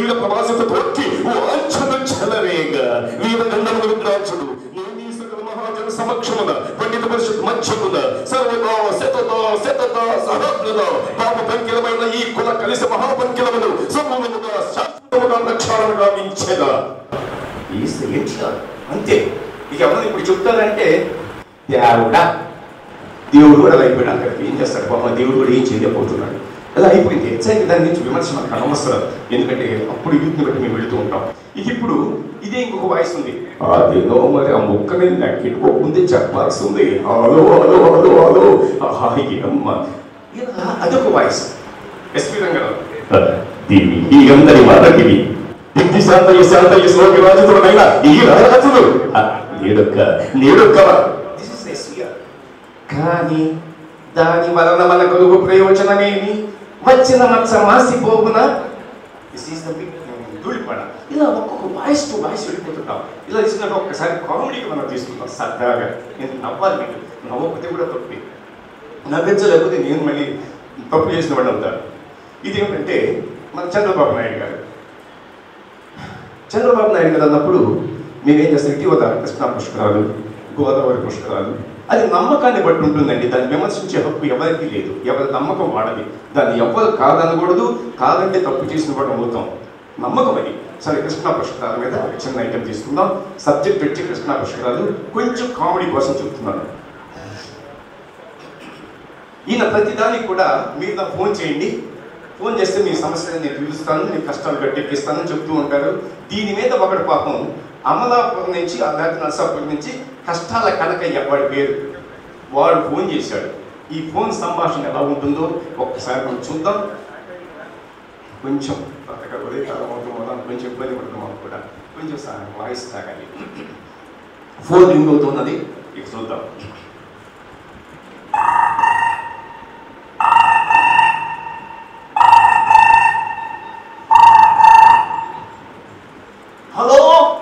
జీవిత ప్రవాసత తొక్కి వాంఛను చెలరేగ వీర గంధములు విగ్రాచుడు నేను ఈ సకల మహాజన సమక్షమున పండిత పరిషత్ మధ్యమున సర్వదా శతదా శతదా సహస్రద పాప పంకిలమైన ఈ కుల కలిసి మహాపంకిలమును సమూలముగా శాశ్వతముగా ప్రక్షాళన గావించెదా ఈ ఎన్టీఆర్ అంతే ఇక ఎవరైనా ఇప్పుడు చెప్తారంటే దేవుడా దేవుడు కూడా అలా అయిపోయాడు అక్కడికి ఏం చేస్తాడు పాప దేవుడు కూడా ఏం చేయలేకపోతున్నాడు అలా అయిపోయింది ఎగ్జాక్ట్ దాని నుంచి విమర్శ మనకు అనవసరం ఎందుకంటే అప్పుడు యూత్ని బట్టి మేము వెళుతూ ఉంటాం ఇక ఇప్పుడు ఇదే ఇంకొక వాయిస్ ఉంది అదేదో మరి ఆ ముక్కని నక్కిట్టుకోకుంది చెప్పాల్సి ఉంది హలో హలో హలో హలో హాయికి అమ్మ ఇలా అదొక వాయిస్ ఎస్పీ రంగారావు దీన్ని ఈ అందరి వాదకివి దిక్తి శాంతయ్య శాంతయ్య శ్లోకి రాజుతుడైన ఈ రాజులు నేడొక్క నేడొక్క దిస్ ఇస్ ఎస్వీఆర్ కానీ దాని వలన మన కలుగు ప్రయోజనమేమి వచ్చిన మచ్చ మాసిపోవున దిస్ ఈస్ ద బిగ్ ధూళిపడ ఇలా ఒక్కొక్క వాయిస్ టు వాయిస్ వెళ్ళిపోతుంటాం ఇలా తీసుకున్నట్టు ఒక్కసారి కామెడీకి మనం తీసుకుంటాం సరదాగా నేను నవ్వాలి మీకు నవ్వకపోతే కూడా తప్పి నవ్వించలేకపోతే నేను మళ్ళీ తప్పు చేసిన వాడు అవుతాను ఇది ఏమిటంటే మన చంద్రబాబు నాయుడు గారు చంద్రబాబు నాయుడు గారు అన్నప్పుడు మేమేం చేస్తాం ఇటీవల కృష్ణా పుష్కరాలు గోదావరి పుష్కరాలు అది నమ్మకాన్ని బట్టి ఉంటుందండి దాన్ని విమర్శించే హక్కు ఎవరికి లేదు ఎవరి నమ్మకం వాడది దాన్ని ఎవరు కాదనకూడదు కాదంటే తప్పు చేసిన వాడు అవుతాం నమ్మకం అది సరే కృష్ణా పుష్కరాల మీద ఒక చిన్న ఐటెం తీసుకుందాం సబ్జెక్ట్ వచ్చి కృష్ణా పుష్కరాలు కొంచెం కామెడీ కోసం చెప్తున్నాను ఈయన ప్రతిదానికి కూడా మీరు నాకు ఫోన్ చేయండి ఫోన్ చేస్తే మీ సమస్యలు నేను పిలుస్తాను నేను కష్టాలు గట్టెక్కిస్తానని చెప్తూ ఉంటారు దీని మీద ఒకటి పాపం అమలాపురం నుంచి అలాగే నర్సాపురం నుంచి కష్టాల కనకయ్య వాడి పేరు వాడు ఫోన్ చేశాడు ఈ ఫోన్ సంభాషణ ఎలా ఉంటుందో ఒక్కసారి మనం చూద్దాం కొంచెం అక్కడ ఒరే తలమవుతాం వల్ల కొంచెం ఇబ్బంది పడుతున్నాం కూడా కొంచెం సా- వాయిస్ తాగాలి ఫోన్ రింగ్ అవుతున్నది ఇక చూద్దాం హలో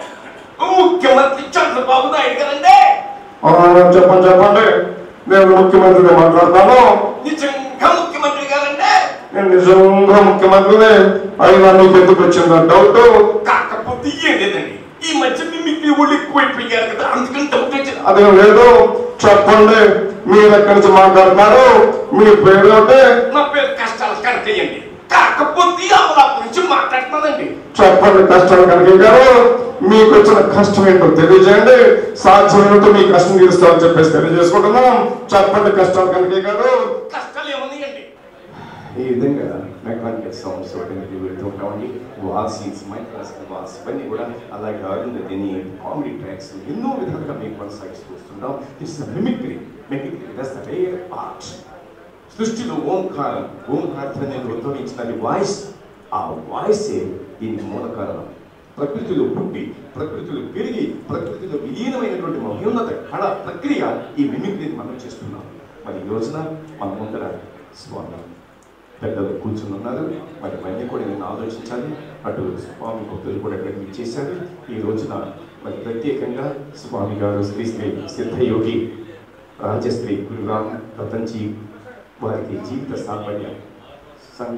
ముఖ్యమంత్రి చంద్రబాబు నాయుడు గారండి చెప్పండి చెప్పండి నేను ముఖ్యమంత్రిగా మాట్లాడతాను నిజంగా ముఖ్యమంత్రి గారండి నేను నిజంగా ముఖ్యమంత్రిని అయినా నీకు ఎందుకు వచ్చిందా డౌట్ కాకపోతే ఏం లేదండి ఈ మధ్య మిమిక్రీ వాళ్ళు ఎక్కువైపోయారు కదా అందుకని డౌట్ వచ్చింది అదే లేదు చెప్పండి మీరు ఎక్కడి నుంచి మాట్లాడతారు మీ పేరు అంటే నా పేరు కష్టాలు కనకయ్యండి కాకపోతే అమలాపురం నుంచి మాట్లాడుతున్నానండి చెప్పండి కష్టాలు కనుక గారు మీకు వచ్చిన కష్టం ఏంటో తెలియజేయండి సాధ్యమైనంత మీ కష్టం తీరుస్తామని చెప్పేసి తెలియజేసుకుంటున్నాం చెప్పండి కష్టాలు కనుక గారు కష్టాలు ఏమున్నాయండి ఈ విధంగా మెకానికల్ సౌండ్స్ వాటిని వెళ్తూ ఉంటామండి వాల్ సీన్స్ మైక్రాస్ వాల్స్ ఇవన్నీ కూడా అలాగే అరుంధ దీని కామెడీ ట్రాక్స్ ఎన్నో విధాలుగా మేము కొనసాగిస్తూ వస్తున్నాం it's mimicry mimicry that's the rare art సృష్టిలో ఓంకారం ఓంకారాన్ని ఉద్భవించిన వాయిస్ ఆ వాయిసే దీనికి మూల కారణం ప్రకృతిలో పుట్టి ప్రకృతిలో పెరిగి ప్రకృతిలో విలీనమైనటువంటి మహోన్నత కళ ప్రక్రియ ఈ మిమిక్రీని మనం చేస్తున్నాం మరి ఈ రోజున మన ముందర స్వామి పెద్దలు కూర్చుని ఉన్నారు మరి ఇవన్నీ కూడా నేను ఆలోచించాలి అటు స్వామి భక్తులు కూడా ఇక్కడికి ఇచ్చేశారు ఈ రోజున మరి ప్రత్యేకంగా స్వామి గారు శ్రీ శ్రీ సిద్ధయోగి రాజశ్రీ గురురామ్ రతన్జీ వారికి జీవిత సాఫల్య సంఘ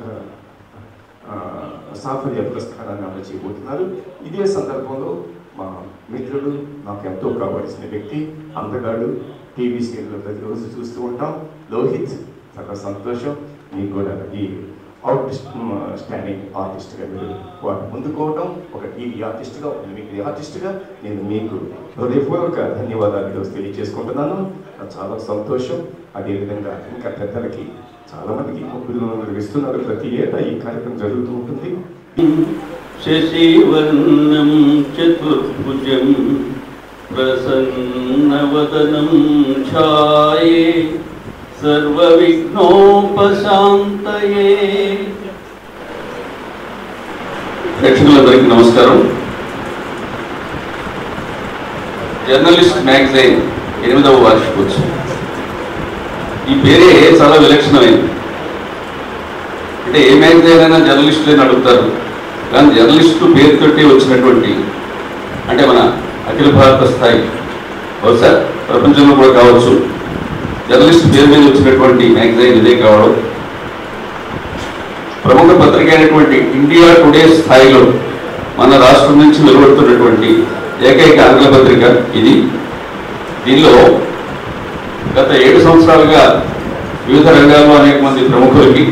ఆ, సాఫల్య పురస్కారాన్ని అందజేయబోతున్నారు ఇదే సందర్భంలో మా మిత్రుడు నాకు ఎంతో కావాల్సిన వ్యక్తి అందగాడు టీవీ సీరియల్ ప్రతిరోజు చూస్తూ ఉంటాం లోహిత్ చాలా సంతోషం మీకు కూడా ఈ అవుట్ స్టాండింగ్ ఆర్టిస్ట్గా మీరు వారిని ముందుకోవటం ఒక టీవీ ఆర్టిస్ట్గా ఒక మిమిక్రీ ఆర్టిస్ట్గా నేను మీకు హృదయపూర్వక ధన్యవాదాలు ఈరోజు తెలియజేసుకుంటున్నాను నాకు చాలా సంతోషం అదేవిధంగా ఇంకా పెద్దలకి చాలా మందికి మొక్కులు ఇస్తున్నారు ప్రతి ఏటా ఈ కార్యక్రమం జరుగుతూ ఉంటుంది శశివర్ణం చతుర్భుజం ప్రసన్నవదనం ఛాయే సర్వవిఘ్నోపశాంతయే ప్రేక్షకులందరికీ నమస్కారం జర్నలిస్ట్ మ్యాగజైన్ ఎనిమిదవ వార్షికోత్సవం ఈ పేరే చాలా విలక్షణమైంది అంటే ఏ మ్యాగజైన్ అయినా జర్నలిస్టులని అడుగుతారు కానీ జర్నలిస్టు పేరుతోటి వచ్చినటువంటి అంటే మన అఖిల భారత స్థాయి బహుశా ప్రపంచంలో కూడా కావచ్చు జర్నలిస్ట్ పేరు మీద వచ్చినటువంటి మ్యాగజైన్ ఇదే కావడం ప్రముఖ పత్రిక అయినటువంటి ఇండియా టుడే స్థాయిలో మన రాష్ట్రం నుంచి వెలువడుతున్నటువంటి ఏకైక ఆంగ్ల పత్రిక ఇది దీనిలో గత ఏడు సంవత్సరాలుగా వివిధ రంగాల్లో అనేక మంది ప్రముఖులకి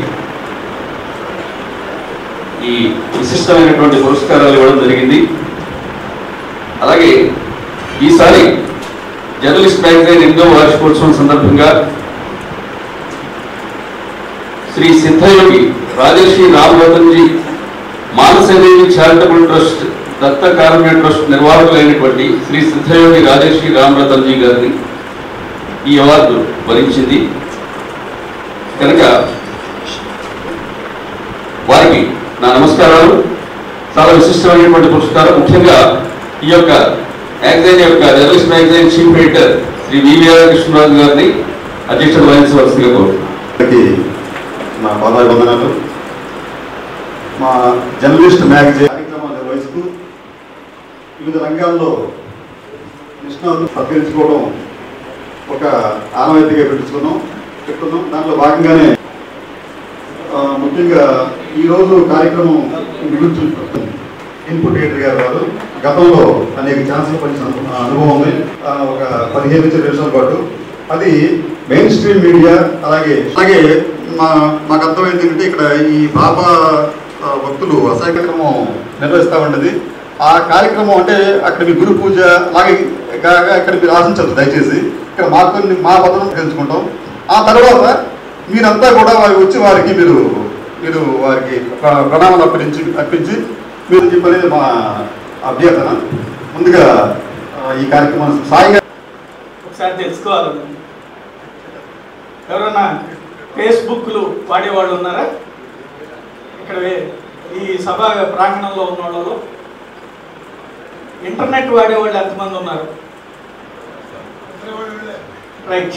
ఈ విశిష్టమైనటువంటి పురస్కారాలు ఇవ్వడం జరిగింది అలాగే ఈసారి జర్నలిస్ట్ మ్యాగజైన్ ఎనిమిదవ వార్షికోత్సవం సందర్భంగా Shri Siddhayogi Rajarshi Ram Ratanji Manasadevi charitable trust Datta Karunya trust నిర్వాహకులైనటువంటి శ్రీ సిద్ధయోగి రాజర్షి రామ్ రతన్జీ గారిని ఈ అవార్డు వరించింది కనుక వారికి నా నమస్కారాలు చాలా విశిష్టమైనటువంటి పురస్కారం ముఖ్యంగా ఈ యొక్క మ్యాగజైన్ యొక్క journalist magazine chief editor Shri VVR Krishnaraju గారిని అధ్యక్షత వహించవలసిందిగా కోరుతున్నాను అందరికీ నా పాదాభివందనాలు మా జర్నలిస్ట్ మ్యాగజైన్ కార్యక్రమాలు నిర్వహిస్తూ వివిధ రంగాల్లో నిష్ణాతులు సత్కరించుకోవడం ఒక ఆనవాయితీగా పెట్టుకున్నాం పెట్టుకున్నాం దాంట్లో భాగంగానే ఆ, ముఖ్యంగా ఈరోజు కార్యక్రమం గురించి ఇన్పుట్ ఎడిటర్ గారు వారు గతంలో అనేక ఛాన్సులు పనిచేసిన అనుభవం ఉంది ఆ, ఒక పదిహేను నుంచి ఇరవై సంవత్సరాల పాటు అది మెయిన్ స్ట్రీమ్ మీడియా అలాగే అలాగే మా మాకు అర్థమైంది ఏంటంటే ఇక్కడ ఈ బాబా ఆ, భక్తులు అసహ్యక్రమం నిర్వహిస్తూ ఉండేది ఆ కార్యక్రమం అంటే అక్కడ మీ గురు పూజ అలాగే గా- ఇక్కడ మీరు ఆశించదు దయచేసి ఇక్కడ మా కొన్ని మా పదం తెలుసుకుంటాం ఆ తర్వాత మీరంతా కూడా వారి వచ్చి వారికి మీరు మీరు వారికి ప్ర- ప్రణామాలు అర్పించి అర్పించి మీరు చెప్పనేది మా అభ్యర్థన ముందుగా ఆ, ఈ కార్యక్రమం సాయిగా ఒకసారి తెలుసుకోవాలి ఎవరన్నా ఫేస్బుక్లు వాడేవాళ్ళు ఉన్నారా ఇక్కడ వే- ఈ సభ ప్రాంగణంలో ఉన్న వాళ్ళలో ఇంటర్నెట్ వాడేవాళ్ళు ఎంతమంది ఉన్నారు రైట్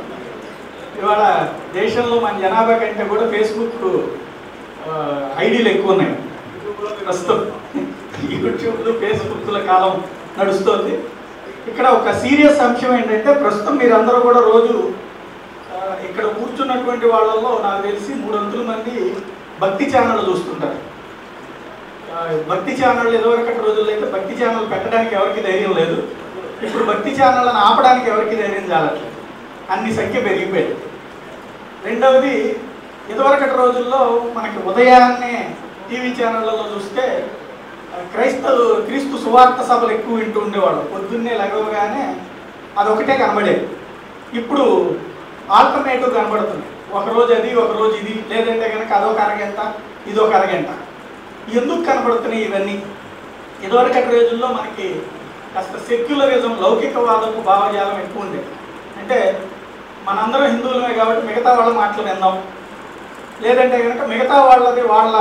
ఇవాళ దేశంలో మన జనాభా కంటే కూడా ఫేస్బుక్ ఆ, ఐడీలు ఎక్కువ ఉన్నాయి ప్రస్తుతం యూట్యూబ్లు ఫేస్బుక్ల కాలం నడుస్తోంది ఇక్కడ ఒక సీరియస్ అంశం ఏంటంటే ప్రస్తుతం మీరందరూ కూడా రోజు ఆ, ఇక్కడ కూర్చున్నటువంటి వాళ్ళల్లో నాకు తెలిసి మూడొంతుల మంది భక్తి ఛానల్ చూస్తుంటారు ఆ, భక్తి ఛానల్ ఎదువరకటి రోజుల్లో అయితే భక్తి ఛానల్ పెట్టడానికి ఎవరికి ధైర్యం లేదు ఇప్పుడు భక్తి ఛానళ్ళని ఆపడానికి ఎవరికి ధైర్యం చాలట్లేదు అన్ని సంఖ్య పెరిగిపోయింది రెండవది ఇదివరకటి రోజుల్లో మనకి ఉదయాన్నే టీవీ ఛానళ్ళలో చూస్తే ఆ, క్రైస్తవు క్రీస్తు సువార్త సభలు ఎక్కువ వింటూ ఉండేవాళ్ళు పొద్దున్నే లగవగానే అదొకటే కనబడేది ఇప్పుడు ఆల్టర్నేటివ్ కనబడుతుంది ఒక రోజు అది ఒక రోజు ఇది లేదంటే కనుక అదొక అరగంట ఇదొక అరగంట ఎందుకు కనబడుతున్నాయి ఇవన్నీ ఇదివరకటి రోజుల్లో మనకి కాస్త సెక్యులరిజం లౌకికవాదపు భావజాలం ఎక్కువ ఉండేది అంటే మనందరం హిందువులమే కాబట్టి మిగతా వాళ్ళ మాటలు విందాం లేదంటే కనుక మిగతా వాళ్ళది వాళ్ళ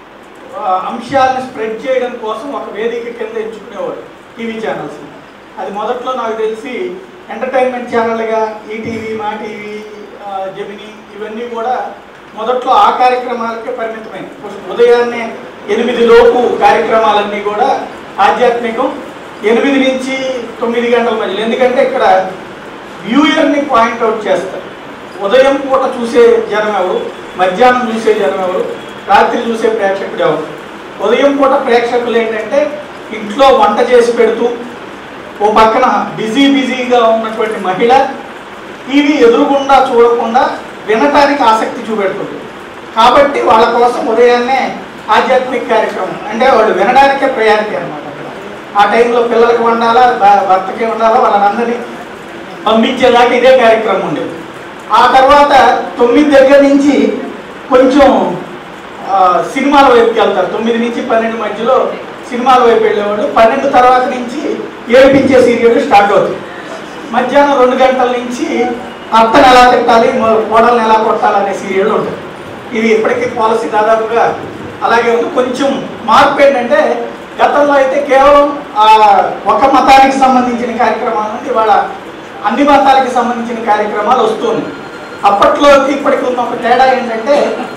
ఆ, అంశాలను స్ప్రెడ్ చేయడం కోసం ఒక వేదిక కింద ఎంచుకునేవాడు టీవీ ఛానల్స్ అది మొదట్లో నాకు తెలిసి ఎంటర్టైన్మెంట్ ఛానల్గా ఈటీవీ మా టీవీ ఆ, జెమిని ఇవన్నీ కూడా మొదట్లో ఆ కార్యక్రమాలకే పరిమితమైంది ఫస్ట్ ఉదయాన్నే ఎనిమిది లోపు కార్యక్రమాలన్నీ కూడా ఆధ్యాత్మికం ఎనిమిది నుంచి తొమ్మిది గంటల మధ్యలో ఎందుకంటే ఇక్కడ వ్యూయర్ని పాయింట్అవుట్ చేస్తారు ఉదయం పూట చూసే జనం ఎవరు మధ్యాహ్నం చూసే జనం ఎవరు రాత్రి చూసే ప్రేక్షకుడు ఎవరు ఉదయం పూట ప్రేక్షకులు ఏంటంటే ఇంట్లో వంట చేసి పెడుతూ ఓ పక్కన బిజీ బిజీగా ఉన్నటువంటి మహిళ టీవీ ఎదురుగుండా చూడకుండా వినటానికి ఆసక్తి చూపెడుతుంది కాబట్టి వాళ్ళ కోసం ఉదయాన్నే ఆధ్యాత్మిక కార్యక్రమం అంటే వాళ్ళు వినడానికే ప్రయారిటీ అనమాట అక్కడ ఆ టైంలో పిల్లలకి వండాలా భ- భర్తకి వండాలా వాళ్ళని పంపించేదాకా ఇదే కార్యక్రమం ఉండేది ఆ తర్వాత తొమ్మిది దగ్గర నుంచి కొంచెం ఆ, సినిమాల వైపుకి వెళ్తారు తొమ్మిది నుంచి పన్నెండు మధ్యలో సినిమాల వైపు వెళ్ళేవాళ్ళు పన్నెండు తర్వాత నుంచి ఏడిపించే సీరియల్ స్టార్ట్ అవుతుంది మధ్యాహ్నం రెండు గంటల నుంచి అత్తను ఎలా తిట్టాలి మొ- కోడల్ని ఎలా కొట్టాలనే సీరియల్ ఉంటుంది ఇది ఇప్పటికీ పాలసీ దాదాపుగా అలాగే ఉంది కొంచెం మార్పు ఏంటంటే గతంలో అయితే కేవలం ఆ ఒక మతానికి సంబంధించిన కార్యక్రమాల నుండి ఇవాళ అన్ని మతాలకి సంబంధించిన కార్యక్రమాలు వస్తున్నాయి అప్పట్లో ఇప్పటికి ఉన్న ఒక తేడా ఏంటంటే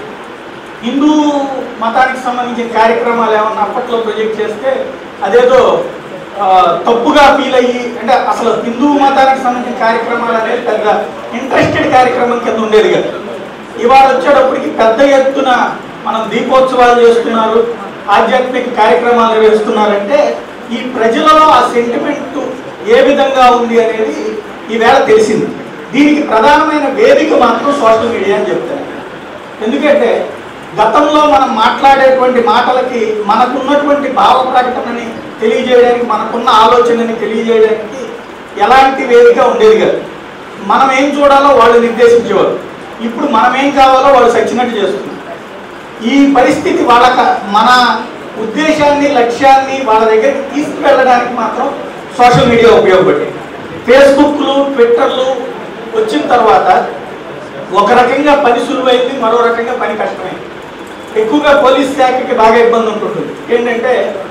హిందూ మతానికి సంబంధించిన కార్యక్రమాలు ఏమన్నా అప్పట్లో ప్రొజెక్ట్ చేస్తే అదేదో ఆ, తప్పుగా ఫీల్ అయ్యి అంటే అసలు హిందూ మతానికి సంబంధించిన కార్యక్రమాలు అనేది పెద్ద ఇంట్రెస్టెడ్ కార్యక్రమం కింద ఉండేది కదా ఇవాళ వచ్చేటప్పటికి పెద్ద ఎత్తున మనం దీపోత్సవాలు చేస్తున్నారు ఆధ్యాత్మిక కార్యక్రమాలు నిర్వహిస్తున్నారంటే ఈ ప్రజలలో ఆ సెంటిమెంట్ ఏ విధంగా ఉంది అనేది ఈవేళ తెలిసింది దీనికి ప్రధానమైన వేదిక మాత్రం సోషల్ మీడియా అని చెప్తారు ఎందుకంటే గతంలో మనం మాట్లాడేటువంటి మాటలకి మనకున్నటువంటి భావ ప్రకటనని తెలియజేయడానికి మనకున్న ఆలోచనని తెలియజేయడానికి ఎలాంటి వేదిక ఉండేది కాదు మనం ఏం చూడాలో వాళ్ళు నిర్దేశించేవారు ఇప్పుడు మనం ఏం కావాలో వాళ్ళు సచ్చినట్టు చేస్తున్నారు ఈ పరిస్థితి వాళ్ళక మన ఉద్దేశాన్ని లక్ష్యాన్ని వాళ్ళ దగ్గరికి తీసుకువెళ్ళడానికి మాత్రం సోషల్ మీడియా ఉపయోగపడింది ఫేస్బుక్లు ట్విట్టర్లు వచ్చిన తర్వాత ఒక రకంగా పని సులువైంది మరో రకంగా పని కష్టమైంది ఎక్కువగా పోలీస్ శాఖకి బాగా ఇబ్బంది ఉంటుంటుంది ఏంటంటే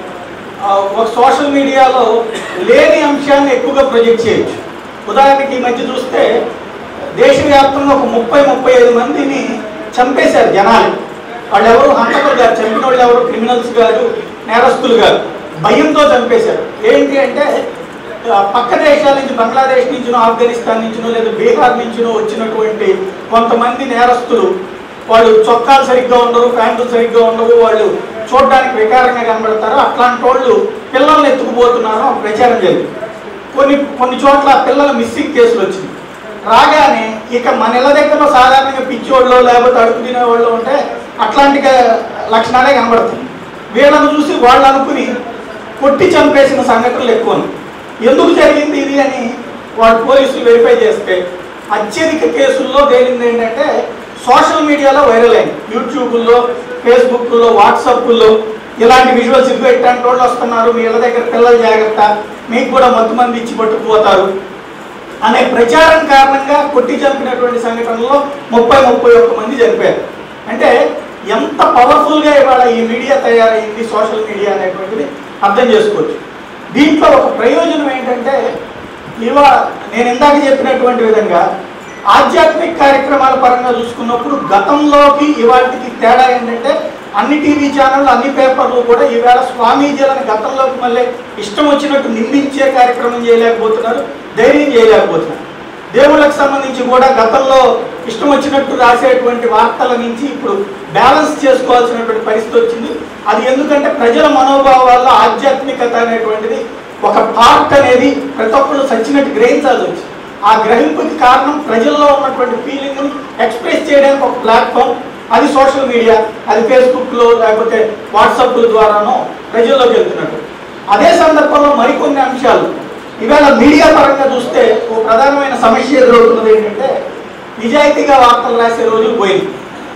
ఆ, ఒక సోషల్ మీడియాలో లేని అంశాన్ని ఎక్కువగా ప్రొజెక్ట్ చేయొచ్చు ఉదాహరణకి ఈ మధ్య చూస్తే దేశవ్యాప్తంగా ఒక ముప్పై ముప్పై ఐదు మందిని చంపేశారు జనాలు వాళ్ళు ఎవరు హంతకులు గారు చంపిన వాళ్ళు ఎవరు క్రిమినల్స్ గారు నేరస్తులు గారు భయంతో చంపేశారు ఏంటి అంటే ఆ, పక్క దేశాల నుంచి బంగ్లాదేశ్ నుంచినో ఆఫ్ఘనిస్తాన్ నుంచినో లేదా బీహార్ నుంచినో వచ్చినటువంటి కొంతమంది నేరస్తులు వాళ్ళు చొక్కాలు సరిగ్గా ఉండరు ప్యాంట్లు సరిగ్గా ఉండవు వాళ్ళు చూడడానికి వికారంగా కనబడతారు అట్లాంటి వాళ్ళు పిల్లల్ని ఎత్తుకుపోతున్నారు అని ప్రచారం జరిగింది కొన్ని కొన్ని చోట్ల పిల్లల మిస్సింగ్ కేసులు వచ్చింది రాగానే ఇక మన ఇళ్ళ దగ్గర సాధారణంగా పిచ్చోళ్ళు లేకపోతే అడుగు తినేవాళ్ళు ఉంటే అట్లాంటి గా- లక్షణాలే కనబడతాయి వీళ్ళని చూసి వాళ్ళు అనుకుని కొట్టి చంపేసిన సంఘటనలు ఎక్కువ ఉన్నాయి. ఎందుకు జరిగింది ఇది అని వాళ్ళు పోలీసులు వెరిఫై చేస్తే అత్యధిక కేసుల్లో తేలింది ఏంటంటే సోషల్ మీడియాలో వైరల్ అయింది యూట్యూబ్లో ఫేస్బుక్లో వాట్సాప్లో ఇలాంటి విజువల్స్ ఇవి పెట్టడానికి వాళ్ళు వస్తున్నారు మీ ఇళ్ళ దగ్గర పిల్లలు జాగ్రత్త మీకు కూడా మత్తు మంది ఇచ్చి పట్టుకుపోతారు అనే ప్రచారం కారణంగా కొట్టి చంపినటువంటి సంఘటనలో ముప్పై ముప్పై ఒక్క మంది చనిపోయారు అంటే ఎంత పవర్ఫుల్గా ఇవాళ ఈ మీడియా తయారైంది సోషల్ మీడియా అనేటువంటిది అర్థం చేసుకోవచ్చు దీంట్లో ఒక ప్రయోజనం ఏంటంటే ఇవాళ నేను ఇందాక చెప్పినటువంటి విధంగా ఆధ్యాత్మిక కార్యక్రమాల పరంగా చూసుకున్నప్పుడు గతంలోకి ఇవాటికి తేడా ఏంటంటే అన్ని టీవీ ఛానళ్ళు అన్ని పేపర్లు కూడా ఈవేళ స్వామీజీలను గతంలోకి మళ్ళీ ఇష్టం వచ్చినట్టు నిందించే కార్యక్రమం చేయలేకపోతున్నారు ధైర్యం చేయలేకపోతున్నారు దేవుళ్ళకి సంబంధించి కూడా గతంలో ఇష్టం వచ్చినట్టు రాసేటువంటి వార్తల నుంచి ఇప్పుడు బ్యాలెన్స్ చేసుకోవాల్సినటువంటి పరిస్థితి వచ్చింది అది ఎందుకంటే ప్రజల మనోభావాల్లో ఆధ్యాత్మికత అనేటువంటిది ఒక పార్ట్ అనేది ప్రతి ఒక్కరు సచ్చినట్టు గ్రహించాల్సి వచ్చింది ఆ గ్రహింపుకి కారణం ప్రజల్లో ఉన్నటువంటి ఫీలింగ్ని ఎక్స్ప్రెస్ చేయడానికి ఒక ప్లాట్ఫామ్ అది సోషల్ మీడియా అది ఫేస్బుక్లో లేకపోతే వాట్సాప్ల ద్వారానో ప్రజల్లోకి వెళ్తున్నట్టు అదే సందర్భంలో మరికొన్ని అంశాలు ఇవాళ మీడియా పరంగా చూస్తే ఓ ప్రధానమైన సమస్య ఎదురవుతున్నది ఏంటంటే నిజాయితీగా వార్తలు రాసే రోజులు పోయింది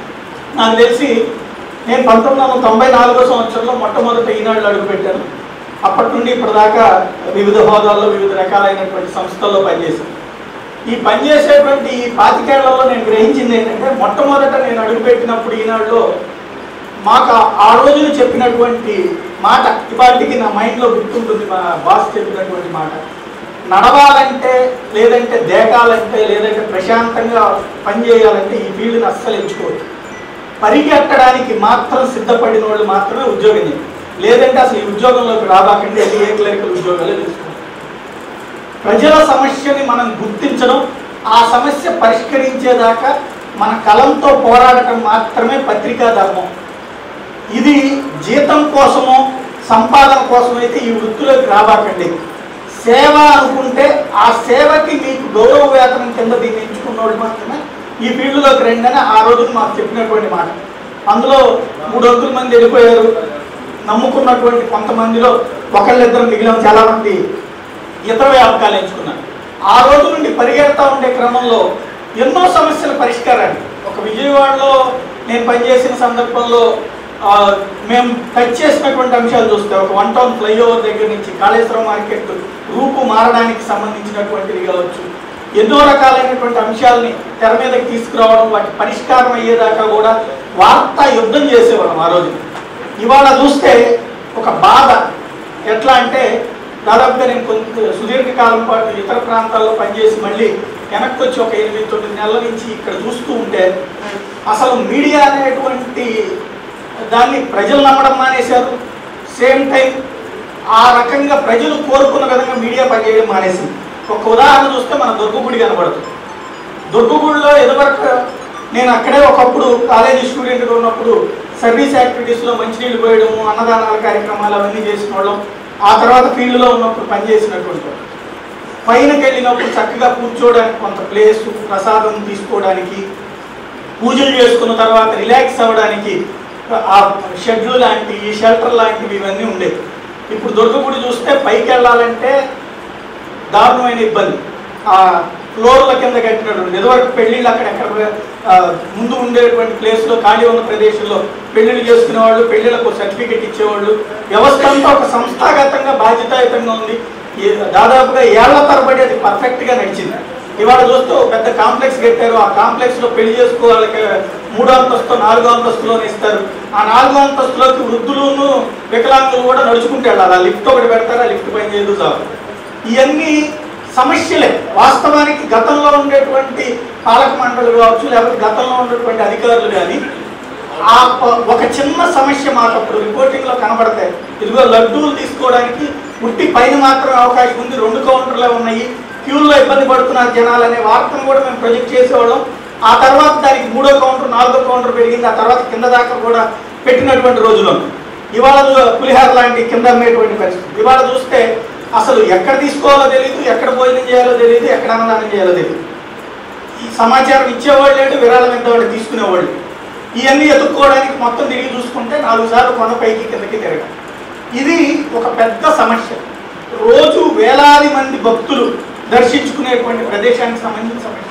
నాకు తెలిసి నేను పంతొమ్మిది వందల తొంభై నాలుగో సంవత్సరంలో మొట్టమొదటి ఈనాళ్ళు అడుగుపెట్టాను అప్పటి నుండి ఇప్పటిదాకా వివిధ హోదాల్లో వివిధ రకాలైనటువంటి సంస్థల్లో పనిచేశాను ఈ పనిచేసేటువంటి ఈ పాతికేళ్లలో నేను గ్రహించింది ఏంటంటే మొట్టమొదట నేను అడుగుపెట్టినప్పుడు ఈనాడులో మాకు ఆ- ఆ రోజున చెప్పినటువంటి మాట ఇవాటికి నా మైండ్లో గుర్తుంటుంది మా బాస్ చెప్పినటువంటి మాట నడవాలంటే లేదంటే దేకాలంటే లేదంటే ప్రశాంతంగా పనిచేయాలంటే ఈ ఫీల్డ్ని అస్సలు ఎంచుకోవద్దు పరిగెట్టడానికి మాత్రం సిద్ధపడిన వాళ్ళు మాత్రమే ఉద్యోగం చేయాలి లేదంటే అసలు ఈ ఉద్యోగంలోకి రాబాకండి వెళ్ళి ఏ క్లరికల్ ఉద్యోగాలు తీసుకోండి ప్రజల సమస్యని మనం గుర్తించడం ఆ సమస్య పరిష్కరించేదాకా మన కలంతో పోరాడటం మాత్రమే పత్రికా ధర్మం ఇది జీతం కోసమో సంపాదన కోసం అయితే ఈ వృత్తిలోకి రాబాకండి సేవ అనుకుంటే ఆ సేవకి మీకు గౌరవ వేతనం కింద దీన్ని ఎంచుకున్న వాళ్ళు మాత్రమే ఈ ఫీల్డ్లోకి రండి అని ఆ రోజు మాకు చెప్పినటువంటి మాట అందులో మూడు వందల మంది వెళ్ళిపోయారు నమ్ముకున్నటువంటి కొంతమందిలో ఒకళ్ళిద్దరు మిగిలిన చాలామంది ఇతర వ్యాపకాలు ఎంచుకున్నారు ఆ రోజు నుండి పరిగెడతా ఉండే క్రమంలో ఎన్నో సమస్యల పరిష్కారాన్ని ఒక విజయవాడలో నేను పనిచేసిన సందర్భంలో ఆ, మేము టచ్ చేసినటువంటి అంశాలు చూస్తే ఒక వన్ టౌన్ ఫ్లైఓవర్ దగ్గర నుంచి కాళేశ్వరం మార్కెట్ రూపు మారడానికి సంబంధించినటువంటిది కావచ్చు ఎన్నో రకాలైనటువంటి అంశాలని తెర మీదకి తీసుకురావడం వాటి పరిష్కారం అయ్యేదాకా కూడా వార్తా యుద్ధం చేసేవాళ్ళం ఆ రోజు ఇవాళ చూస్తే ఒక బాధ ఎట్లా అంటే దాదాపుగా నేను కొంత సుదీర్ఘకాలం పాటు ఇతర ప్రాంతాల్లో పనిచేసి మళ్ళీ వెనక్కి వచ్చి ఒక ఎనిమిది తొమ్మిది నెలల నుంచి ఇక్కడ చూస్తూ ఉంటే అసలు మీడియా అనేటువంటి దాన్ని ప్రజలు నమ్మడం మానేశారు సేమ్ టైం ఆ రకంగా ప్రజలు కోరుకున్న విధంగా మీడియా పనిచేయడం మానేసింది ఒక ఉదాహరణ చూస్తే మన దుర్గగుడి కనబడుతుంది దుర్గగుడిలో ఎదువరకు నేను అక్కడే ఒకప్పుడు కాలేజీ స్టూడెంట్గా ఉన్నప్పుడు సర్వీస్ యాక్టివిటీస్లో మంచినీళ్ళు పోయడము అన్నదానాల కార్యక్రమాలు అవన్నీ చేసిన వాళ్ళం ఆ తర్వాత ఫీల్డ్లో ఉన్నప్పుడు పనిచేసినటువంటి వాళ్ళం. పైనకి వెళ్ళినప్పుడు చక్కగా కూర్చోవడానికి కొంత ప్లేస్ ప్రసాదం తీసుకోవడానికి పూజలు చేసుకున్న తర్వాత రిలాక్స్ అవ్వడానికి ఆ షెడ్లు లాంటివి షెల్టర్ లాంటివి ఇవన్నీ ఉండేవి ఇప్పుడు దుర్గగుడి చూస్తే పైకి వెళ్ళాలంటే దారుణమైన ఇబ్బంది ఆ ఫ్లోర్ల కింద కట్టినటువంటి ఇదివరకు పెళ్ళిళ్ళు అక్కడ ఎక్కడ ఆ, ముందు ఉండేటువంటి ప్లేస్లో ఖాళీ ఉన్న ప్రదేశంలో పెళ్లిళ్ళు చేసుకునే వాళ్ళు పెళ్లిళ్ళకు సర్టిఫికెట్ ఇచ్చేవాళ్ళు వ్యవస్థ అంతా ఒక సంస్థాగతంగా బాధ్యతాయుతంగా ఉంది ఈ- దాదాపుగా ఏళ్ల తరబడి అది పర్ఫెక్ట్గా నడిచింది ఇవాళ చూస్తే ఒక పెద్ద కాంప్లెక్స్ కట్టారు ఆ కాంప్లెక్స్ లో పెళ్లి చేసుకోవాలకి మూడో అంతస్తు నాలుగో అంతస్తులోనే ఇస్తారు ఆ నాలుగో అంతస్తులోకి వృద్ధులును వికలాంగులు కూడా నడుచుకుంటూ వెళ్ళాలి ఆ లిఫ్ట్ ఒకటి పెడతారు ఆ లిఫ్ట్ పైన చేయదు చాలు ఇవన్నీ సమస్యలే వాస్తవానికి గతంలో ఉండేటువంటి పాలక మండలి కావచ్చు లేకపోతే గతంలో ఉండేటువంటి అధికారులు కానీ ఆ ప- ఒక చిన్న సమస్య మాకు అప్పుడు రిపోర్టింగ్ లో కనబడతాయి ఇదిగో లడ్డూలు తీసుకోవడానికి ఉట్టి పైన మాత్రమే అవకాశం ఉంది రెండు కౌంటర్లే ఉన్నాయి క్యూల్లో ఇబ్బంది పడుతున్నారు జనాలు అనే వార్తను కూడా మేము ప్రొజెక్ట్ చేసేవాళ్ళం ఆ తర్వాత దానికి మూడో కౌంటర్ నాలుగో కౌంటర్ పెరిగింది ఆ తర్వాత కింద దాకా కూడా పెట్టినటువంటి రోజులు ఉన్నాయి. ఇవాళ పులిహార లాంటి కింద అమ్మేటువంటి పరిస్థితి ఇవాళ చూస్తే అసలు ఎక్కడ తీసుకోవాలో తెలియదు ఎక్కడ భోజనం చేయాలో తెలియదు ఎక్కడ అన్నదానం చేయాలో తెలియదు ఈ సమాచారం ఇచ్చేవాళ్ళు లేడు విరాళం ఎంతవాళ్ళు తీసుకునేవాళ్ళు ఇవన్నీ ఎదుర్కోవడానికి మొత్తం తిరిగి చూసుకుంటే నాలుగు సార్లు కొండ పైకి కిందకి తిరగడం ఇది ఒక పెద్ద సమస్య రోజు వేలాది మంది భక్తులు దర్శించుకునేటువంటి ప్రదేశానికి సంబంధించిన సమస్య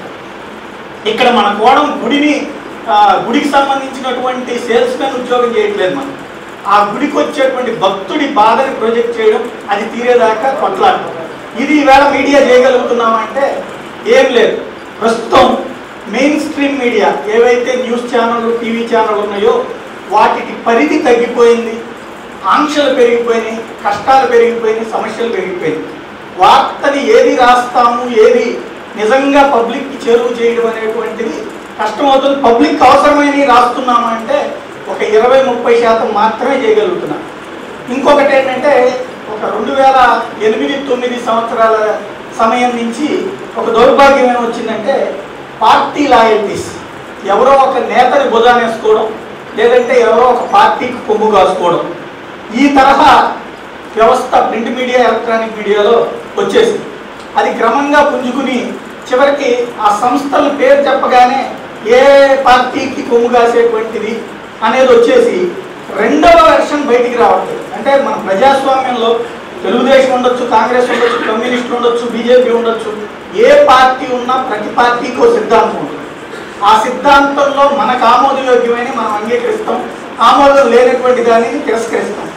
ఇక్కడ మన కోణం గుడిని ఆ, గుడికి సంబంధించినటువంటి సేల్స్ మ్యాన్ ఉద్యోగం చేయట్లేదు మనం ఆ గుడికి వచ్చేటువంటి భక్తుడి బాధని ప్రొజెక్ట్ చేయడం అది తీరేదాకా కొట్లాడటం ఇది ఈవేళ మీడియా చేయగలుగుతున్నామంటే ఏం లేదు ప్రస్తుతం మెయిన్ స్ట్రీమ్ మీడియా ఏవైతే న్యూస్ ఛానళ్ళు టీవీ ఛానళ్ళు ఉన్నాయో వాటికి పరిధి తగ్గిపోయింది ఆంక్షలు పెరిగిపోయినాయి కష్టాలు పెరిగిపోయినాయి సమస్యలు పెరిగిపోయినాయి వార్తని ఏది రాస్తాము ఏది నిజంగా పబ్లిక్కి చేరువ చేయడం అనేటువంటిది కష్టమవుతుంది పబ్లిక్ అవసరమైనవి రాస్తున్నాము అంటే ఒక ఇరవై ముప్పై శాతం మాత్రమే చేయగలుగుతున్నాం ఇంకొకటి ఏంటంటే ఒక రెండు వేల ఎనిమిది తొమ్మిది సంవత్సరాల సమయం నుంచి ఒక దౌర్భాగ్యం ఏమి వచ్చిందంటే పార్టీ లాయల్టీస్ ఎవరో ఒక నేతని భుజానేసుకోవడం లేదంటే ఎవరో ఒక పార్టీకి కొమ్ము కాసుకోవడం ఈ తరహా వ్యవస్థ ప్రింట్ మీడియా ఎలక్ట్రానిక్ మీడియాలో వచ్చేసింది అది క్రమంగా పుంజుకుని చివరికి ఆ సంస్థల పేరు చెప్పగానే ఏ పార్టీకి కొమ్ము కాసేటువంటిది అనేది వచ్చేసి రెండవ వెర్షన్ బయటికి రావట్లేదు అంటే మన ప్రజాస్వామ్యంలో తెలుగుదేశం ఉండొచ్చు కాంగ్రెస్ ఉండొచ్చు కమ్యూనిస్ట్ ఉండొచ్చు బీజేపీ ఉండొచ్చు ఏ పార్టీ ఉన్నా ప్రతి పార్టీకి ఒక సిద్ధాంతం ఉంటుంది ఆ సిద్ధాంతంలో మనకు ఆమోదయోగ్యమైన మనం అంగీకరిస్తాం ఆమోదం లేనటువంటి దానిని తిరస్కరిస్తాం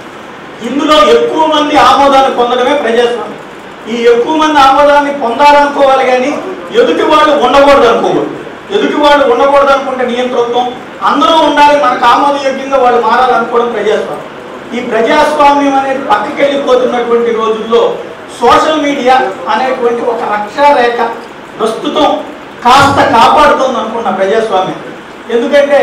ఇందులో ఎక్కువ మంది ఆమోదాన్ని పొందడమే ప్రజాస్వామ్యం ఈ ఎక్కువ మంది ఆమోదాన్ని పొందాలనుకోవాలి కానీ ఎదుటి వాళ్ళు ఉండకూడదు అనుకోకూడదు ఎదుటి వాళ్ళు ఉండకూడదు అనుకుంటే నియంతృత్వం అందరూ ఉండాలి మనకు ఆమోదయోగ్యంగా వాళ్ళు మారాలనుకోవడం ప్రజాస్వామ్యం ఈ ప్రజాస్వామ్యం అనేది పక్కకి వెళ్ళిపోతున్నటువంటి రోజుల్లో సోషల్ మీడియా అనేటువంటి ఒక రక్షారేఖ ప్రస్తుతం కాస్త కాపాడుతుంది అనుకున్న ప్రజాస్వామ్యం ఎందుకంటే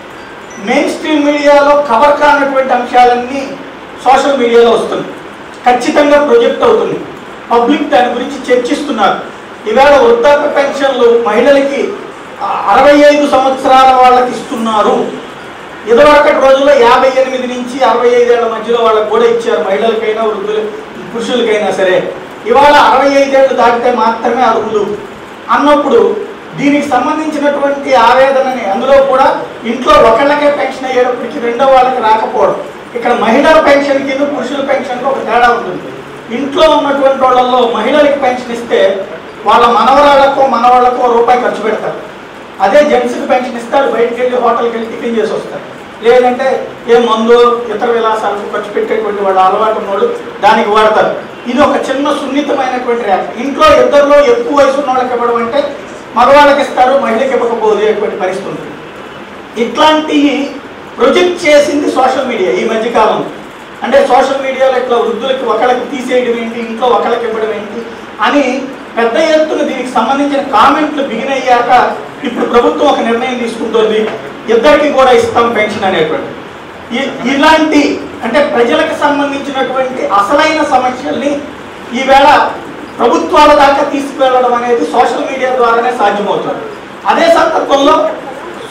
మెయిన్ స్ట్రీమ్ మీడియాలో కవర్ కానటువంటి అంశాలన్నీ సోషల్ మీడియాలో వస్తుంది ఖచ్చితంగా ప్రొజెక్ట్ అవుతుంది పబ్లిక్ దాని గురించి చర్చిస్తున్నారు ఈవేళ వృద్ధాప్య పెన్షన్లు మహిళలకి ఆ, అరవై ఐదు సంవత్సరాల వాళ్ళకి ఇస్తున్నారు ఇదివరకటి రోజుల్లో యాభై ఎనిమిది నుంచి అరవై ఐదేళ్ల మధ్యలో వాళ్ళకి కూడా ఇచ్చారు మహిళలకైనా వృద్ధులు పురుషులకైనా సరే ఇవాళ అరవై ఐదేళ్లు దాటితే మాత్రమే అర్హులు అన్నప్పుడు దీనికి సంబంధించినటువంటి ఆవేదనని అందులో కూడా ఇంట్లో ఒకళ్ళకే పెన్షన్ అయ్యేటప్పటికి రెండో వాళ్ళకి రాకపోవడం ఇక్కడ మహిళల పెన్షన్ కింద పురుషుల పెన్షన్కి ఒక తేడా ఉంటుంది ఇంట్లో ఉన్నటువంటి వాళ్ళల్లో మహిళలకి పెన్షన్ ఇస్తే వాళ్ళ మనవరాళ్ళకో మనవాళ్ళకో రూపాయి ఖర్చు పెడతారు అదే జెంట్స్కి పెన్షన్ ఇస్తాడు బయటికి వెళ్ళి హోటల్కి వెళ్ళి టిఫిన్ చేసి వస్తారు లేదంటే ఏ మందు ఇతర విలాసాలకు ఖర్చు పెట్టేటువంటి వాళ్ళ అలవాటు ఉన్నోళ్ళు దానికి వాడతారు ఇది ఒక చిన్న సున్నితమైనటువంటి రేఖ ఇంట్లో ఇద్దరిలో ఎక్కువ వయసు ఉన్న వాళ్ళకి ఇవ్వడం అంటే మగవాళ్ళకి ఇస్తారు మహిళకి ఇవ్వకపోయేటువంటి పరిస్థితి ఉంటుంది ఇట్లాంటివి ప్రొజెక్ట్ చేసింది సోషల్ మీడియా ఈ మధ్యకాలంలో అంటే సోషల్ మీడియాలో ఇట్లా వృద్ధులకి ఒకళ్ళకి తీసేయడం ఏంటి ఇంట్లో ఒకళ్ళకి ఇవ్వడం ఏంటి అని పెద్ద ఎత్తున దీనికి సంబంధించిన కామెంట్లు బిగిన్ అయ్యాక ఇప్పుడు ప్రభుత్వం ఒక నిర్ణయం తీసుకుంటుంది ఇద్దరికి కూడా ఇస్తాం పెన్షన్ అనేటువంటి ఇ- ఇలాంటి అంటే ప్రజలకు సంబంధించినటువంటి అసలైన సమస్యల్ని ఈవేళ ప్రభుత్వాల దాకా తీసుకువెళ్ళడం అనేది సోషల్ మీడియా ద్వారానే సాధ్యమవుతుంది అదే సందర్భంలో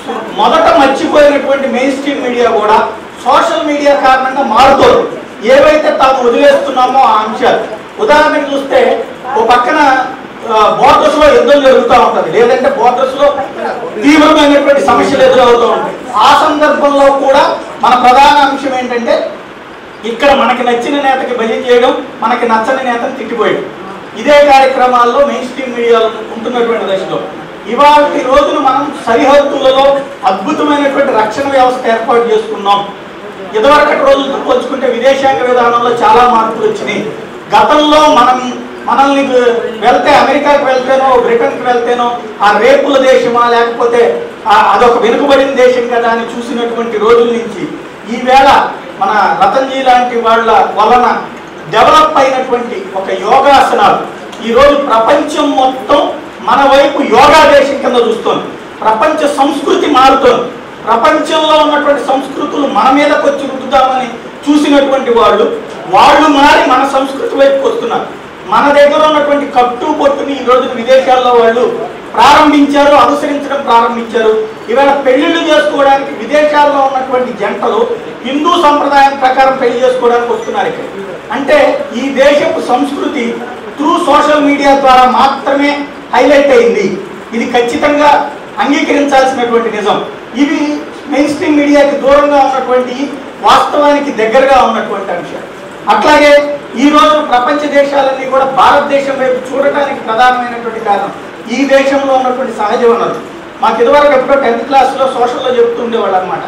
మొదట మర్చిపోయినటువంటి మెయిన్ స్ట్రీమ్ మీడియా కూడా సోషల్ మీడియా కారణంగా మారుతోంది ఏవైతే తాము వదిలేస్తున్నామో ఆ అంశాలు ఉదాహరణకు చూస్తే ఓ పక్కన బోర్డర్స్ లో యుద్ధం జరుగుతూ ఉంటది లేదంటే బోర్డర్స్ లో తీవ్రమైనటువంటి సమస్యలు ఎదురవుతూ ఉంటాయి ఆ సందర్భంలో కూడా మన ప్రధాన అంశం ఏంటంటే ఇక్కడ మనకి నచ్చిన నేతకి భజన చేయడం మనకి నచ్చని నేతను తిట్టిపోయడం ఇదే కార్యక్రమాల్లో మెయిన్ స్ట్రీమ్ మీడియాలో ఉంటున్నటువంటి దశలో ఇవాళ ఈ రోజున మనం సరిహద్దులలో అద్భుతమైనటువంటి రక్షణ వ్యవస్థ ఏర్పాటు చేసుకున్నాం ఇదివరకటి రోజులతో పోల్చుకుంటే విదేశాంగ విధానంలో చాలా మార్పులు వచ్చినాయి గతంలో మనం మనల్ని వెళ్తే అమెరికాకి వెళ్తేనో బ్రిటన్కి వెళ్తేనో ఆ రేపుల దేశమా లేకపోతే ఆ- అదొక వెనుకబడిన దేశం కదా అని చూసినటువంటి రోజుల నుంచి ఈవేళ మన రతన్జీ లాంటి వాళ్ళ వలన డెవలప్ అయినటువంటి ఒక యోగాసనాలు ఈరోజు ప్రపంచం మొత్తం మన వైపు యోగా దేశం కింద చూస్తోంది ప్రపంచ సంస్కృతి మారుతోంది ప్రపంచంలో ఉన్నటువంటి సంస్కృతులు మన మీదకి వచ్చి రుద్దుతామని చూసినటువంటి వాళ్ళు వాళ్ళు మారి మన సంస్కృతి వైపుకి వస్తున్నారు మన దగ్గర ఉన్నటువంటి కట్టు పొట్టుని ఈ రోజు విదేశాల్లో వాళ్ళు ప్రారంభించారు అనుసరించడం ప్రారంభించారు ఇవాళ పెళ్లిళ్ళు చేసుకోవడానికి విదేశాల్లో ఉన్నటువంటి జంటలు హిందూ సంప్రదాయం ప్రకారం పెళ్లి చేసుకోవడానికి వస్తున్నారు ఇక్కడ అంటే ఈ దేశపు సంస్కృతి త్రూ సోషల్ మీడియా ద్వారా మాత్రమే హైలైట్ అయింది ఇది ఖచ్చితంగా అంగీకరించాల్సినటువంటి నిజం ఇవి మెయిన్ స్ట్రీమ్ మీడియాకి దూరంగా ఉన్నటువంటి వాస్తవానికి దగ్గరగా ఉన్నటువంటి అంశాలు అట్లాగే ఈ రోజు ప్రపంచ దేశాలన్నీ కూడా భారతదేశం వైపు చూడటానికి ప్రధానమైనటువంటి కారణం ఈ దేశంలో ఉన్నటువంటి సహజ వనరులు మాకు ఇదివరకు ఎప్పుడో టెన్త్ క్లాస్లో సోషల్లో చెప్తుండేవాళ్ళు అనమాట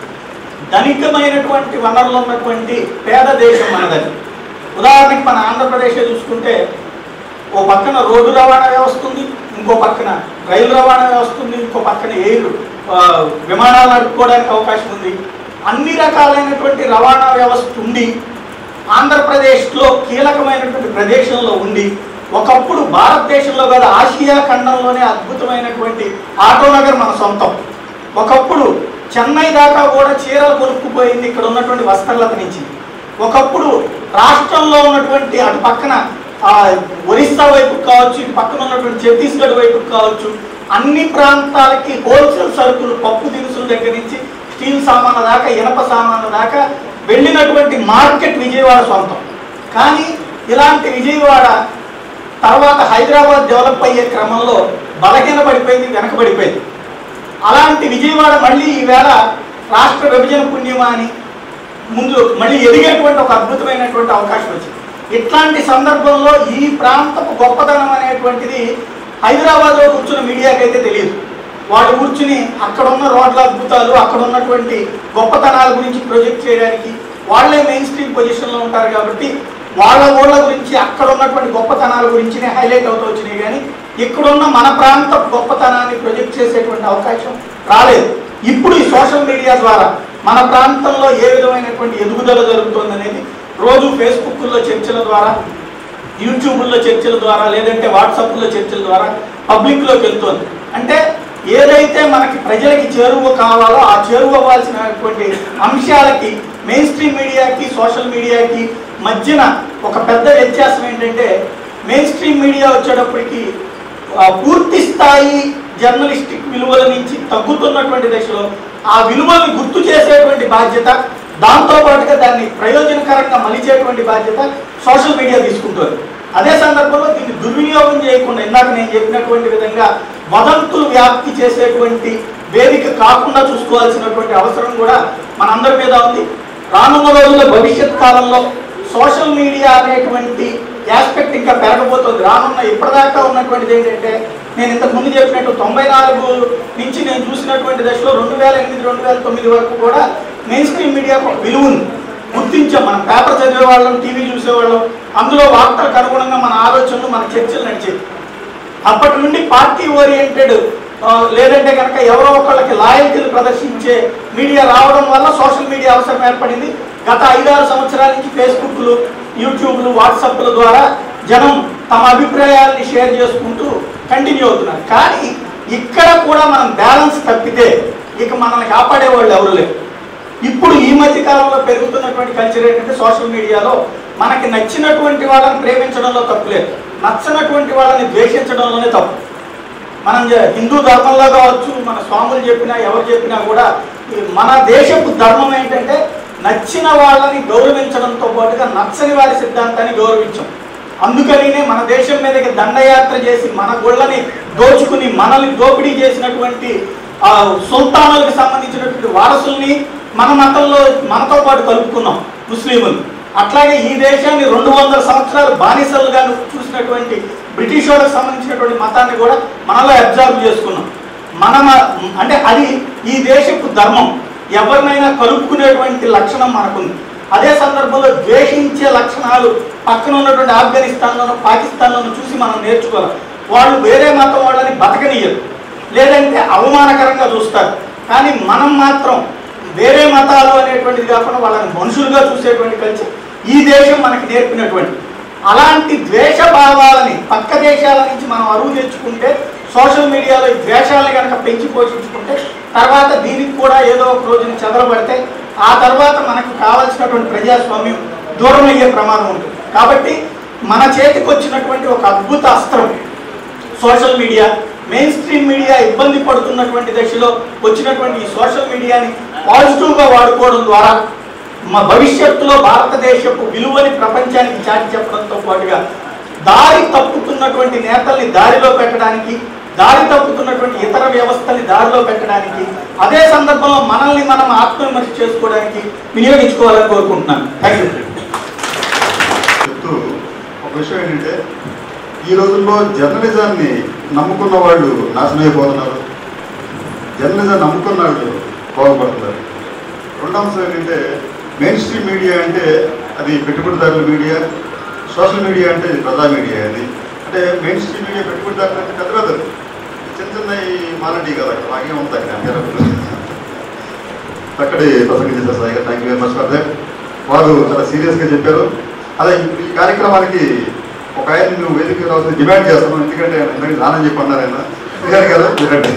ధనికమైనటువంటి వనరులు ఉన్నటువంటి పేద దేశం మనదని ఉదాహరణకి మన ఆంధ్రప్రదేశ్ చూసుకుంటే ఓ పక్కన రోడ్డు రవాణా వ్యవస్థ ఉంది ఇంకో పక్కన రైలు రవాణా వ్యవస్థ ఉంది ఇంకో పక్కన ఎయిర్ ఆ, విమానాలు నడుపుకోవడానికి అవకాశం ఉంది అన్ని రకాలైనటువంటి రవాణా వ్యవస్థ ఉండి ఆంధ్రప్రదేశ్లో కీలకమైనటువంటి ప్రదేశంలో ఉండి ఒకప్పుడు భారతదేశంలో కాదు ఆసియా ఖండంలోనే అద్భుతమైనటువంటి ఆటోనగర్ మన సొంతం ఒకప్పుడు చెన్నై దాకా కూడా చీరలు కొనుక్కుపోయింది ఇక్కడ ఉన్నటువంటి వస్త్రలత నుంచి ఒకప్పుడు రాష్ట్రంలో ఉన్నటువంటి అటు పక్కన ఆ, ఒరిస్సా వైపు కావచ్చు ఇటు పక్కన ఉన్నటువంటి ఛత్తీస్గఢ్ వైపు కావచ్చు అన్ని ప్రాంతాలకి హోల్సేల్ సరుకులు పప్పు దినుసుల దగ్గర నుంచి స్టీల్ సామాన్ల దాకా ఇనప సామాన్ల దాకా వెళ్ళినటువంటి మార్కెట్ విజయవాడ సొంతం కానీ ఇలాంటి విజయవాడ తర్వాత హైదరాబాద్ డెవలప్ అయ్యే క్రమంలో బలహీన పడిపోయింది వెనకబడిపోయింది అలాంటి విజయవాడ మళ్ళీ ఈవేళ రాష్ట్ర విభజన పుణ్యమా అని ముందు మళ్ళీ ఎదిగేటువంటి ఒక అద్భుతమైనటువంటి అవకాశం వచ్చింది ఇట్లాంటి సందర్భంలో ఈ ప్రాంతపు గొప్పతనం అనేటువంటిది హైదరాబాద్లో కూర్చున్న మీడియాకి అయితే తెలియదు వాళ్ళు కూర్చుని అక్కడ ఉన్న రోడ్ల అద్భుతాలు అక్కడ ఉన్నటువంటి గొప్పతనాల గురించి ప్రొజెక్ట్ చేయడానికి వాళ్ళే మెయిన్ స్ట్రీమ్ పొజిషన్లో ఉంటారు కాబట్టి వాళ్ళ ఊళ్ళ గురించి అక్కడ ఉన్నటువంటి గొప్పతనాల గురించి హైలైట్ అవుతూ వచ్చినాయి కానీ ఇక్కడున్న మన ప్రాంత గొప్పతనాన్ని ప్రొజెక్ట్ చేసేటువంటి అవకాశం రాలేదు ఇప్పుడు ఈ సోషల్ మీడియా ద్వారా మన ప్రాంతంలో ఏ విధమైనటువంటి ఎదుగుదల జరుగుతుంది అనేది రోజు ఫేస్బుక్లో చర్చల ద్వారా యూట్యూబ్లో చర్చల ద్వారా లేదంటే వాట్సాప్లో చర్చల ద్వారా పబ్లిక్లోకి వెళ్తుంది అంటే ఏదైతే మనకి ప్రజలకి చేరువ కావాలో ఆ చేరువ అవ్వాల్సినటువంటి అంశాలకి మెయిన్ స్ట్రీమ్ మీడియాకి సోషల్ మీడియాకి మధ్యన ఒక పెద్ద వ్యత్యాసం ఏంటంటే మెయిన్ స్ట్రీమ్ మీడియా వచ్చేటప్పటికి ఆ, పూర్తి స్థాయి జర్నలిస్టిక్ విలువల నుంచి తగ్గుతున్నటువంటి దశలో ఆ విలువల్ని గుర్తు చేసేటువంటి బాధ్యత దాంతో పాటుగా దాన్ని ప్రయోజనకరంగా మలిచేటువంటి బాధ్యత సోషల్ మీడియా తీసుకుంటుంది అదే సందర్భంలో దీన్ని దుర్వినియోగం చేయకుండా ఇందాక నేను చెప్పినటువంటి విధంగా వదంతులు వ్యాప్తి చేసేటువంటి వేదిక కాకుండా చూసుకోవాల్సినటువంటి అవసరం కూడా మనందరి మీద ఉంది రానున్న రోజుల్లో భవిష్యత్ కాలంలో సోషల్ మీడియా అనేటువంటి ఆస్పెక్ట్ ఇంకా పెరగబోతుంది రానున్న ఇప్పటిదాకా ఉన్నటువంటిది ఏంటంటే నేను ఇంతకు ముందు చెప్పినట్టు తొంభై నాలుగు నుంచి నేను చూసినటువంటి దశలో రెండు వేల ఎనిమిది రెండు వేల తొమ్మిది వరకు కూడా మెయిన్ స్ట్రీమ్ మీడియాకు ఒక విలువ ఉంది గుర్తించాం మనం పేపర్ చదివేవాళ్ళం టీవీ చూసేవాళ్ళం అందులో వార్తలకు అనుగుణంగా మన ఆలోచనలు మన చర్చలు నడిచేవి అప్పటి నుండి పార్టీ ఓరియంటెడ్ లేదంటే కనుక ఎవరో ఒకళ్ళకి లాయల్టీలు ప్రదర్శించే మీడియా రావడం వల్ల సోషల్ మీడియా అవసరం ఏర్పడింది గత ఐదారు సంవత్సరాల నుంచి ఫేస్బుక్లు యూట్యూబ్లు వాట్సాప్ల ద్వారా జనం తమ అభిప్రాయాల్ని షేర్ చేసుకుంటూ కంటిన్యూ అవుతున్నారు కానీ ఇక్కడ కూడా మనం బ్యాలెన్స్ తప్పితే ఇక మనల్ని కాపాడే వాళ్ళు ఎవరు లేరు ఇప్పుడు ఈ మధ్య కాలంలో పెరుగుతున్నటువంటి కల్చర్ ఏంటంటే సోషల్ మీడియాలో మనకి నచ్చినటువంటి వాళ్ళని ప్రేమించడంలో తప్పు లేదు నచ్చనటువంటి వాళ్ళని ద్వేషించడంలోనే తప్పు మనం జ- హిందూ ధర్మంలో కావచ్చు మన స్వాములు చెప్పినా ఎవరు చెప్పినా కూడా ఈ మన దేశపు ధర్మం ఏంటంటే నచ్చిన వాళ్ళని గౌరవించడంతో పాటుగా నచ్చని వారి సిద్ధాంతాన్ని గౌరవించం అందుకనినే మన దేశం మీదకి దండయాత్ర చేసి మన గుళ్ళని దోచుకుని మనల్ని దోపిడీ చేసినటువంటి ఆ సుల్తానులకు సంబంధించినటువంటి వారసుల్ని మన మతంలో మనతో పాటు కలుపుకున్నాం ముస్లింలు అట్లాగే ఈ దేశాన్ని రెండు వందల సంవత్సరాలు బానిసలుగా చూసినటువంటి బ్రిటిష్ వాళ్ళకి సంబంధించినటువంటి మతాన్ని కూడా మనలో అబ్జర్వ్ చేసుకున్నాం మన మ- అంటే అది ఈ దేశపు ధర్మం ఎవరినైనా కలుపుకునేటువంటి లక్షణం మనకుంది అదే సందర్భంలో ద్వేషించే లక్షణాలు పక్కన ఉన్నటువంటి ఆఫ్ఘనిస్తాన్లోనూ పాకిస్తాన్లోనూ చూసి మనం నేర్చుకోవాలి వాళ్ళు వేరే మతం వాళ్ళని బతకనియరు లేదంటే అవమానకరంగా చూస్తారు కానీ మనం మాత్రం వేరే మతాలు అనేటువంటిది కాకుండా వాళ్ళని మనుషులుగా చూసేటువంటి కల్చర్ ఈ దేశం మనకి నేర్పినటువంటి అలాంటి ద్వేష భావాలని పక్క దేశాల నుంచి మనం అరువు తెచ్చుకుంటే సోషల్ మీడియాలో ఈ ద్వేషాలను కనుక పెంచి పోషించుకుంటే తర్వాత దీనికి కూడా ఏదో ఒక రోజున చెదరబడితే ఆ తర్వాత మనకు కావలసినటువంటి ప్రజాస్వామ్యం దూరం అయ్యే ప్రమాదం ఉంటుంది కాబట్టి మన చేతికి వచ్చినటువంటి ఒక అద్భుత అస్త్రం social media mainstream media ఇబ్బంది పడుతున్నటువంటి దశలో వచ్చినటువంటి ఈ సోషల్ మీడియాని పాజిటివ్గా వాడుకోవడం ద్వారా మా భవిష్యత్తులో భారతదేశపు విలువని ప్రపంచానికి చాటి చెప్పడంతో పాటుగా దారి తప్పుతున్నటువంటి నేతల్ని దారిలో పెట్టడానికి దారి తప్పుతున్నటువంటి ఇతర వ్యవస్థల్ని దారిలో పెట్టడానికి అదే సందర్భంలో మనల్ని మనం ఆత్మవిమర్శ చేసుకోవడానికి వినియోగించుకోవాలని కోరుకుంటున్నాను థ్యాంక్ యూ చెప్తూ ఒక విషయం ఏంటంటే ఈ రోజుల్లో జర్నలిజాన్ని నమ్ముకున్న వాళ్ళు నాశనం అయిపోతున్నారు జర్నలిజాన్ని నమ్ముకున్న వాళ్ళు బాగుపడుతున్నారు రెండో అంశం ఏంటంటే మెయిన్ స్ట్రీమ్ మీడియా అంటే అది పెట్టుబడిదారుల మీడియా సోషల్ మీడియా అంటే ఇది ప్రజా మీడియా అది అంటే మెయిన్ స్ట్రీమ్ మీడియా పెట్టుబడిదారులు అంటే పెద్ద పెద్దలు చిన్న చిన్న ఈ మాలంటి కదా అలాగే ఉంటాయి అక్కడ అక్కడే ప్రసంగం చేశారు Sai thank you very much for that వారు చాలా సీరియస్గా చెప్పారు అదే ఈ- ఈ కార్యక్రమానికి ఒక ఆయన నువ్వు వేదిక రావాల్సిన డిమాండ్ చేస్తున్నాను ఎందుకంటే ఆయన ఇందాక నానని చెప్పి అన్నారు ఆయన విన్నారు కదా వినండి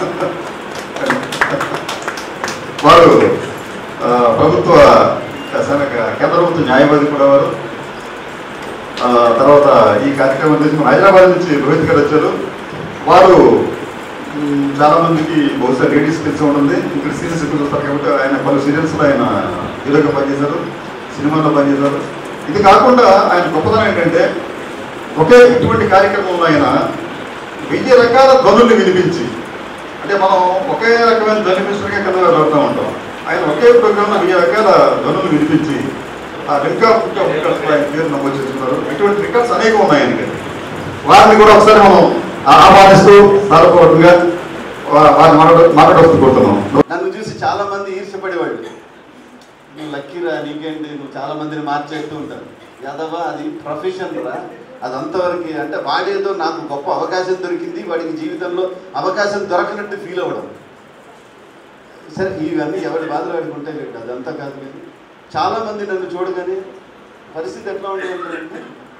వారు ఆ, ప్రభుత్వ సన- కేంద్ర ప్రభుత్వ న్యాయవాది కూడా వారు ఆ, తర్వాత ఈ కార్యక్రమం తీసుకుని హైదరాబాద్ నుంచి రోహిత్ గారు వచ్చారు వారు మ్, చాలా మందికి బహుశా లేడీస్ తెలిసి ఉంటుంది ఇక్కడ సీరియల్స్ ఎక్కువ చూస్తారు కాబట్టి ఆయన పలు సీరియల్స్లో ఆయన హీరోగా పనిచేశారు సినిమాలో పనిచేశారు ఇది కాకుండా ఆయన గొప్పతనం ఏంటంటే ఒకే ఇటువంటి కార్యక్రమంలో ఆయన వెయ్యి రకాల ధ్వనుల్ని వినిపించి అంటే మనం ఒకే రకమైన ధ్వని మిశ్రగా కింద వెళ్తూ ఉంటాం ఆయన ఒకే ప్రోగ్రాంలో వెయ్యి రకాల ధ్వనులు వినిపించి ఆ లింకా బుక్ ఆఫ్ రికార్డ్స్ ఆయన పేరు నమోదు చేసుకున్నారు ఇటువంటి రికార్డ్స్ అనేకం ఉన్నాయి ఆయనకి వారిని కూడా ఒకసారి మనం ఆహ్వానిస్తూ సారపూర్వకంగా వా- వారిని మాట్లాడ మాట్లాడవస్తూ కోరుతున్నాం నన్ను చూసి చాలా మంది ఈర్ష్యపడేవాళ్ళు నువ్వు లక్కీరా నీకేంటి నువ్వు చాలా మందిని మార్చేస్తూ ఉంటారు యాదవ అది ప్రొఫెషన్ రా అది అంతవరకు అంటే వాడేదో నాకు గొప్ప అవకాశం దొరికింది వాడికి జీవితంలో అవకాశం దొరకనట్టు ఫీల్ అవ్వడం సరే ఇవన్నీ ఎవరి బాధలు వాడికి ఉంటాయి లేదు అదంతా కాదు కానీ చాలా మంది నన్ను చూడగానే పరిస్థితి ఎట్లా ఉండేదంటే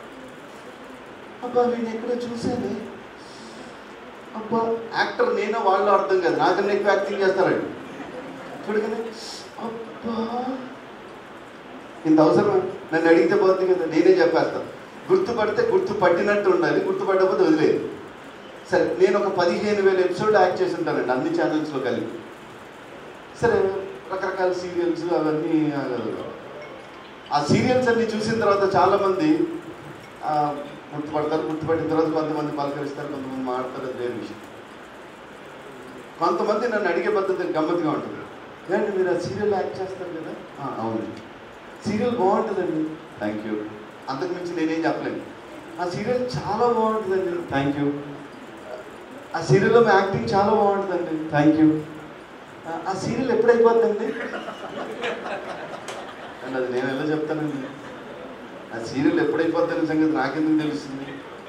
అబ్బా వీడిని ఎక్కడో చూసానే అబ్బా యాక్టర్ నేనో వాళ్ళు అర్థం కాదు నాకన్నా ఎక్కువ యాక్టింగ్ చేస్తారండి చూడగానే అబ్బా ఇంత అవసరం నన్ను అడిగితే పోతుంది కదా నేనే చెప్పేస్తాను గుర్తుపడితే గుర్తు పట్టినట్టు ఉండాలి గుర్తుపట్టకపోతే వదిలేదు సరే నేను ఒక పదిహేను వేల ఎపిసోడ్ యాక్ట్ చేసి ఉంటానండి అన్ని ఛానల్స్లో కలిపి సరే రకరకాల సీరియల్స్ అవన్నీ ఆ, ఆ సీరియల్స్ అన్ని చూసిన తర్వాత చాలామంది ఆ, గుర్తుపడతారు గుర్తుపట్టిన తర్వాత కొంతమంది పలకరిస్తారు కొంతమంది మాడతారు అది వేరే విషయం కొంతమంది నన్ను అడిగే పద్ధతి గమ్మత్తుగా ఉంటుంది ఏంటి మీరు ఆ సీరియల్ యాక్ట్ చేస్తారు కదా "ఆ, అవును సీరియల్ బాగుంటుందండి థ్యాంక్ యూ అంతకు మించి నేనేం చెప్పలేను ఆ సీరియల్ చాలా బాగుంటుందండి థ్యాంక్ యూ ఆ సీరియల్లో మీ యాక్టింగ్ చాలా బాగుంటుందండి థ్యాంక్ యూ ఆ సీరియల్ ఎప్పుడు అయిపోతుందండి అండ్ అది నేను ఎలా చెప్తానండి ఆ సీరియల్ ఎప్పుడు అయిపోతుందనే సంగతి నాకెందుకు తెలుస్తుంది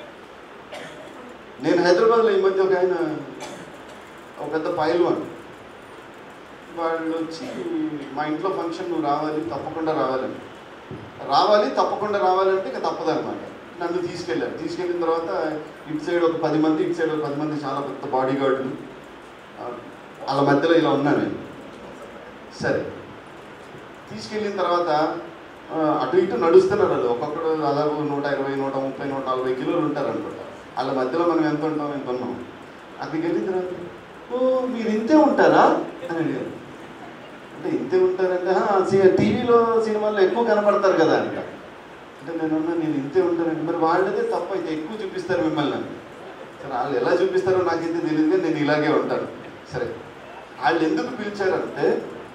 నేను హైదరాబాద్లో ఈ మధ్య ఒక ఆయన ఒక పెద్ద పైల్వాన్ వాళ్ళు వచ్చి మా ఇంట్లో ఫంక్షన్ నువ్వు రావాలి తప్పకుండా రావాలని రావాలి తప్పకుండా రావాలంటే ఇక తప్పదన్నమాట నన్ను తీసుకెళ్ళారు తీసుకెళ్ళిన తర్వాత ఇటు సైడ్ ఒక పది మంది ఇటు సైడ్ ఒక పది మంది చాలా పెద్ద బాడీ గార్డులు వాళ్ళ మధ్యలో ఇలా ఉన్నాను నేను సరే తీసుకెళ్ళిన తర్వాత ఆ, అటు ఇటు నడుస్తున్నారు వాళ్ళు ఒక్కొక్కడు దాదాపు నూట ఇరవై నూట ముప్పై నూట నలభై కిలోలు ఉంటారు అనుకుంటా వాళ్ళ మధ్యలో మనం ఎంత ఉంటాం ఎంత ఉన్నాం అక్కడికి వెళ్ళిన తర్వాత ఓ మీరు ఇంతే ఉంటారా అని అడిగారు అంటే ఇంతే ఉంటారంటే "ఆ, సి- టీవీలో సినిమాల్లో ఎక్కువ కనపడతారు కదా అంట అంటే నేను అన్నా నేను ఇంతే ఉంటానండి మరి వాళ్ళదే తప్ప అయితే ఎక్కువ చూపిస్తారు మిమ్మల్ని అని సరే వాళ్ళు ఎలా చూపిస్తారో నాకైతే తెలియదు కానీ నేను ఇలాగే ఉంటాను సరే వాళ్ళు ఎందుకు పిలిచారంటే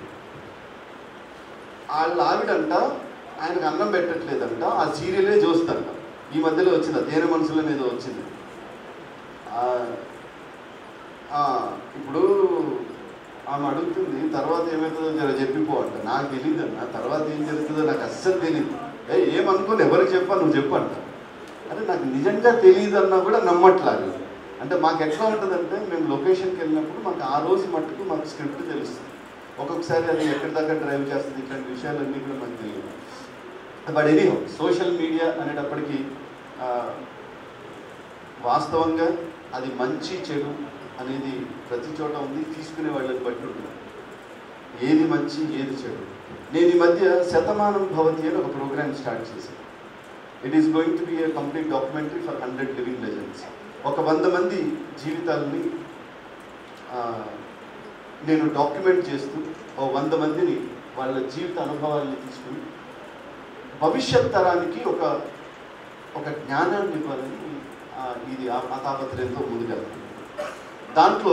వాళ్ళ ఆవిడంట ఆయనకు అన్నం పెట్టట్లేదంట ఆ సీరియలే చూస్తంట ఈ మధ్యలో వచ్చింది తేనె మనుషుల మీద వచ్చింది ఆ, ఆ, ఇప్పుడు ఆమె అడుగుతుంది తర్వాత ఏమవుతుందో జర చెప్పిపో అంట నాకు తెలియదు అన్న తర్వాత ఏం జరుగుతుందో నాకు అస్సలు తెలియదు ఏ ఏమనుకోని ఎవరికి చెప్పా నువ్వు చెప్పంట అంటే నాకు నిజంగా తెలియదు అన్నా కూడా నమ్మట్లాగా అంటే మాకు ఎట్లా ఉంటుందంటే మేము లొకేషన్కి వెళ్ళినప్పుడు మాకు ఆ రోజు మట్టుకు మాకు స్క్రిప్ట్ తెలుస్తుంది ఒక్కొక్కసారి అది ఎక్కడి దాకా డ్రైవ్ చేస్తుంది ఇట్లాంటి విషయాలన్నీ కూడా మాకు తెలియదు బట్ ఎనీ సోషల్ మీడియా అనేటప్పటికీ ఆ, వాస్తవంగా అది మంచి చెడు అనేది ప్రతి చోట ఉంది తీసుకునే వాళ్ళని బట్టి ఉంటుంది ఏది మంచి ఏది చెడు నేను ఈ మధ్య శతమానం భవతి అని ఒక ప్రోగ్రామ్ స్టార్ట్ చేశాను it is going to be a complete documentary for hundred living legends ఒక వంద మంది జీవితాలని ఆ, నేను డాక్యుమెంట్ చేస్తూ ఓ వంద మందిని వాళ్ళ జీవిత అనుభవాల్ని తీసుకుని భవిష్యత్ తరానికి ఒక ఒక జ్ఞానాన్ని ఇవ్వాలని ఆ, ఇది ఆ ఆ తాపత్రయంతో ముందుకెళ్తాను దాంట్లో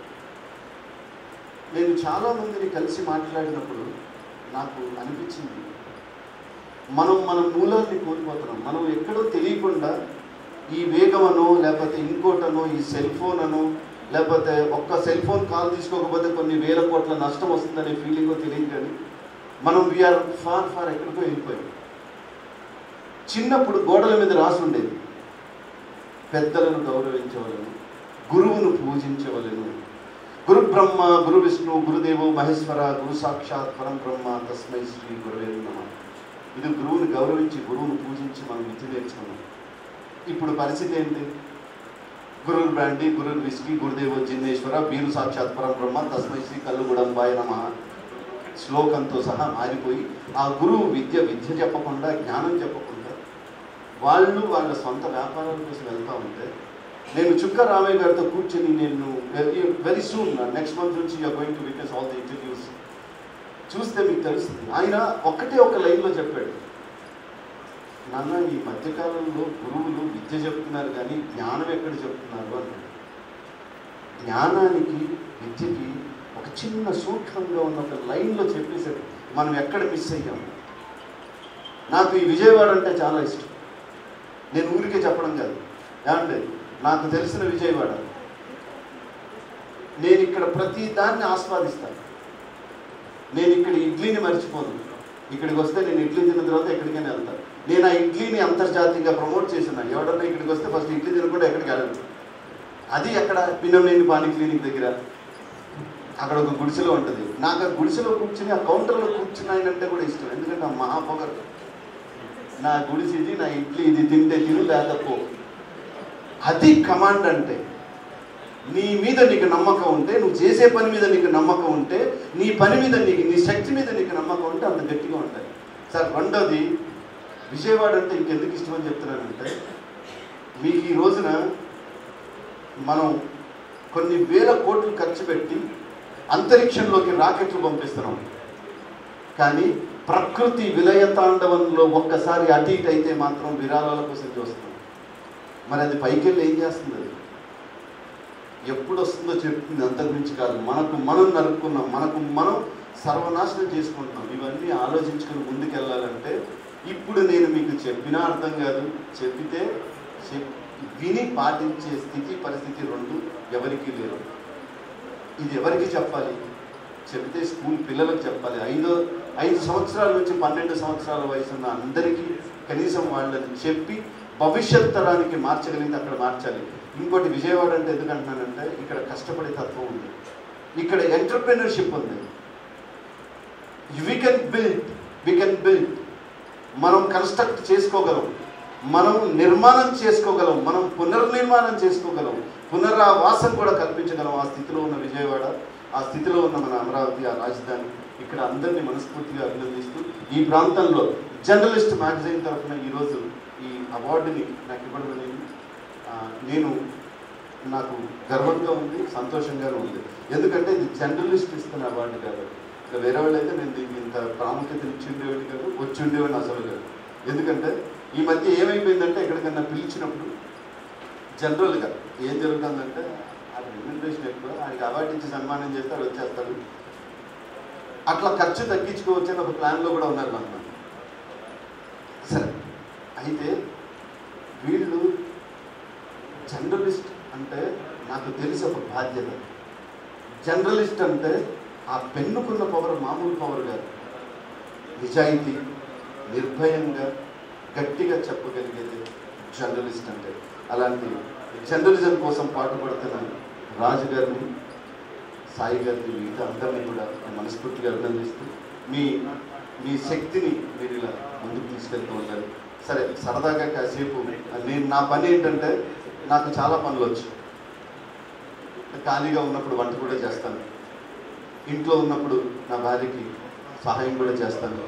నేను చాలా మందిని కలిసి మాట్లాడినప్పుడు నాకు అనిపించింది మనం మన మూలాన్ని కోల్పోతున్నాం మనం ఎక్కడో తెలియకుండా ఈ వేగమనో లేకపోతే ఇంకోటనో ఈ సెల్ ఫోన్ అనో లేకపోతే ఒక్క సెల్ ఫోన్ కాల్ తీసుకోకపోతే కొన్ని వేల కోట్ల నష్టం వస్తుందనే ఫీలింగ్ తెలియదు కానీ మనం వీఆర్ ఫార్ ఫార్ ఎక్కడికో వెళ్ళిపోయాం చిన్నప్పుడు గోడల మీద రాసి ఉండేది పెద్దలను గౌరవించవలను గురువును పూజించవలను గురు బ్రహ్మ గురు విష్ణు గురుదేవు మహేశ్వర గురు సాక్షాత్ పరం బ్రహ్మ తస్మై శ్రీ గురువే నమ ఇది గురువుని గౌరవించి గురువును పూజించి మనం విద్య నేర్చుకున్నాం ఇప్పుడు పరిస్థితి ఏంటి గురు బ్రాండి గురు విస్కీ గురుదేవ జిన్నేశ్వర వీరు సాక్షాత్ పరం బ్రహ్మ తస్మై శ్రీ కల్లుగుడంబాయ నమ శ్లోకంతో సహా మారిపోయి ఆ గురువు విద్య విద్య చెప్పకుండా జ్ఞానం చెప్పకుండా వాళ్ళు వాళ్ళ సొంత వ్యాపారాల కోసం వెళ్తూ ఉంటే నేను చుక్క రామయ్య గారితో కూర్చొని నేను వెరీ సూన్ నెక్స్ట్ మంత్ నుంచి you're going to witness all the interviews చూస్తే మీకు తెలుస్తుంది ఆయన ఒక్కటే ఒక లైన్లో చెప్పాడు నాన్న ఈ మధ్యకాలంలో గురువులు విద్య చెప్తున్నారు కానీ జ్ఞానం ఎక్కడ చెప్తున్నారు అన్నాడు జ్ఞానానికి విద్యకి ఒక చిన్న సూక్ష్మంగా ఉన్న ఒక లైన్లో చెప్పేశాడు మనం ఎక్కడ మిస్ అయ్యాం నాకు ఈ విజయవాడ అంటే చాలా ఇష్టం నేను ఊరికే చెప్పడం కాదు ఏమంటే నాకు తెలిసిన విజయవాడ నేను ఇక్కడ ప్రతి దాన్ని ఆస్వాదిస్తాను నేను ఇక్కడ ఇడ్లీని మర్చిపోను ఇక్కడికి వస్తే నేను ఇడ్లీ తిన్న తర్వాత ఎక్కడికైనా వెళ్తాను నేను ఆ ఇడ్లీని అంతర్జాతీయంగా ప్రమోట్ చేసిన ఎవడన్నా ఇక్కడికి వస్తే ఫస్ట్ ఇడ్లీ తినకుండా ఎక్కడికి వెళ్ళను అది ఎక్కడ పిన్నమనేని పాని క్లినిక్ దగ్గర అక్కడ ఒక గుడిసెలో ఉంటుంది నాకు ఆ గుడిసెలో కూర్చుని ఆ కౌంటర్లో కూర్చుని ఆయన అంటే కూడా ఇష్టం ఎందుకంటే ఆ మహాపొగరు నా గుడిసి ఇది నా ఇడ్లీ ఇది తింటే తిను లేకపో అది కమాండ్ అంటే నీ మీద నీకు నమ్మకం ఉంటే నువ్వు చేసే పని మీద నీకు నమ్మకం ఉంటే నీ పని మీద నీకు నీ శక్తి మీద నీకు నమ్మకం ఉంటే అంత గట్టిగా ఉంటాయి సార్ రెండోది విజయవాడ అంటే ఇంకెందుకు ఇష్టం అని చెప్తున్నానంటే మీకు ఈ రోజున మనం కొన్ని వేల కోట్లు ఖర్చు పెట్టి అంతరిక్షంలోకి రాకెట్లు పంపిస్తున్నాం కానీ ప్రకృతి విలయతాండవంలో ఒక్కసారి అటు ఇటు అయితే మాత్రం విరాళాల కోసం చూస్తున్నాం మరి అది పైకి వెళ్ళి ఏం చేస్తుంది అది ఎప్పుడు వస్తుందో చెప్తుంది అంత గురించి కాదు మనకు మనం నరుక్కున్నాం మనకు మనం సర్వనాశనం చేసుకుంటున్నాం ఇవన్నీ ఆలోచించుకుని ముందుకు వెళ్ళాలంటే ఇప్పుడు నేను మీకు చెప్పినా అర్థం కాదు చెప్పితే చెప్- విని పాటించే స్థితి పరిస్థితి రెండు ఎవరికీ లేరు ఇది ఎవరికి చెప్పాలి చెబితే స్కూల్ పిల్లలకు చెప్పాలి ఐదో ఐదు సంవత్సరాల నుంచి పన్నెండు సంవత్సరాల వయసు ఉన్న అందరికీ కనీసం వాళ్ళని చెప్పి భవిష్యత్ తరానికి మార్చగలిగితే అక్కడ మార్చాలి ఇంకోటి విజయవాడ అంటే ఎందుకు అంటున్నానంటే ఇక్కడ కష్టపడే తత్వం ఉంది ఇక్కడ ఎంటర్ప్రినర్షిప్ ఉంది we can build we can build మనం కన్స్ట్రక్ట్ చేసుకోగలం మనం నిర్మాణం చేసుకోగలం మనం పునర్నిర్మాణం చేసుకోగలం పునరావాసం కూడా కల్పించగలం ఆ స్థితిలో ఉన్న విజయవాడ ఆ స్థితిలో ఉన్న మన అమరావతి ఆ రాజధాని ఇక్కడ అందరినీ మనస్ఫూర్తిగా అభినందిస్తూ ఈ ప్రాంతంలో జర్నలిస్ట్ మ్యాగజైన్ తరఫున ఈరోజు ఈ అవార్డుని నాకు ఇవ్వడం అనేది ఆ, నేను నాకు గర్వంగా ఉంది సంతోషంగానే ఉంది ఎందుకంటే ఇది జర్నలిస్ట్ ఇస్తున్న అవార్డు కాదు ఇక వేరే వాళ్ళు అయితే నేను దీనికి ఇంత ప్రాముఖ్యత ఇచ్చి ఉండేవాడిని కాదు వచ్చి ఉండేవాడిని అసలు కాదు ఎందుకంటే ఈ మధ్య ఏమైపోయిందంటే ఎక్కడికన్నా పిలిచినప్పుడు జనరల్గా ఏం జరుగుతుందంటే ఆ రెమ్యూనరేషన్ ఎక్కువ ఆయనకి అవార్డు ఇచ్చి సన్మానం చేస్తాడు వచ్చేస్తాడు అట్లా ఖర్చు తగ్గించుకోవచ్చు అని ఒక ప్లాన్లో కూడా ఉన్నారు కొంతమంది సరే అయితే వీళ్ళు జర్నలిస్ట్ అంటే నాకు తెలిసి ఒక బాధ్యత జర్నలిస్ట్ అంటే ఆ పెన్నుకున్న పవర్ మామూలు పవర్ కాదు నిజాయితీ నిర్భయంగా గట్టిగా చెప్పగలిగేది జర్నలిస్ట్ అంటే అలాంటి జర్నలిజం కోసం పాటుపడుతున్న రాజు గారిని సాయి గారిని మిగతా అందరినీ కూడా నేను మనస్ఫూర్తిగా అభినందిస్తూ మీ మీ శక్తిని మీరు ఇలా ముందుకు తీసుకెళ్తూ ఉంటారు సరే సరదాగా కాసేపు నేను నా పని ఏంటంటే నాకు చాలా పనులు వచ్చు ఖాళీగా ఉన్నప్పుడు వంట కూడా చేస్తాను ఇంట్లో ఉన్నప్పుడు నా భార్యకి సహాయం కూడా చేస్తాను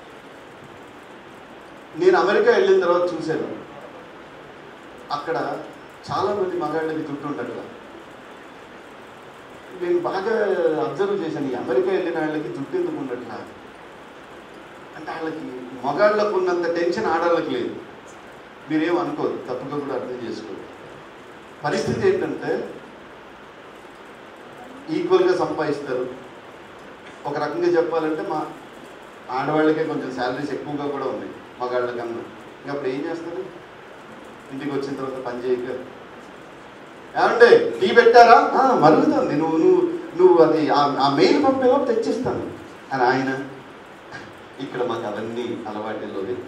నేను అమెరికా వెళ్ళిన తర్వాత చూశాను అక్కడ చాలా మంది మగాళ్ళకి జుట్టు ఉండట్లా నేను బాగా అబ్జర్వ్ చేశాను ఈ అమెరికా వెళ్ళిన వాళ్ళకి జుట్టు ఎందుకు ఉండట్లా అంటే వాళ్ళకి మగాళ్ళకు ఉన్నంత టెన్షన్ ఆడవాళ్ళకి లేదు మీరేం అనుకోదు తప్పుగా కూడా అర్థం చేసుకోరు పరిస్థితి ఏంటంటే ఈక్వల్గా సంపాదిస్తారు ఒక రకంగా చెప్పాలంటే మా ఆడవాళ్ళకే కొంచెం శాలరీస్ ఎక్కువగా కూడా ఉన్నాయి మగాళ్ళ కన్నా ఇంకా అప్పుడు ఏం చేస్తారు ఇంటికి వచ్చిన తర్వాత పని చేయక ఏమంటే టీ పెట్టారా "ఆ, మరుగుతుంది నువ్వు నువ్వు నువ్వు అది ఆ- ఆ మెయిల్ పంపేలోపు తెచ్చిస్తాను అని ఆయన ఇక్కడ మాకు అవన్నీ అలవాటులో లేదు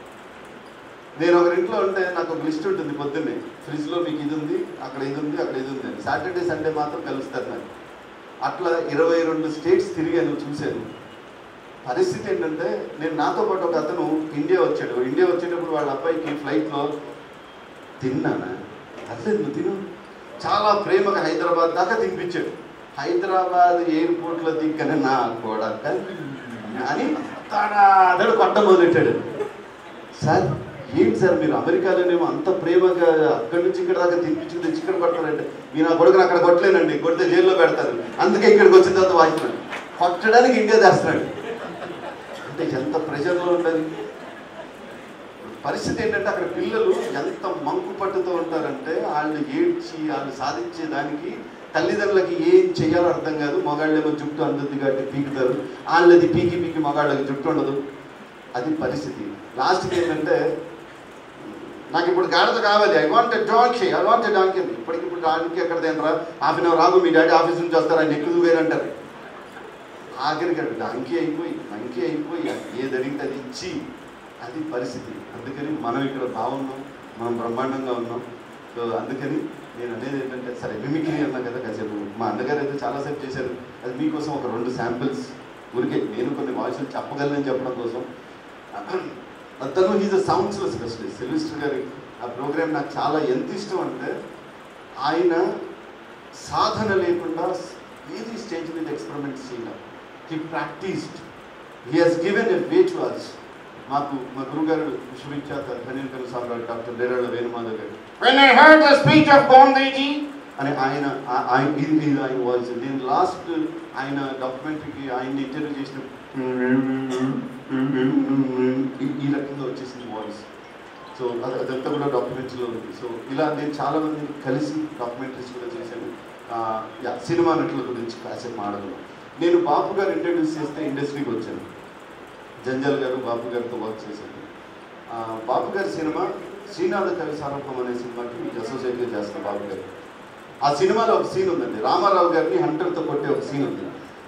నేను ఒక ఇంట్లో ఉంటే నాకు ఒక లిస్ట్ ఉంటుంది పొద్దున్నే ఫ్రిడ్జ్లో మీకు ఇది ఉంది అక్కడ ఇది ఉంది అక్కడ ఇది ఉంది అని సాటర్డే సండే మాత్రం కలుస్తారు నాకు అట్లా ఇరవై రెండు స్టేట్స్ తిరిగాను చూశాను పరిస్థితి ఏంటంటే నేను నాతో పాటు ఒక అతను ఇండియా వచ్చాడు ఇండియా వచ్చేటప్పుడు వాళ్ళ అబ్బాయికి ఫ్లైట్లో తిన్నానా అట్లేదు నువ్వు తిను చాలా ప్రేమగా హైదరాబాద్ దాకా తినిపించాడు హైదరాబాద్ ఎయిర్పోర్ట్లో దిక్కనే నా కొడక అని తడాదడు కొట్ట మొదలెట్టాడు సార్ ఏంటి సార్ మీరు అమెరికాలోనేమో అంత ప్రేమగా అక్కడి నుంచి ఇక్కడ దాకా తినిపించుకుని తెచ్చి ఇక్కడ కొడతారంటే మీరు నా కొడుకుని అక్కడ కొట్టలేనండి కొడితే జైల్లో పెడతారు అందుకే ఇక్కడికి వచ్చిన తర్వాత వాయిస్తున్నాడు కొట్టడానికి ఇండియా చేస్తున్నాడు అంటే ఎంత ప్రెషర్లో ఉండాలి పరిస్థితి ఏంటంటే అక్కడ పిల్లలు ఎంత మంకు పట్టుతో ఉంటారంటే వాళ్ళు ఏడ్చి వాళ్ళు సాధించే దానికి తల్లిదండ్రులకి ఏం చేయాలో అర్థం కాదు మగాళ్ళేమో జుట్టు అందుద్ది కాబట్టి పీకుతారు వాళ్ళది పీకి పీకి మగాళ్ళకి జుట్టు ఉండదు అది పరిస్థితి లాస్ట్కి ఏంటంటే నాకు ఇప్పుడు గాడిద కావాలి I want donkey I want donkey ఇప్పటికి ఇప్పుడు డాంకీ ఎక్కడ తినరా హాఫ్ అన్ అవర్ ఆగు మీ డాడీ ఆఫీస్ నుంచి వస్తారు ఆయన ఎక్కువ వేరంటారు ఆఖరికి అక్కడ డాంకీ అయిపోయి మంకీ అయిపోయి ఏది అడిగితే అది ఇచ్చి అది పరిస్థితి అందుకని మనం ఇక్కడ బాగున్నాం మనం బ్రహ్మాండంగా ఉన్నాం సో అందుకని నేను అనేది ఏంటంటే సరే మిమిక్రీ అన్నా కదా కాసేపు మా అన్నగారు అయితే చాలాసేపు చేశారు అది మీకోసం ఒక రెండు శాంపిల్స్ ఊరికే నేను కొన్ని వాయిస్లు చెప్పగలను చెప్పడం కోసం అతను ఈజ్ అ సౌండ్స్లో స్పెషలిస్ట్ సిల్విస్టర్ గారి ఆ ప్రోగ్రామ్ నాకు చాలా ఎంత ఇష్టం అంటే ఆయన సాధన లేకుండా ఏది స్టేజ్ మీద ఎక్స్పెరిమెంట్స్ చేయడం he practised he has given a way to us మాకు మా గురుగారు విశ్వవిఖ్యాత ధనికల సామ్రాట్ డాక్టర్ డేరాళ్ళ వేణుమాధవ్ గారు When I heard the speech of Gandhiji, అని ఆయన ఆ- ఆయన ఇది ఇది ఆయన వాయిస్ నేను లాస్ట్ ఆయన డాక్యుమెంటరీకి ఆయన ఇంటర్వ్యూ చేసిన ఈ- ఈ రకంగా వచ్చేసింది వాయిస్ సో అది అదంతా కూడా డాక్యుమెంటరీలో ఉంది సో ఇలా నేను చాలా మంది కలిసి డాక్యుమెంటరీస్ కూడా చేశాను ఆ, యా సినిమా నటుల గురించి కాసేపు మాడగలను నేను బాపు గారు ఇంట్రడ్యూస్ చేస్తే ఇండస్ట్రీకి వచ్చాను జంజాల్ గారు బాపు గారితో వర్క్ చేశాను ఆ, బాపు గారి సినిమా శ్రీనాథ కవి సారూపం అనే సినిమాకి అసోసియేట్గా చేస్తాను బాబు గారు ఆ సినిమాలో ఒక సీన్ ఉందండి రామారావు గారిని హంటర్తో కొట్టే ఒక సీన్ ఉంది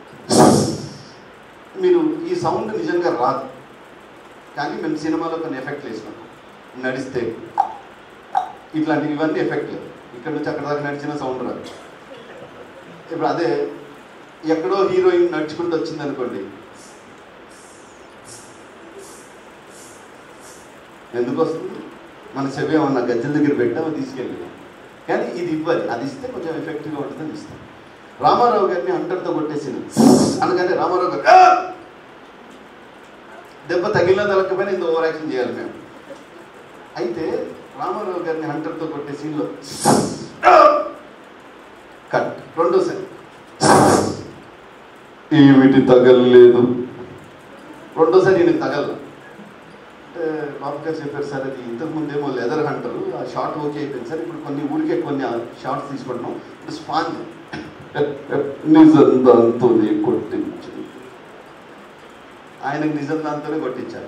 మీరు ఈ సౌండ్ నిజంగా రాదు కానీ మేము సినిమాలో కొన్ని ఎఫెక్ట్లు వేసినాం నడిస్తే ఇట్లాంటివి ఇవన్నీ ఎఫెక్ట్లు ఇక్కడ నుంచి అక్కడ దాకా నడిచిన సౌండ్ రాదు ఇప్పుడు అదే ఎక్కడో హీరోయిన్ నడుచుకుంటూ వచ్చింది అనుకోండి ఎందుకు వస్తుంది మన చెవి ఏమన్నా గజ్జల దగ్గర పెట్టామో తీసుకెళ్ళి కానీ ఇది ఇవ్వాలి అది ఇస్తే కొంచెం ఎఫెక్టివ్గా ఉంటుందని ఇస్తాం రామారావు గారిని అంటర్తో కొట్టేసింది అనగానే రామారావు గారు "ఆ!" దెబ్బ తగిలిన తలకపోయినా ఇంత ఓవర్ యాక్షన్ చేయాలి మేము అయితే రామారావు గారిని హంటర్తో కొట్టే సీన్లో రెండోసారి ఏమిటి తగలలేదు రెండోసారి ఈయనకి తగల అంటే బాబు గారు చెప్పారు సార్ అది ఇంతకు ముందేమో లెదర్ హంటర్ ఆ షార్ట్ ఓకే అయిపోయింది సార్ ఇప్పుడు కొన్ని ఊరికే కొన్ని షార్ట్స్ తీసుకుంటున్నాం ఇప్పుడు స్పాంజ్ నిజం దాంతోనే కొట్టించు ఆయనకు నిజం దాంతోనే కొట్టించారు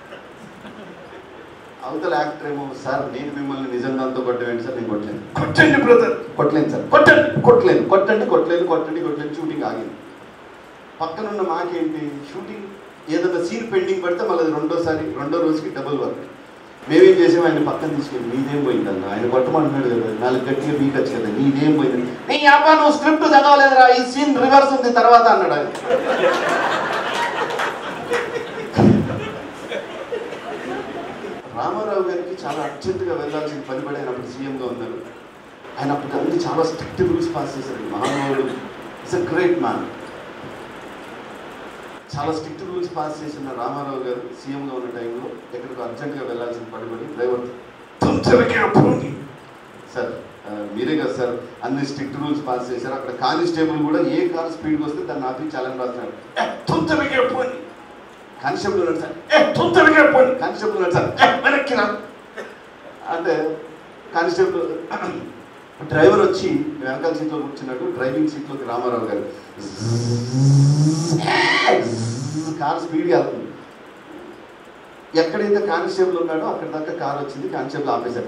అవతల యాక్టర్ ఏమో సార్ నేను మిమ్మల్ని నిజం దాంతో కొట్టవేంటి సార్ నేను కొట్టలేను కొట్టండి బ్రదర్ కొట్టలేను సార్ కొట్టండి కొట్టలేను కొట్టండి కొట్టలేను కొట్టండి కొట్టలేను షూటింగ్ ఆగింది పక్కనున్న మాకేంటి షూటింగ్ ఏదైనా సీన్ పెండింగ్ పడితే మళ్ళీ అది రెండోసారి రెండో రోజుకి డబుల్ వర్క్ మేమేం చేసాం ఆయన పక్కన తీసుకెళ్ళి నీదేం పోయిందన్న ఆయన కొట్టమంటున్నాడు కదా నాలుగు గట్టిగా పీకొచ్చు కదా నీదేం పోయింది నీ అబ్బా నువ్వు స్క్రిప్ట్ చదవలేదురా ఈ సీన్ రివర్స్ ఉంది తర్వాత అన్నాడు ఆయన రామారావు గారికి చాలా అర్జెంటుగా వెళ్ళాల్సిన పని పడి ఆయన అప్పుడు సీఎంగా ఉన్నారు ఆయన అప్పుడు అన్ని చాలా స్ట్రిక్ట్ రూల్స్ పాస్ చేశారు మహానుభావుడు ఇట్స్ అ గ్రేట్ మ్యాన్ చాలా స్ట్రిక్ట్ రూల్స్ పాస్ చేసిన రామారావు గారు సీఎంగా ఉన్న టైంలో ఎక్కడికి అర్జెంటుగా వెళ్ళాల్సిన పని పడి డ్రైవర్ తొందరగా పోనీ సార్ ఆ, మీరే కదా సార్ అన్ని స్ట్రిక్ట్ రూల్స్ పాస్ చేశారు అక్కడ కానిస్టేబుల్ కూడా ఏ కార్ స్పీడ్కి వస్తే దాన్ని ఆపి ఛాలెంజ్ రాస్తున్నారు "ఏ, తొందరగా పోనీ కానిస్టేబుల్ ఉన్నాడు సార్ "ఏ, తొందరగా పోనీ కానిస్టేబుల్ ఉన్నాడు సార్ "ఏ, వెనక్కి రా అంటే కానిస్టేబుల్ డ్రైవర్ వచ్చి వెనకాల సీట్లో కూర్చున్నాడు డ్రైవింగ్ సీట్లోకి రామారావు గారు కార్ స్పీడ్గా వెళ్తుంది ఎక్కడైతే కానిస్టేబుల్ ఉన్నాడో అక్కడ దాకా కార్ వచ్చింది కానిస్టేబుల్ ఆపేశాడు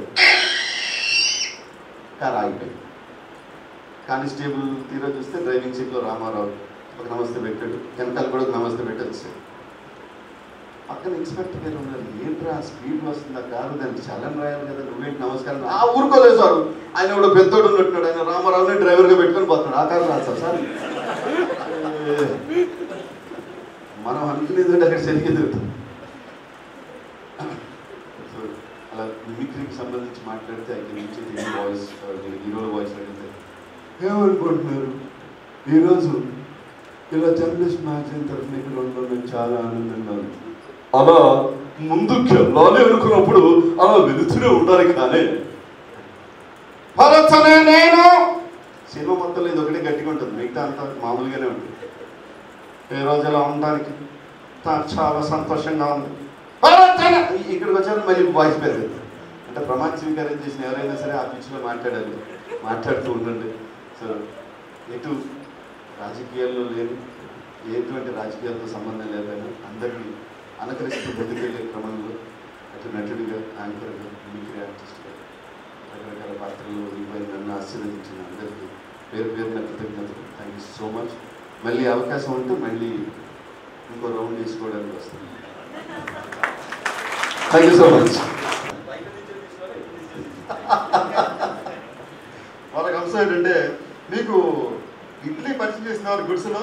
కార్ ఆగిపోయింది కానిస్టేబుల్ తీరా చూస్తే డ్రైవింగ్ సీట్లో రామారావు ఒక నమస్తే పెట్టాడు వెనకాల కూడా ఒక నమస్తే పెట్టచ్చు పక్కన ఇన్స్పెక్టర్ గారు ఉన్నారు ఏంట్రా స్పీడ్ వస్తుంది ఆ కారు దానికి చలం రాయాలి కదా నువ్వేంటి నమస్కారం ఆ ఊరుకోలేదు సార్ ఆయన కూడా పెద్దోడు ఉన్నట్టున్నాడు ఆయన రామారావుని డ్రైవర్గా పెట్టుకొని పోతున్నాడు ఆ కారు రాదు సార్ సార్ ఏ, మనం అనుకునేది అక్కడ సరిగ్గా తిరుగుతాం సో అలా మిమిక్రీకి సంబంధించి మాట్లాడితే అయితే నుంచి హీరో వాయిస్ హీరోల వాయిస్ అడిగితే ఏమనుకుంటున్నారు ఈరోజు ఇలా జర్నలిస్ట్ మ్యాగజైన్ తరఫున ఇక్కడ ఉండడం నాకు చాలా ఆనందంగా ఉంది అలా ముందుకు వెళ్ళాలి అనుకున్నప్పుడు అలా వెళుతూనే ఉండాలి కానీ భరతనే నేను సినిమా మొత్తంలో ఇది ఒకటే గట్టిగా ఉంటుంది మిగతా అంతా మామూలుగానే ఉంటుంది ఏ రోజు ఇలా ఉండడానికి నాకు చాలా సంతోషంగా ఉంది భరతనే ఇ- ఇక్కడికి వచ్చాక మళ్ళీ వాయిస్ పెరుగుతుంది అంటే ప్రమాణ స్వీకారం చేసిన ఎవరైనా సరే ఆ పిచ్చిలో మాట్లాడాలి మాట్లాడుతూ ఉండండి సో ఎటు రాజకీయాల్లో లేని ఎటువంటి రాజకీయాలతో సంబంధం లేకపోయినా అందరినీ అనుకరిస్తూ బతికెళ్ళే క్రమంలో అటు నటుడిగా యాంకర్గా మిమిక్రీ ఆర్టిస్ట్గా రకరకాల పాత్రలు ఇవ్వని నన్ను ఆశీర్వదించిన అందరికీ పేరు పేరున కృతజ్ఞతలు థ్యాంక్ యూ సో మచ్ మళ్ళీ అవకాశం ఉంటే మళ్ళీ ఇంకో రౌండ్ తీసుకోవడానికి వస్తుంది థ్యాంక్ యూ సో మచ్ వాళ్ళకి అంశం ఏంటంటే మీకు ఇడ్లీ పరిచయం చేసిన వారు గుడిసెలో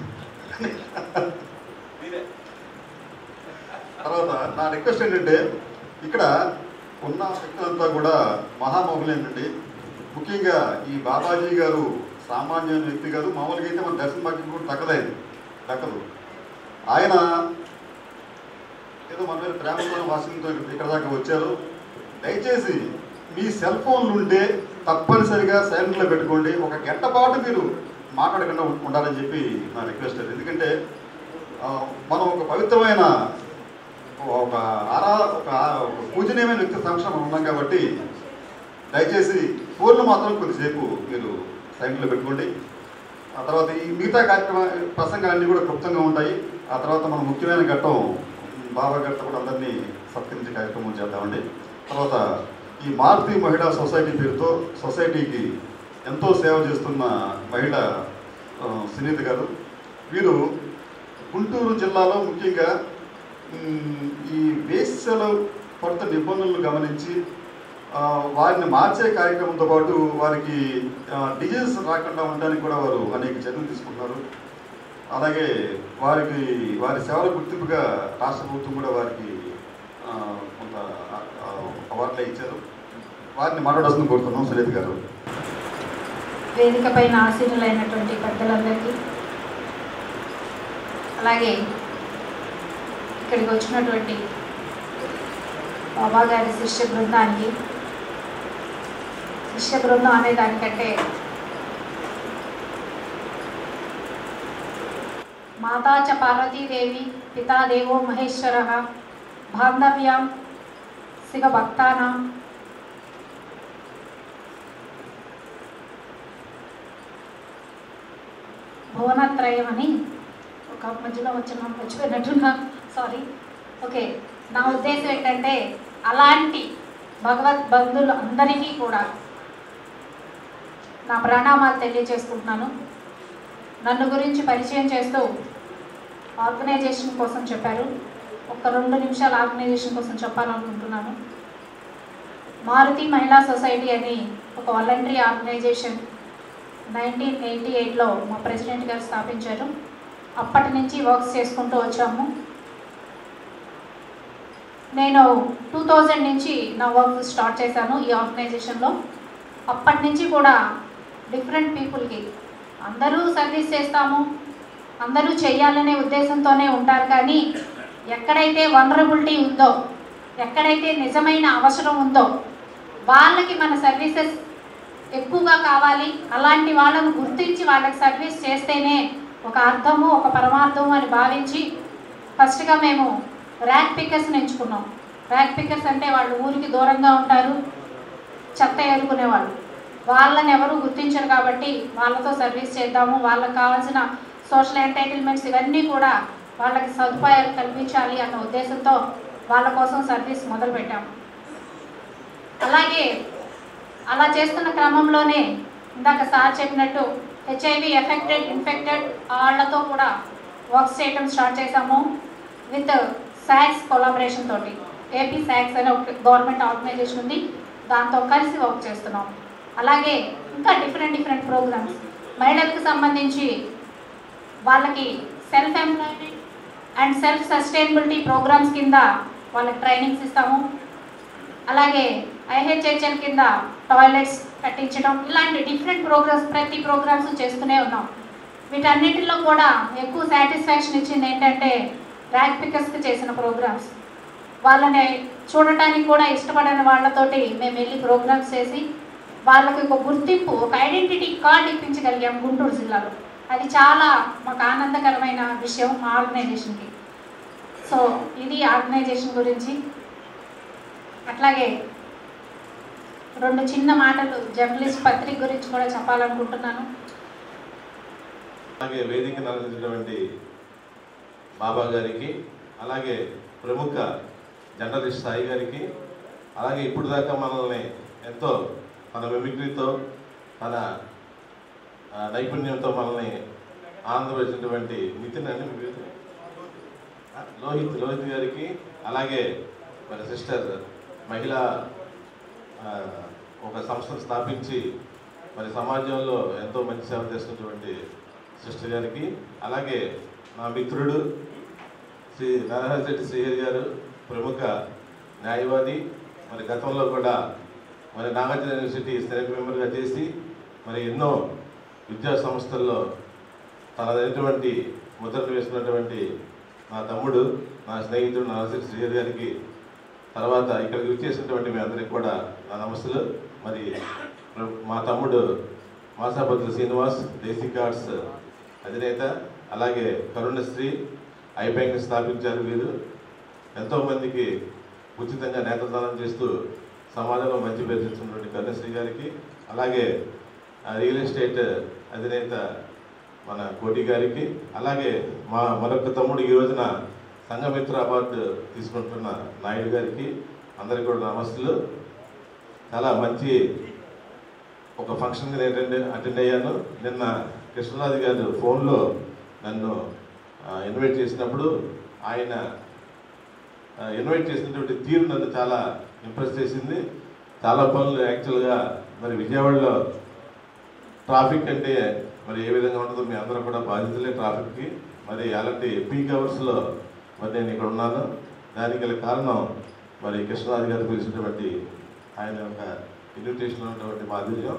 తర్వాత నా రిక్వెస్ట్ ఏంటంటే ఇక్కడ ఉన్న వ్యక్తులంతా కూడా మహామహులేనండి ముఖ్యంగా ఈ బాబాజీ గారు సామాన్యమైన వ్యక్తి కాదు మామూలుగా అయితే మన దర్శన భాగ్యం కూడా దక్కలేదు దక్కదు ఆయన ఏదో మన మీద ప్రేమతో వాసనతో ఇక్కడ దాకా వచ్చారు దయచేసి మీ సెల్ ఫోన్లు ఉంటే తప్పనిసరిగా సైలెంట్లో పెట్టుకోండి ఒక గంట పాటు మీరు మాట్లాడకుండా ఉం- ఉండాలని చెప్పి నా రిక్వెస్ట్ అది ఎందుకంటే ఆ, మనం ఒక పవిత్రమైన ఒక ఆరా ఒక ఆ- ఒక పూజనీయమైన వ్యక్తి సమక్షంలో మనం ఉన్నాం కాబట్టి దయచేసి ఫోన్లు మాత్రం కొద్దిసేపు మీరు సైలెంట్లో పెట్టుకోండి ఆ తర్వాత ఈ మిగతా కార్యక్రమ ప్రసంగాలన్నీ కూడా క్లుప్తంగా ఉంటాయి ఆ తర్వాత మనం ముఖ్యమైన ఘట్టం బాబా గారితో కూడా అందరినీ సత్కరించే కార్యక్రమం చేద్దామండి తర్వాత ఈ మారుతి మహిళా సొసైటీ పేరుతో సొసైటీకి ఎంతో సేవ చేస్తున్న మహిళ ఆ, సునీత గారు వీరు గుంటూరు జిల్లాలో ముఖ్యంగా మ్, ఈ వేశ్యలు పడుతున్న ఇబ్బందులను గమనించి ఆ, వారిని మార్చే కార్యక్రమంతో పాటు వారికి డిజీజ్ రాకుండా ఉండడానికి కూడా వారు అనేక చర్యలు తీసుకుంటున్నారు అలాగే వారికి వారి సేవల గుర్తింపుగా రాష్ట్ర ప్రభుత్వం కూడా వారికి ఆ, కొంత ఆ, అవార్డులు ఇచ్చారు వారిని మాట్లాడాల్సింది కోరుతున్నాం సునీత గారు వేదిక పైన ఆసీనులైనటువంటి పెద్దలందరికీ అలాగే ఇక్కడికి వచ్చినటువంటి బాబా గారి శిష్య బృందానికి శిష్య బృందం అనే దానికంటే మాతా చ పార్వతీదేవి పితా దేవో మహేశ్వర బాంధవ్యాం శివ భక్తానాం భువనత్రయం అని ఒక మధ్యలో వచ్చిన మర్చిపోయినట్టున్నా సారీ ఓకే నా ఉద్దేశం ఏంటంటే అలాంటి భగవత్ బంధువులు అందరికీ కూడా నా ప్రణామాలు తెలియజేసుకుంటున్నాను నన్ను గురించి పరిచయం చేస్తూ ఆర్గనైజేషన్ కోసం చెప్పారు ఒక రెండు నిమిషాలు ఆర్గనైజేషన్ కోసం చెప్పాలనుకుంటున్నాను మారుతి మహిళా సొసైటీ అని ఒక వాలంటరీ ఆర్గనైజేషన్ నైన్టీన్ ఎయిటీ ఎయిట్లో మా ప్రెసిడెంట్ గారు స్థాపించారు అప్పటి నుంచి వర్క్స్ చేసుకుంటూ వచ్చాము నేను టూ థౌజండ్ నుంచి నా వర్క్ స్టార్ట్ చేశాను ఈ ఆర్గనైజేషన్లో అప్పటి నుంచి కూడా డిఫరెంట్ పీపుల్కి అందరూ సర్వీస్ చేస్తాము అందరూ చేయాలనే ఉద్దేశంతోనే ఉంటారు కానీ ఎక్కడైతే వనరబిలిటీ ఉందో ఎక్కడైతే నిజమైన అవసరం ఉందో వాళ్ళకి మన సర్వీసెస్ ఎక్కువగా కావాలి అలాంటి వాళ్ళను గుర్తించి వాళ్ళకి సర్వీస్ చేస్తేనే ఒక అర్థము ఒక పరమార్థము అని భావించి ఫస్ట్గా మేము ర్యాక్ పికర్స్ని ఎంచుకున్నాం ర్యాక్ పికర్స్ అంటే వాళ్ళు ఊరికి దూరంగా ఉంటారు చెత్త ఏరుకునేవాళ్ళు వాళ్ళని ఎవరు గుర్తించరు కాబట్టి వాళ్ళతో సర్వీస్ చేద్దాము వాళ్ళకి కావాల్సిన సోషల్ ఎంటైటిల్మెంట్స్ ఇవన్నీ కూడా వాళ్ళకి సదుపాయాలు కల్పించాలి అన్న ఉద్దేశంతో వాళ్ళ కోసం సర్వీస్ మొదలుపెట్టాము అలాగే అలా చేస్తున్న క్రమంలోనే ఇందాక సార్ చెప్పినట్టు హెచ్ఐవి ఎఫెక్టెడ్ ఇన్ఫెక్టెడ్ వాళ్ళతో కూడా వర్క్స్ చేయడం స్టార్ట్ చేశాము విత్ శాక్స్ కొలాబరేషన్ తోటి ఏపీ శాక్స్ అనే ఒక గవర్నమెంట్ ఆర్గనైజేషన్ ఉంది దాంతో కలిసి వర్క్ చేస్తున్నాం అలాగే ఇంకా డిఫరెంట్ డిఫరెంట్ ప్రోగ్రామ్స్ మహిళలకు సంబంధించి వాళ్ళకి self employment and self sustainability programmes కింద వాళ్ళకి ట్రైనింగ్స్ ఇస్తాము అలాగే ఐహెచ్హెచ్ఎల్ కింద టాయిలెట్స్ కట్టించడం ఇలాంటి డిఫరెంట్ ప్రోగ్రామ్స్ ప్రతి ప్రోగ్రామ్స్ చేస్తూనే ఉన్నాం వీటన్నిటిలో కూడా ఎక్కువ సాటిస్ఫాక్షన్ ఇచ్చింది ఏంటంటే ర్యాక్ పికర్స్కి చేసిన ప్రోగ్రామ్స్ వాళ్ళని చూడటానికి కూడా ఇష్టపడని వాళ్ళతోటి మేము వెళ్ళి ప్రోగ్రామ్స్ చేసి వాళ్ళకి ఒక గుర్తింపు ఒక ఐడెంటిటీ కార్డ్ ఇప్పించగలిగాం గుంటూరు జిల్లాలో అది చాలా మాకు ఆనందకరమైన విషయం మా ఆర్గనైజేషన్కి సో ఇది ఆర్గనైజేషన్ గురించి అట్లాగే రెండు చిన్న మాటలు జర్నలిస్ట్ పత్రిక గురించి కూడా చెప్పాలనుకుంటున్నాను అలాగే వేదికను అందించినటువంటి బాబా గారికి అలాగే ప్రముఖ జర్నలిస్ట్ సాయి గారికి అలాగే ఇప్పుడు దాకా మనల్ని ఎంతో తన మిమిక్రీతో తన ఆ, నైపుణ్యంతో మనల్ని ఆనందపరిచినటువంటి నితిన్ అని మీ పేరు? ఆ, లోహిత్ లోహిత్ గారికి అలాగే మరి సిస్టర్ మహిళా ఆ, ఒక సంస్థను స్థాపించి మరి సమాజంలో ఎంతో మంచి సేవ చేస్తున్నటువంటి సిస్టర్ గారికి అలాగే నా మిత్రుడు శ్రీ నరహరి శెట్టి శ్రీహరి గారు ప్రముఖ న్యాయవాది మరి గతంలో కూడా మరి నాగార్జున యూనివర్సిటీ సెనెట్ మెంబర్గా చేసి మరి ఎన్నో విద్యా సంస్థల్లో తనదైనటువంటి ముద్రను వేసినటువంటి నా తమ్ముడు నా స్నేహితుడు నరహరి శ్రీహరి గారికి తర్వాత ఇక్కడికి వచ్చేసినటువంటి మీ అందరికి కూడా నా నమస్తులు మరి ప్ర- మా తమ్ముడు మాసాపత్రి శ్రీనివాస్ దేశీ కార్డ్స్ అధినేత అలాగే కరుణశ్రీ ఐబ్యాంక్ స్థాపించారు వీరు ఎంతోమందికి ఉచితంగా నేత్రదానం చేస్తూ సమాజంలో మంచి పేరు తెచ్చుకున్నటువంటి కరుణశ్రీ గారికి అలాగే ఆ రియల్ ఎస్టేట్ అధినేత మన కోటి గారికి అలాగే మా మరొక తమ్ముడు ఈ రోజున సంఘమిత్ర అవార్డు తీసుకుంటున్న నాయుడు గారికి అందరికీ కూడా నమస్తులు చాలా మంచి ఒక ఫంక్షన్కి నేను అటెండ్ అటెండ్ అయ్యాను నిన్న కృష్ణరాజు గారు ఫోన్లో నన్ను ఆ, ఇన్వైట్ చేసినప్పుడు ఆయన ఆ, ఇన్వైట్ చేసినటువంటి తీరు నన్ను చాలా ఇంప్రెస్ చేసింది చాలా పనులు యాక్చువల్గా మరి విజయవాడలో ట్రాఫిక్ అంటే మరి ఏ విధంగా ఉంటుందో మీ అందరూ కూడా బాధితులే ట్రాఫిక్కి మరి అలాంటి పీక్ అవర్స్లో మరి నేను ఇక్కడ ఉన్నాను దానికి గల కారణం మరి కృష్ణరాజు గారు పిలిచినటువంటి ఆయన యొక్క ఇన్విటేషన్ ఉన్నటువంటి మాధుర్యం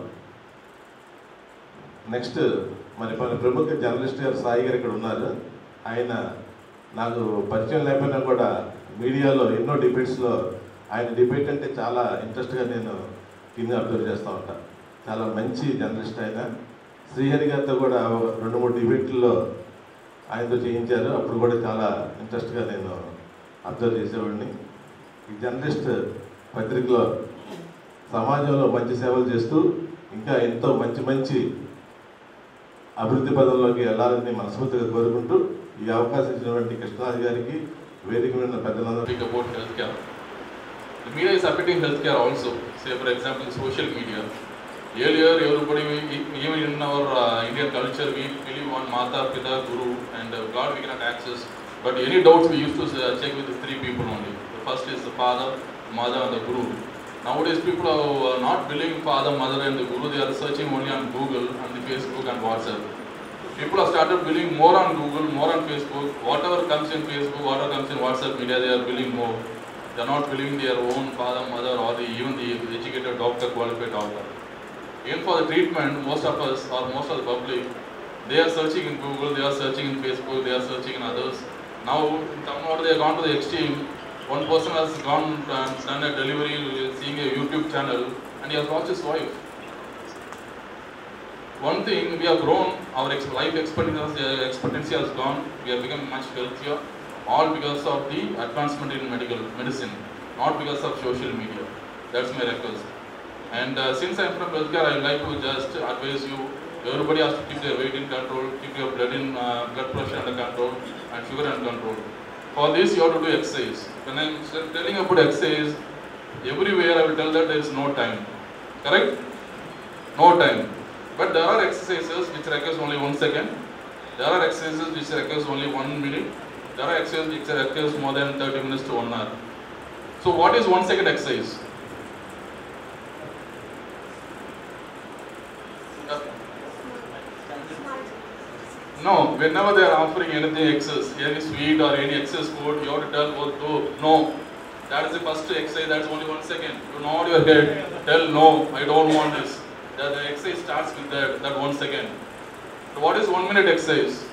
నెక్స్ట్ మరి మన ప్రముఖ జర్నలిస్ట్ గారు సాయి గారు ఇక్కడ ఉన్నారు ఆయన నాకు పరిచయం లేకపోయినా కూడా మీడియాలో ఎన్నో డిబేట్స్లో ఆయన డిబేట్ అంటే చాలా ఇంట్రెస్ట్గా నేను కింద అబ్జర్వ్ చేస్తూ ఉంటాను చాలా మంచి జర్నలిస్ట్ ఆయన శ్రీహరి గారితో కూడా ఒక రెండు మూడు డిబేట్లలో ఆయనతో చేయించారు అప్పుడు కూడా చాలా ఇంట్రెస్ట్గా నేను అబ్జర్వ్ చేసేవాడిని ఈ జర్నలిస్ట్ పత్రికలో సమాజంలో మంచి సేవలు చేస్తూ ఇంకా ఎంతో మంచి మంచి అభివృద్ధి పదంలోకి వెళ్ళాలని మనస్ఫూర్తిగా కోరుకుంటూ ఈ అవకాశం ఇచ్చినటువంటి కృష్ణరాజు గారికి వేదిక మీద ఉన్న పెద్దలందరూ speak about healthcare. The media is affecting healthcare also. Say, for example, social media. Earlier, everybody, we- even in our uh, Indian culture, we believe on Mata, Pita, Guru, and uh, God we cannot access. But any doubts, we used to uh, check with the three people only. The first is the father, mother, and the Guru. Nowadays, people are uh, not believing father, mother, and the Guru. They are searching only on Google, on the Facebook, and WhatsApp. People have started believing more on Google, more on Facebook. Whatever comes in Facebook, whatever comes in WhatsApp media, they are believing more. They are not believing their own father, mother, or the, even the educated doctor, qualified doctor. Even for the treatment, most of us, or most of the public, they are searching in Google, they are searching in Facebook, they are searching in others. Now, in Tamil Nadu, they have gone to the extreme. One person has gone and done a delivery, seeing a YouTube channel, and he has lost his wife. One thing, we have grown, our ex- life expectancy, expectancy has gone, we have become much healthier, all because of the advancement in medical medicine, not because of social media. That's my request. And uh, since I'm from healthcare, I would like to just advise you, everybody has to keep their weight in control, keep your blood in uh, blood pressure under control, and sugar under control. For this, you have to do exercise. When I'm s- telling about exercise, everywhere I will tell that there is no time. Correct? No time. But there are exercises which requires only one second. There are exercises which requires only one minute. There are exercises which requires more than 30 minutes to one hour. So what is one second exercise? Uh, No, whenever they are offering anything excess, any sweet or any excess food, you have to tell both to no. That is the first exercise, that's only one second. You nod your head, tell no, I don't want this. The, the exercise starts with that, that one second. So what is one minute exercise?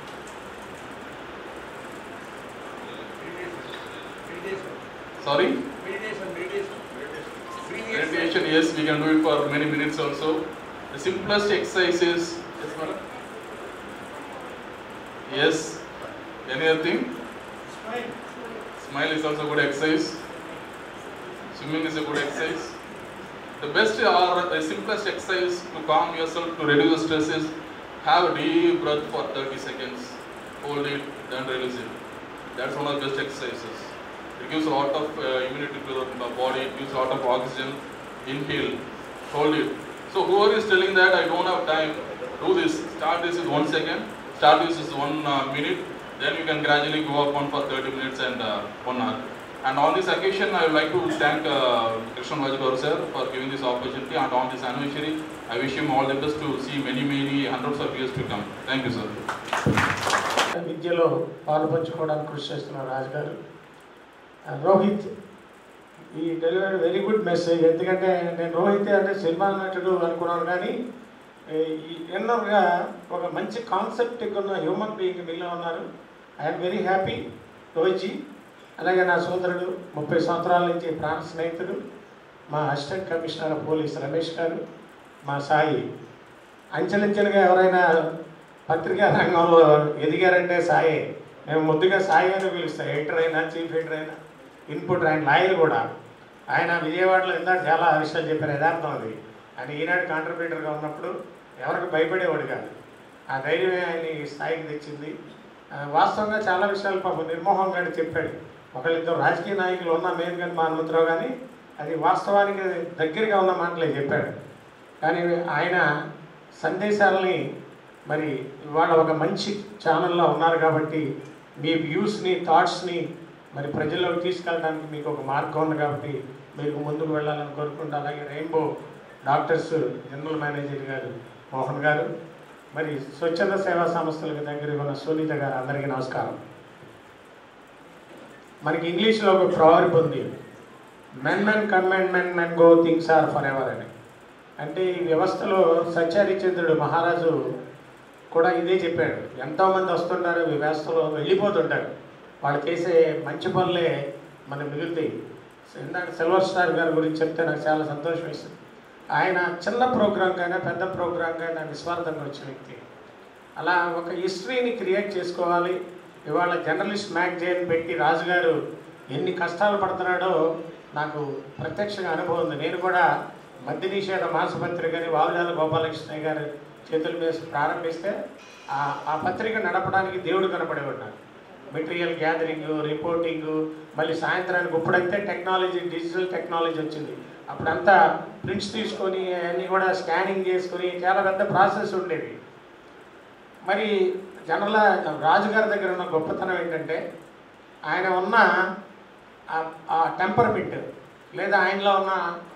Sorry? Meditation, yes, we can do it for many minutes also. The simplest exercise is, yes, madam? Yes. Any other thing? Smile is also good exercise. Swimming is a good exercise. The best or the simplest exercise to calm yourself, to reduce the stress is have a deep breath for 30 seconds. Hold it, then release it. That's one of the best exercises. It gives a lot of uh, immunity to the body, it gives a lot of oxygen. Inhale, hold it. So whoever is telling that I don't have time, do this. Start this with one second, start this with one uh, minute, then you can gradually go up on for 30 minutes and uh, one hour. And on this occasion, I would like to thank uh, Krishnan Vajgaru sir for giving this opportunity. And on this anniversary, I wish him all the best to see many, many hundreds of years to come. Thank you, sir. విద్యలో పాలు పంచుకోవడానికి కృషి చేస్తున్న రాజు గారు ఆ, రోహిత్ ఈ delivery very good message ఎందుకంటే నేను రోహిత్ అంటే సినిమా నటుడు అనుకున్నాను కానీ ఏ, ఈ ఎన్నోగా ఒక మంచి కాన్సెప్ట్ ఉన్న హ్యూమన్ బీయింగ్ మీలో ఉన్నారు ఐఎమ్ వెరీ హ్యాపీ రోహిత్జీ అలాగే నా సోదరుడు ముప్పై సంవత్సరాల నుంచి ప్రాణ స్నేహితుడు మా assistant commissioner of police Ramesh గారు మా సాయి అంచెలంచెలుగా ఎవరైనా పత్రికా రంగంలో ఎదిగారంటే సాయే మేము ముద్దుగా సాయి అని పిలుస్తాం ఎడిటర్ అయినా చీఫ్ ఎడిటర్ అయినా ఇన్పుట్ ఆయన లాయర్ కూడా ఆయన విజయవాడలో ఇందాక చాలా విషయాలు చెప్పారు యథార్థం అది ఆయన ఈనాడు కాంట్రిబ్యూటర్గా ఉన్నప్పుడు ఎవరికి భయపడేవాడు కాదు ఆ ధైర్యమే ఆయన ఈ స్థాయికి తెచ్చింది ఆ, వాస్తవంగా చాలా విషయాలు పాపం నిర్మోహం గారు చెప్పాడు ఒకళ్ళిద్దరు రాజకీయ నాయకులు ఉన్నా మేము కానీ మా హనుమంతరావు కానీ అది వాస్తవానికి దగ్గరగా ఉన్న మాటలే చెప్పాడు కానీ ఆయన సందేశాలని మరి ఇవాళ ఒక మంచి ఛానల్లో ఉన్నారు కాబట్టి మీ వ్యూస్ని థాట్స్ని మరి ప్రజల్లోకి తీసుకెళ్ళడానికి మీకు ఒక మార్గం ఉంది కాబట్టి మీరు ముందుకు వెళ్ళాలని కోరుకుంటూ అలాగే రెయిన్బో డాక్టర్స్ జనరల్ మేనేజర్ గారు మోహన్ గారు మరి స్వచ్ఛంద సేవా సంస్థలకు దగ్గర ఉన్న సునీత గారు అందరికీ నమస్కారం మనకి ఇంగ్లీష్లో ఒక ప్రావర్బ్ ఉంది men men come and men men go things are forever అని అంటే ఈ వ్యవస్థలో సత్యహరిచంద్రుడు మహారాజు కూడా ఇదే చెప్పాడు ఎంతోమంది వస్తుంటారు ఈ వ్యవస్థలో వెళ్ళిపోతుంటారు వాళ్ళు చేసే మంచి పనులే మనకు మిగులుతాయి ఇందాక సిల్వర్ స్టార్ గారి గురించి చెప్తే నాకు చాలా సంతోషం వేస్తుంది ఆయన చిన్న ప్రోగ్రాం కైనా పెద్ద ప్రోగ్రాం కైనా నిస్వార్థంగా వచ్చిన వ్యక్తి అలా ఒక హిస్టరీని క్రియేట్ చేసుకోవాలి ఇవాళ జర్నలిస్ట్ మ్యాగజైన్ పెట్టి రాజుగారు ఎన్ని కష్టాలు పడుతున్నాడో నాకు ప్రత్యక్షంగా అనుభవం ఉంది నేను కూడా మద్య నిషేధ మాసపత్రికని వావుజాల గోపాలకృష్ణ గారు చేతుల మీద ప్రారంభిస్తే ఆ ఆ పత్రిక నడపడానికి దేవుడు కనపడేవాడు నాకు మెటీరియల్ గ్యాదరింగ్ రిపోర్టింగ్ మళ్ళీ సాయంత్రానికి ఇప్పుడైతే టెక్నాలజీ డిజిటల్ టెక్నాలజీ వచ్చింది అప్పుడంతా ప్రింట్స్ తీసుకొని అన్నీ కూడా స్కానింగ్ చేసుకొని చాలా పెద్ద ప్రాసెస్ ఉండేది మరి జనరల్ రాజుగారి దగ్గర ఉన్న గొప్పతనం ఏంటంటే ఆయన ఉన్న ఆ- ఆ టెంపర్మెంట్ లేదా ఆయనలో ఉన్న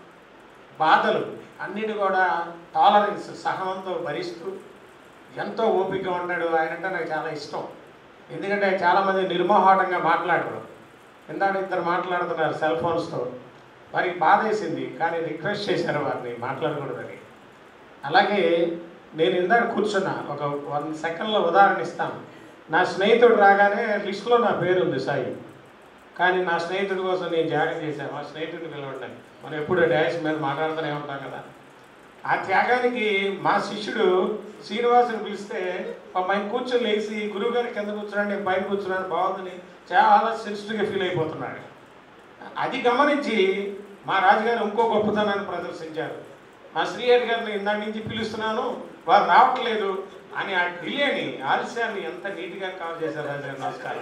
బాధలు అన్నిటి కూడా టాలరెన్స్ సహనంతో భరిస్తూ ఎంతో ఓపిక ఉన్నాడు ఆయన అంటే నాకు చాలా ఇష్టం ఎందుకంటే చాలామంది నిర్మోహాటంగా మాట్లాడరు ఇందాక ఇద్దరు మాట్లాడుతున్నారు సెల్ ఫోన్స్తో వారికి బాధ వేసింది కానీ రిక్వెస్ట్ చేశారు వారిని మాట్లాడకూడదని అలాగే నేను ఇందాక కూర్చున్నా ఒక వన్ సెకండ్లో ఉదాహరణ ఇస్తాను నా స్నేహితుడు రాగానే లిస్టులో నా పేరు ఉంది సాయి కానీ నా స్నేహితుడి కోసం నేను త్యాగం చేశాను మా స్నేహితుడిని పిలవండి మనం ఎప్పుడు డాష్ మీద మాట్లాడుతూనే ఉంటాం కదా ఆ త్యాగానికి మా శిష్యుడు శ్రీనివాసుని పిలిస్తే పాపం ఆయన కూర్చొని లేచి గురువు గారి కింద కూర్చున్నాడు నేను పైన కూర్చున్నాను బాగుందని చాలా సెన్సిటివ్గా ఫీల్ అయిపోతున్నాడు అది గమనించి మా రాజుగారు ఇంకో గొప్పతనాన్ని ప్రదర్శించారు మా శ్రీహరి గారిని ఇందాక నుంచి పిలుస్తున్నాను వారు రావట్లేదు అని ఆ డిలేని ఆలస్యాన్ని ఎంత నీట్గా కవర్ చేశారు రాజుగారు నమస్కారం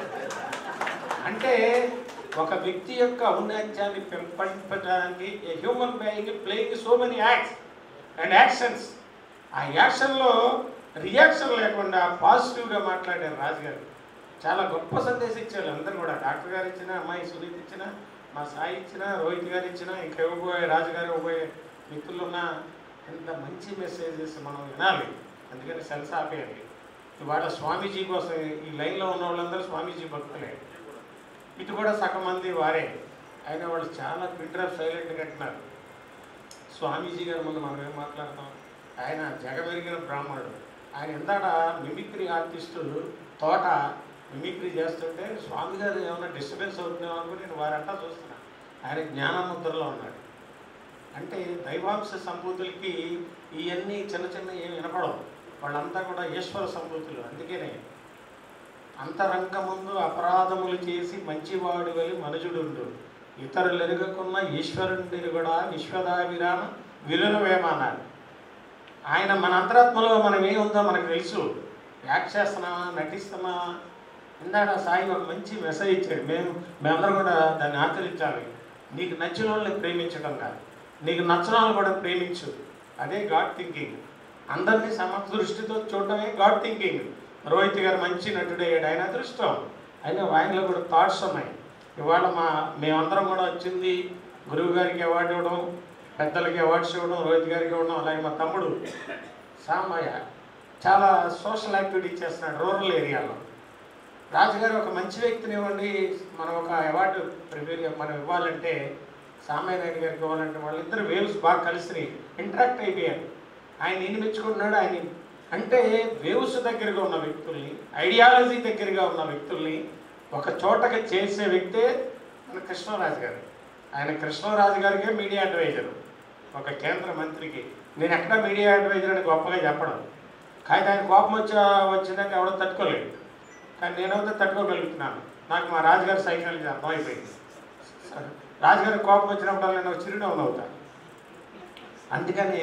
అంటే ఒక వ్యక్తి యొక్క ఔన్నత్యాన్ని పెంపొందించడానికి human being playing so many acts and actions ఆ యాక్షన్లో రియాక్షన్ లేకుండా పాజిటివ్గా మాట్లాడారు రాజుగారు చాలా గొప్ప సందేశం ఇచ్చారు అందరూ కూడా డాక్టర్ గారు ఇచ్చిన అమ్మాయి సునీత్ ఇచ్చిన మా సాయి ఇచ్చిన రోహిత్ గారు ఇచ్చిన ఇంకా ఇవ్వబోయే రాజుగారు ఇవ్వబోయే మిత్రులు ఉన్న ఎంత మంచి మెసేజెస్ మనం వినాలి అందుకని సెల్స్ ఆపేయాలి ఇవాళ స్వామీజీ కోసం ఈ లైన్లో ఉన్న వాళ్ళందరూ స్వామీజీ భక్తులే ఇటు కూడా సగం మంది వారే అయినా వాళ్ళు చాలా బిడ్డర్ సైలెంట్గా అంటున్నారు స్వామీజీ గారి ముందు మనం ఏం మాట్లాడతాం ఆయన జగమెరిగిన బ్రాహ్మణుడు ఆయన ఎందాడ మిమిక్రీ ఆర్టిస్టు తోట మిమిక్రీ చేస్తుంటే స్వామి గారు ఏమైనా డిస్టర్బెన్స్ అవుతుందేమో అనుకుని నేను వారంటా చూస్తున్నా ఆయన జ్ఞానముద్రలో ఉన్నాడు అంటే దైవాంశ సంభూతులకి ఇవన్నీ చిన్న చిన్న ఏమి వినపడవు వాళ్ళంతా కూడా ఈశ్వర సంభూతులు అందుకనే అంతరంగముందు అపరాధములు చేసి మంచివాడు వలి మనుజుడుండు ఇతరులు ఎరుగకున్న ఈశ్వరుడిని కూడా విశ్వదావిరామ విలునవేమన్నారు ఆయన మన అంతరాత్మలో మనం ఏముందో మనకు తెలుసు యాక్ట్ చేస్తున్నామా నటిస్తున్నామా ఇందాక సాయి ఒక మంచి మెసేజ్ ఇచ్చాడు మేము మేమందరం కూడా దాన్ని ఆచరించాలి నీకు నచ్చిన వాళ్ళని ప్రేమించడం కాదు నీకు నచ్చిన వాళ్ళని కూడా ప్రేమించు అదే గాడ్ థింకింగ్ అందరినీ సమదృష్టితో చూడటమే గాడ్ థింకింగ్ రోహిత్ గారు మంచి నటుడయ్యాడు ఆయన అదృష్టం అయినా ఆయనలో కూడా థాట్స్ ఉన్నాయి ఇవాళ మా మేమందరం కూడా వచ్చింది గురువు గారికి అవార్డు ఇవ్వడం పెద్దలకి అవార్డ్స్ ఇవ్వడం రోహిత్ గారికి ఇవ్వడం అలాగే మా తమ్ముడు సామయ్య చాలా సోషల్ యాక్టివిటీ చేస్తున్నాడు రూరల్ ఏరియాలో రాజుగారు ఒక మంచి వ్యక్తిని ఇవ్వండి మనం ఒక అవార్డు ప్రిపేర్ మనం ఇవ్వాలంటే సామయ్య నాయుడు గారికి ఇవ్వాలంటే వాళ్ళిద్దరు వేవ్స్ బాగా కలిసి ఇంటరాక్ట్ అయిపోయారు ఆయన ఎన్ని మెచ్చుకుంటున్నాడు ఆయన అంటే వేవ్స్ దగ్గరగా ఉన్న వ్యక్తుల్ని ఐడియాలజీ దగ్గరగా ఉన్న వ్యక్తుల్ని ఒక చోటకి చేసే వ్యక్తే మన కృష్ణరాజు గారు ఆయన కృష్ణరాజు గారికే మీడియా అడ్వైజర్ ఒక కేంద్ర మంత్రికి నేను ఎక్కడ మీడియా అడ్వైజర్ అని గొప్పగా చెప్పడం కానీ ఆయన కోపం వచ్చా వచ్చినాక ఎవడో తట్టుకోలేదు కానీ నేనైతే తట్టుకోగలుగుతున్నాను నాకు మా రాజుగారి సైకాలజీ అర్థమైపోయింది రాజుగారి కోపం వచ్చినప్పుడు నేను ఒక చిరునవ్వు నవ్వుతాను అందుకని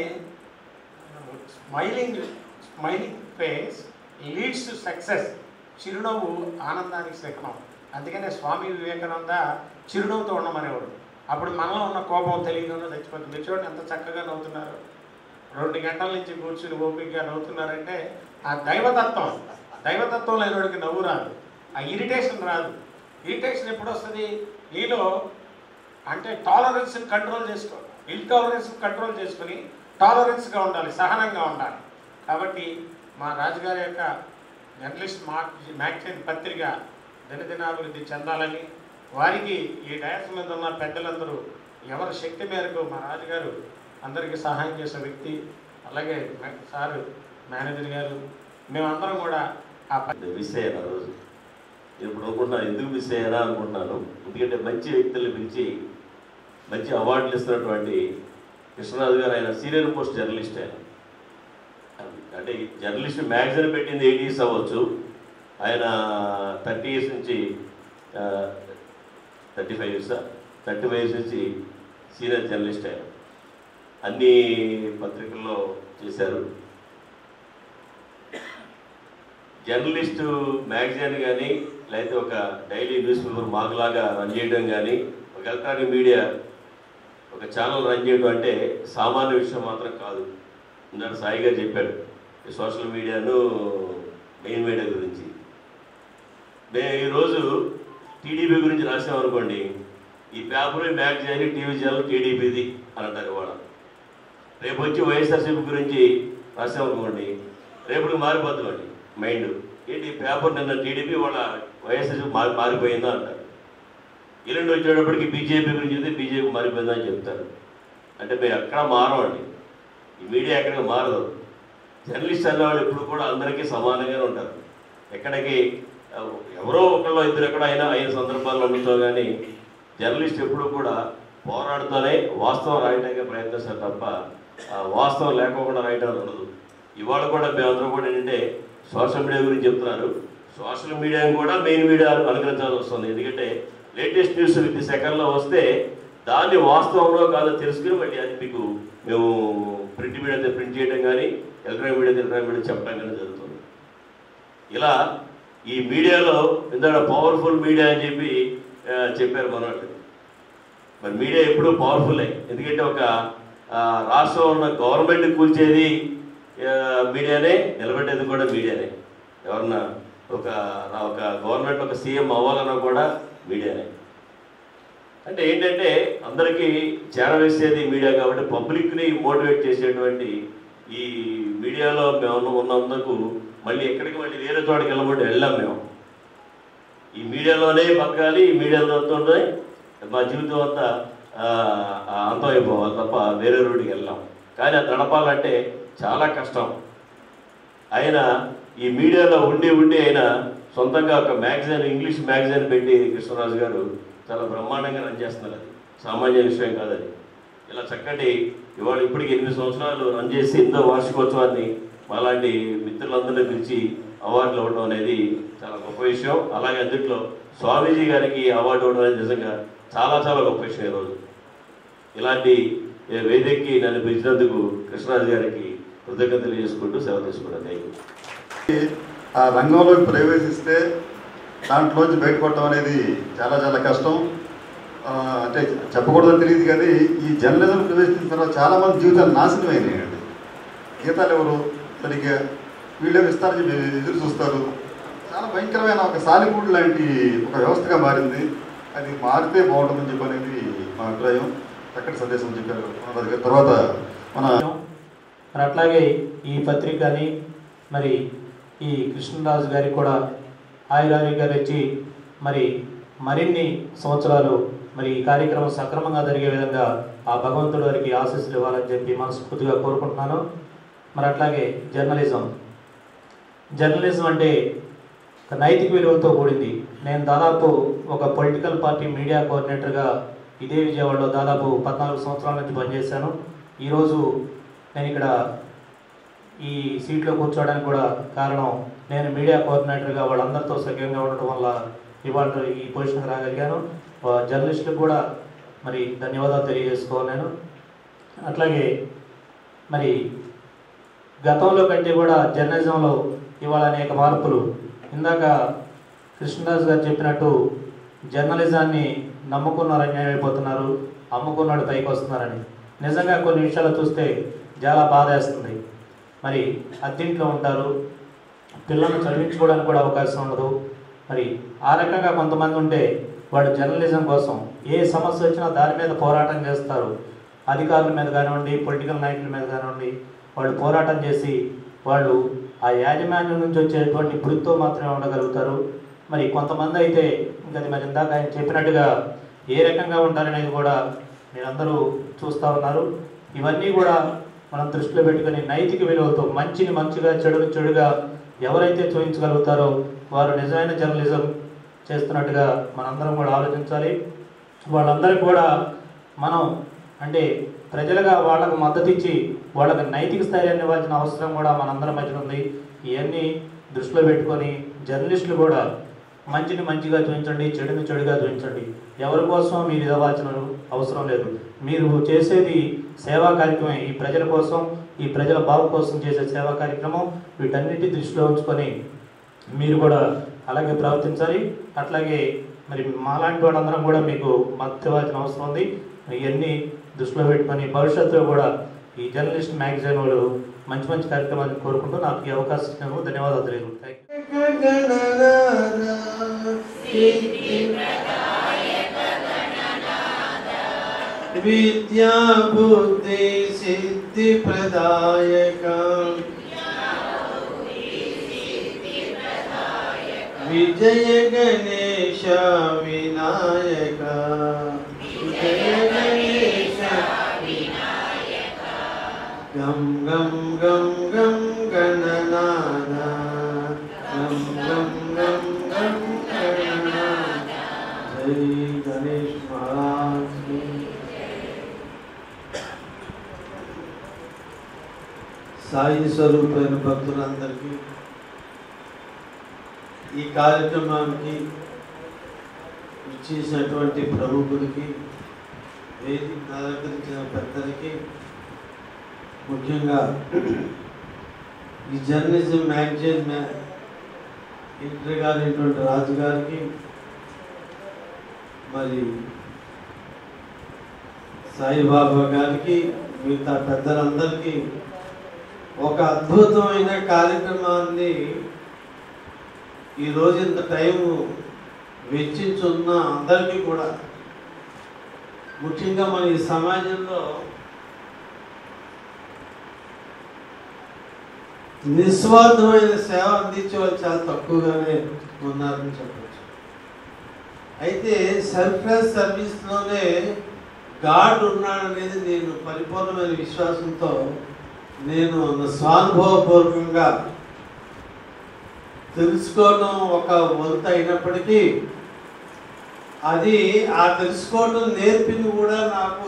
smiling smiling face leads to success చిరునవ్వు ఆనందానికి శకనం అందుకనే స్వామి వివేకానంద చిరునవ్వుతో ఉండమనేవాడు అప్పుడు మనలో ఉన్న కోపం తెలియకుండా చచ్చిపోతుంది మీరు చూడండి ఎంత చక్కగా నవ్వుతున్నారు రెండు గంటల నుంచి కూర్చుని ఓపికగా నవ్వుతున్నారంటే ఆ దైవతత్వం దైవతత్వం లేనివాడికి నవ్వు రాదు ఆ ఇరిటేషన్ రాదు ఇరిటేషన్ ఎప్పుడు వస్తుంది నీలో అంటే టాలరెన్స్ని కంట్రోల్ చేసుకో ఇల్ టాలరెన్స్ని కంట్రోల్ చేసుకుని టాలరెన్స్గా ఉండాలి సహనంగా ఉండాలి కాబట్టి మా రాజుగారి యొక్క జర్నలిస్ట్ మా మ్యాగజైన్ పత్రిక దినదినాభివృద్ధి చెందాలని వారికి ఈ డయాస్ మీద ఉన్న పెద్దలందరూ ఎవరి శక్తి మేరకు మా రాజుగారు అందరికీ సహాయం చేసే వ్యక్తి అలాగే మే- సారు మేనేజర్ గారు మేమందరం కూడా ఆ ప- మిస్ అయ్యాను ఆ రోజు నేను ఇప్పుడు అనుకుంటున్నాను ఎందుకు మిస్ అయ్యానా అనుకుంటున్నాను ఎందుకంటే మంచి వ్యక్తుల్ని పిలిచి మంచి అవార్డులు ఇస్తున్నటువంటి కృష్ణరాజు గారు ఆయన సీనియర్ పోస్ట్ జర్నలిస్ట్ ఆయన అంటే ఈ జర్నలిస్ట్ మ్యాగజైన్ పెట్టింది ఎయిట్ ఇయర్స్ అవ్వచ్చు ఆయన థర్టీ ఇయర్స్ నుంచి thirty five years thirty five years నుంచి సీనియర్ జర్నలిస్ట్ ఆయన అన్ని పత్రికల్లో చేశారు జర్నలిస్టు మ్యాగజైన్ కానీ లేకపోతే ఒక డైలీ న్యూస్ పేపర్ మాకులాగా రన్ చేయడం కానీ ఒక ఎలక్ట్రానిక్ మీడియా ఒక ఛానల్ రన్ చేయడం అంటే సామాన్య విషయం మాత్రం కాదు ఇందాక సాయి గారు చెప్పాడు ఈ సోషల్ మీడియాను మెయిన్ మీడియా గురించి మేము ఈరోజు టీడీపీ గురించి రాసామనుకోండి ఈ పేపర్ మ్యాగజైన్ టీవీ ఛానల్ టీడీపీది అని అంటారు ఇవాళ రేపు వచ్చి వైఎస్ఆర్సీపీ గురించి రాసామనుకోండి రేపటికి మారిపోతామండి మైండ్ ఏంటి పేపర్ నిన్న టీడీపీ వాళ్ళ వైఎస్ఆర్సీపీ మారి మారిపోయిందా అంటారు ఎల్లుండి వచ్చేటప్పటికి బీజేపీ గురించి చెప్తే బీజేపీ మారిపోయిందా అని చెప్తారు అంటే మేము ఎక్కడ మారమండి ఈ మీడియా ఎక్కడికి మారదు జర్నలిస్ట్ అనేవాళ్ళు ఎప్పుడు కూడా అందరికీ సమానంగానే ఉంటారు ఎక్కడికి ఆ, ఎవరో ఒకళ్ళు ఇద్దరు ఎక్కడ అయినా అయిన సందర్భాల్లో ఉండొచ్చు కానీ జర్నలిస్ట్ ఎప్పుడు కూడా పోరాడుతూనే వాస్తవం రాయడానికి ప్రయత్నిస్తారు తప్ప ఆ వాస్తవం లేకోకుండా రాయటం ఉండదు ఇవాళ కూడా మేమందరం కూడా ఏంటంటే సోషల్ మీడియా గురించి చెప్తున్నారు సోషల్ మీడియాని కూడా మెయిన్ మీడియా అనుకరించాల్సి వస్తుంది ఎందుకంటే లేటెస్ట్ న్యూస్ విత్ సెకండ్లో వస్తే దాన్ని వాస్తవంలో కాదో తెలుసుకుని మళ్ళీ అది మీకు మేము ప్రింట్ మీడియా అయితే ప్రింట్ చేయడం కానీ ఎలక్ట్రానిక్ మీడియా అయితే ఎలక్ట్రానిక్ మీడియా చెప్పడం కానీ జరుగుతుంది ఇలా ఈ మీడియాలో ఇందాక పవర్ఫుల్ మీడియా అని చెప్పి ఆ, చెప్పారు మనవాళ్ళు మరి మీడియా ఎప్పుడూ పవర్ఫుల్లే ఎందుకంటే ఒక ఆ, రాష్ట్రంలో ఉన్న గవర్నమెంట్ కూల్చేది ఆ, మీడియానే నిలబెట్టేది కూడా మీడియానే ఎవరన్నా ఒక రా- ఒక గవర్నమెంట్ ఒక సీఎం అవ్వాలన్నా కూడా మీడియానే అంటే ఏంటంటే అందరికీ చేరవేసేది మీడియా కాబట్టి పబ్లిక్ని మోటివేట్ చేసేటువంటి ఈ మీడియాలో మేము ఉన్నందుకు మళ్ళీ ఎక్కడికి మళ్ళీ వేరే చోటకి వెళ్ళమంటే వెళ్ళాం మేము ఈ మీడియాలోనే బతకాలి ఈ మీడియాలోనే మా జీవితం అంతా ఆ, ఆ, అంతం అయిపోవాలి తప్ప వేరే రోడ్డుకి వెళ్ళాం కానీ అది నడపాలంటే చాలా కష్టం ఆయన ఈ మీడియాలో ఉండి ఉండి ఆయన సొంతంగా ఒక మ్యాగజైన్ ఇంగ్లీష్ మ్యాగజైన్ పెట్టి కృష్ణరాజు గారు చాలా బ్రహ్మాండంగా రన్ చేస్తున్నారు అది సామాన్య విషయం కాదు అది ఇలా చక్కటి ఇవాళ ఇప్పటికి ఎనిమిది సంవత్సరాలు రన్ చేసి ఎంతో వార్షికోత్సవాన్ని మాలాంటి మిత్రులందరినీ పిలిచి అవార్డులు ఇవ్వడం అనేది చాలా గొప్ప విషయం అలాగే అందుట్లో స్వామీజీ గారికి అవార్డు ఇవ్వడం అనేది నిజంగా చాలా చాలా గొప్ప విషయం ఈరోజు ఇలాంటి ఏ, వేదికకి నన్ను పిలిచినందుకు కృష్ణరాజు గారికి కృతజ్ఞతలు తెలియజేసుకుంటూ సేవ తీసుకున్నాను థ్యాంక్ యూ ఆ రంగంలోకి ప్రవేశిస్తే దాంట్లోంచి బయటపడటం అనేది చాలా చాలా కష్టం ఆ, అంటే చెప్పకూడదని తెలియదు కానీ ఈ జర్నలిజం ప్రవేశించిన తర్వాత చాలా మంది జీవితాలు నాశనం అయినాయండి గీతాలు ఎవరు సరిగ్గా వీళ్ళేమి ఇస్తారని చెప్పి ఎదురు చూస్తారు చాలా భయంకరమైన ఒక సాలిగూడు లాంటి ఒక వ్యవస్థగా మారింది అది మారితే బాగుంటుందని చెప్పి అనేది మా అభిప్రాయం చక్కటి సందేశం చెప్పారు మన దగ్గర తర్వాత మన మరి అట్లాగే ఈ పత్రికని మరి ఈ కృష్ణరాజు గారికి కూడా ఆయురారోగ్యాలు ఇచ్చి మరి మరిన్ని సంవత్సరాలు మరి ఈ కార్యక్రమం సక్రమంగా జరిగే విధంగా ఆ భగవంతుడి వారికి ఆశీస్సులు ఇవ్వాలని చెప్పి మనస్ఫూర్తిగా కోరుకుంటున్నాను మరి అట్లాగే జర్నలిజం జర్నలిజం అంటే ఒక నైతిక విలువలతో కూడింది నేను దాదాపు ఒక పొలిటికల్ పార్టీ మీడియా కోఆర్డినేటర్గా ఇదే విజయవాడలో దాదాపు పద్నాలుగు సంవత్సరాల నుంచి పనిచేశాను ఈరోజు నేను ఇక్కడ ఈ సీట్లో కూర్చోవడానికి కూడా కారణం నేను మీడియా కోఆర్డినేటర్గా వాళ్ళందరితో సఖ్యంగా ఉండటం వల్ల ఇవాళ ఈ పొజిషన్కి రాగలిగాను ఆ, జర్నలిస్టులకు కూడా మరి ధన్యవాదాలు తెలియజేసుకోవాలి నేను అట్లాగే మరి గతంలో కంటే కూడా జర్నలిజంలో ఇవాళ అనేక మార్పులు ఇందాక కృష్ణదాస్ గారు చెప్పినట్టు జర్నలిజాన్ని నమ్ముకున్నారు అన్యాయం అయిపోతున్నారు అమ్ముకున్నాడు పైకి వస్తున్నారని నిజంగా కొన్ని విషయాలు చూస్తే చాలా బాధ వేస్తుంది మరి అద్దెంట్లో ఉంటారు పిల్లల్ని చదివించుకోవడానికి కూడా అవకాశం ఉండదు మరి ఆ రకంగా కొంతమంది ఉంటే వాడు జర్నలిజం కోసం ఏ సమస్య వచ్చినా దాని మీద పోరాటం చేస్తారు అధికారుల మీద కానివ్వండి పొలిటికల్ నాయకుల మీద కానివ్వండి వాళ్ళు పోరాటం చేసి వాళ్ళు ఆ యాజమాన్యం నుంచి వచ్చేటువంటి వృత్తితో మాత్రమే ఉండగలుగుతారు మరి కొంతమంది అయితే ఇంకా అది మరి ఇందాక ఆయన చెప్పినట్టుగా ఏ రకంగా ఉంటారనేది కూడా మీరందరూ చూస్తూ ఉన్నారు ఇవన్నీ కూడా మనం దృష్టిలో పెట్టుకొని నైతిక విలువలతో మంచిని మంచిగా చెడుని చెడుగా ఎవరైతే చూపించగలుగుతారో వారు నిజమైన జర్నలిజం చేస్తున్నట్టుగా మనందరం కూడా ఆలోచించాలి వాళ్ళందరికీ కూడా మనం అంటే ప్రజలుగా వాళ్ళకు మద్దతు ఇచ్చి వాళ్ళకి నైతిక స్థైర్యాన్ని ఇవ్వాల్సిన అవసరం కూడా మనందరి మధ్యన ఉంది ఇవన్నీ దృష్టిలో పెట్టుకొని జర్నలిస్టులు కూడా మంచిని మంచిగా చూపించండి చెడుని చెడుగా చూపించండి ఎవరి కోసం మీరు ఇవ్వాల్సిన అవసరం లేదు మీరు చేసేది సేవా కార్యక్రమం ఈ ప్రజల కోసం ఈ ప్రజల బాగు కోసం చేసే సేవా కార్యక్రమం వీటన్నిటి దృష్టిలో ఉంచుకొని మీరు కూడా అలాగే ప్రవర్తించాలి అట్లాగే మరి మాలాంటి వాళ్ళందరం కూడా మీకు మద్దతు ఇవ్వాల్సిన అవసరం ఉంది ఇవన్నీ దృష్టిలో పెట్టుకొని భవిష్యత్తులో కూడా ఈ జర్నలిస్ట్ మ్యాగజైన్ వాళ్ళు మంచి మంచి కార్యక్రమాన్ని కోరుకుంటూ నాకు ఈ అవకాశం ఇచ్చినందుకు ధన్యవాదాలు తెలియదు థ్యాంక్ విద్యా బుద్ధి సిద్ధి ప్రదాయక విజయ గణేశ వినాయక విజయ గణేశ గం గం గం గం గణనాద గం గం గం గం గణనాద జై గణేష్ మహారాజ్ की సాయి స్వరూపైన భక్తులందరికీ ఈ కార్యక్రమానికి ఇచ్చేసినటువంటి ప్రముఖులకి వేదిక అలంకరించిన పెద్దలకి ముఖ్యంగా ఈ జర్నలిజం మ్యాగజైన్ మ్యా ఎడిటర్ గారైనటువంటి రాజు గారికి మరి సాయిబాబా గారికి మిగతా పెద్దలందరికీ ఒక అద్భుతమైన కార్యక్రమాన్ని ఈరోజు ఇంత టైం వెచ్చించున్న అందరికీ కూడా ముఖ్యంగా మన ఈ సమాజంలో నిస్వార్థమైన సేవ అందించే వాళ్ళు చాలా తక్కువగానే ఉన్నారని చెప్పచ్చు అయితే సర్ప్రైజ్ సర్వీస్లోనే గాడ్ ఉన్నాడనేది నేను పరిపూర్ణమైన విశ్వాసంతో నేను స్వానుభవపూర్వకంగా తెలుసుకోవడం ఒక వంతు అయినప్పటికీ అది ఆ తెలుసుకోవడం నేర్పింది కూడా నాకు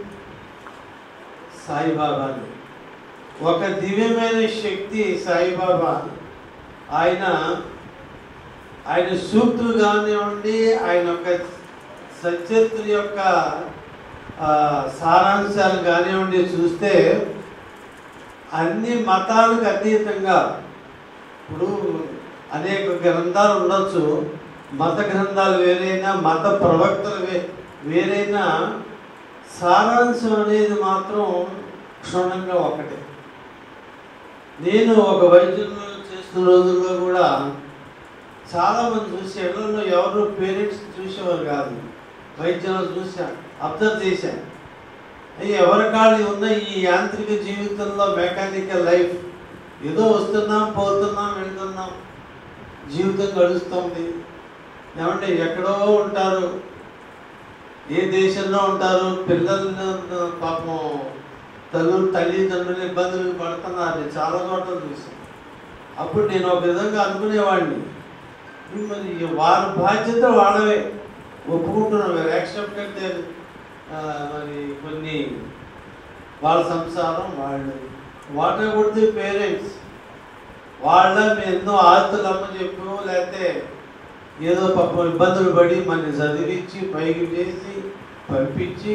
సాయిబాబాని ఒక దివ్యమైన శక్తి సాయిబాబా ఆయన ఆయన సూక్తులు కానివ్వండి ఆయన యొక్క సచరిత్ర యొక్క ఆ, సారాంశాలు కానివ్వండి చూస్తే అన్ని మతాలకు అతీతంగా ఇప్పుడు అనేక గ్రంథాలు ఉండొచ్చు మత గ్రంథాలు వేరైనా మత ప్రవక్తలు వే వేరైనా సారాంశం అనేది మాత్రం క్షుణ్ణంగా ఒకటే నేను ఒక వైద్యులు చేస్తున్న రోజుల్లో కూడా చాలామంది చూసి ఇళ్లలో ఎవరు పేరెంట్స్ చూసేవారు కాదు వైద్యులు చూసా అబ్జర్వ్ చేశాను అయ్యి ఎవరి కాళ్ళు ఉన్న ఈ యాంత్రిక జీవితంలో మెకానికల్ లైఫ్ ఏదో వస్తున్నాం పోతున్నాం వెళ్తున్నాం జీవితం గడుస్తుంది ఏమంటే ఎక్కడో ఉంటారు ఏ దేశంలో ఉంటారు పిల్లలను పాపం తల్లు తల్లిదండ్రులు ఇబ్బందులు పడుతున్నారు చాలా చోట్ల చూసాను అప్పుడు నేను ఒక విధంగా అనుకునేవాడిని మరి వారి బాధ్యత వాళ్ళవే ఒప్పుకుంటున్నాం యాక్సెప్టెడ్ మరి కొన్ని వాళ్ళ సంసారం వాళ్ళు వాట్ అబౌట్ ది పేరెంట్స్ వాళ్ళ మేము ఎన్నో ఆస్తులు అమ్మ చెప్పు లేకపోతే ఏదో పాపం ఇబ్బందులు పడి మన చదివించి పైకి చేసి పంపించి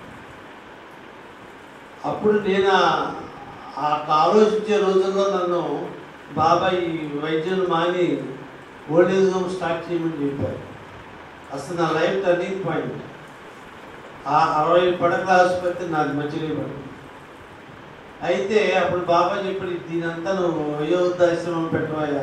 అప్పుడు నేను ఆ- ఆ ఆలోచించే రోజుల్లో నన్ను బాబాయ్ ఈ వైద్యులు మాని ఓల్డేజ్ హోమ్ స్టార్ట్ చేయమని చెప్పారు అసలు నా లైఫ్ టర్నింగ్ పాయింట్ ఆ అరవై పడకల ఆసుపత్రి నాది మచిలీపట్నం అయితే అప్పుడు బాబా చెప్పాడు దీనంతా నువ్వు వయోవృద్ధాశ్రమం పెట్టవయ్యా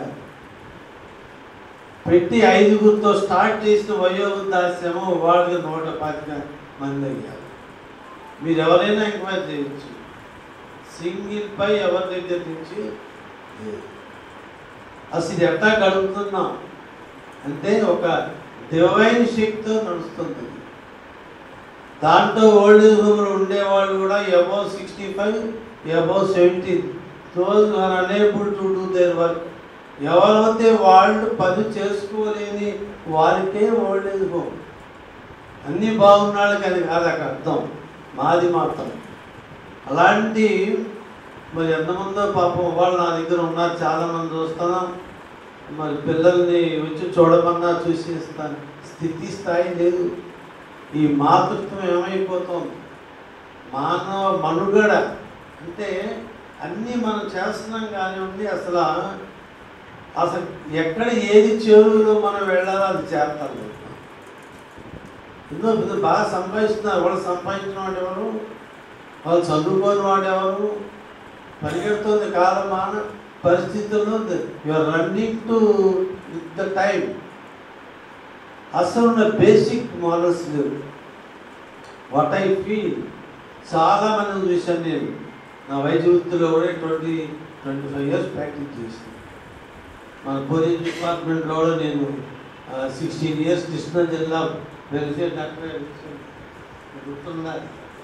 పెట్టి ఐదుగురితో స్టార్ట్ చేసిన వయోవృద్ధాశ్రమం వాళ్ళకి నూట పాతిక మంది అయ్యారు మీరు ఎవరైనా ఎంక్వైరీ చేయొచ్చు సింగిల్ పై ఎవరి దగ్గర నుంచి లేదు. అసలు ఇది ఎట్లా గడుపుతున్నాం అంటే ఒక డివైన్ శక్తితో నడుస్తుంది దాంట్లో ఓల్డ్ ఏజ్ హోమ్లో ఉండేవాళ్ళు కూడా above sixty five above seventy those are unable to do their work ఎవరైతే వాళ్ళు పని చేసుకోలేని వారికే ఓల్డ్ ఏజ్ హోమ్ అన్నీ బాగున్నాడు కానీ కాదు అక్కడ అర్థం మాది మాత్రం అలాంటి మరి ఎంతమందో పాపం వాళ్ళు నా దగ్గర ఉన్నారు చాలామంది చూస్తున్నాం మరి పిల్లల్ని వచ్చి చూడమన్నా చూసేస్తాను స్థితి స్థాయి లేదు ఈ మాతృత్వం ఏమైపోతుంది మానవ మనుగడ అంటే అన్నీ మనం చేస్తున్నాం కానివ్వండి అసలు అసలు ఎక్కడ ఏది చెరువులో మనం వెళ్ళాలో అది చేస్తాం ఎన్నో పెద్ద బాగా సంపాదిస్తున్నారు వాళ్ళు సంపాదించిన వాడు ఎవరు వాళ్ళు చదువుకోని వాడు ఎవరు పరిగెడుతుంది కాలమాన పరిస్థితుల్లో your running to the time అసలు ఉన్న బేసిక్ మోరల్స్ లేవు వాట్ ఐ ఫీల్ చాలా మంది చూశాను నేను నా వైద్య వృత్తిలో కూడా twenty twenty five years practice చేశాను మన పోలీస్ డిపార్ట్మెంట్లో కూడా నేను సిక్స్టీన్ ఇయర్స్ కృష్ణా జిల్లా వెల్ఫేర్ డాక్టర్ గుర్తుందా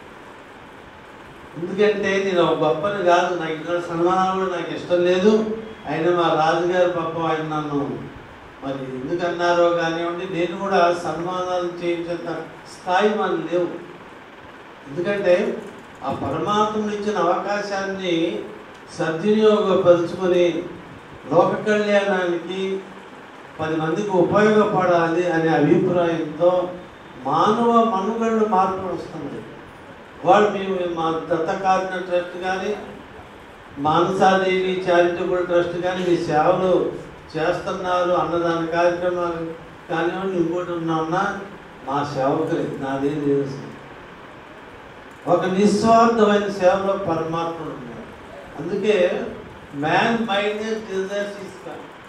ఎందుకంటే నేను ఒక గొప్పని కాదు నాకు ఇక్కడ సన్మానాలు కూడా నాకు ఇష్టం లేదు అయినా మా రాజుగారు పాపం ఆయన నన్ను మరి ఎందుకు అన్నారో కానివ్వండి నేను కూడా సన్మానాలు చేయించేంత స్థాయి మనం లేవు ఎందుకంటే ఆ పరమాత్మ ఇచ్చిన అవకాశాన్ని సద్వినియోగపరుచుకొని లోక కళ్యాణానికి పది మందికి ఉపయోగపడాలి అనే అభిప్రాయంతో మానవ మనుగడలు మార్పు వస్తుంది వాళ్ళు మేము మా దత్తకారణ ట్రస్ట్ కానీ మానసాదేవి చారిటబుల్ ట్రస్ట్ కానీ మీ సేవలు చేస్తున్నారు అన్నదాన కార్యక్రమాలు కానివ్వండి ఇంకోటి ఉన్నా మా సేవకులే నాదేం లేదు ఒక నిస్వార్థమైన సేవలో పరమాత్ముడు ఉన్నారు అందుకే మ్యాన్ మైండ్ డిజైర్స్ ఇస్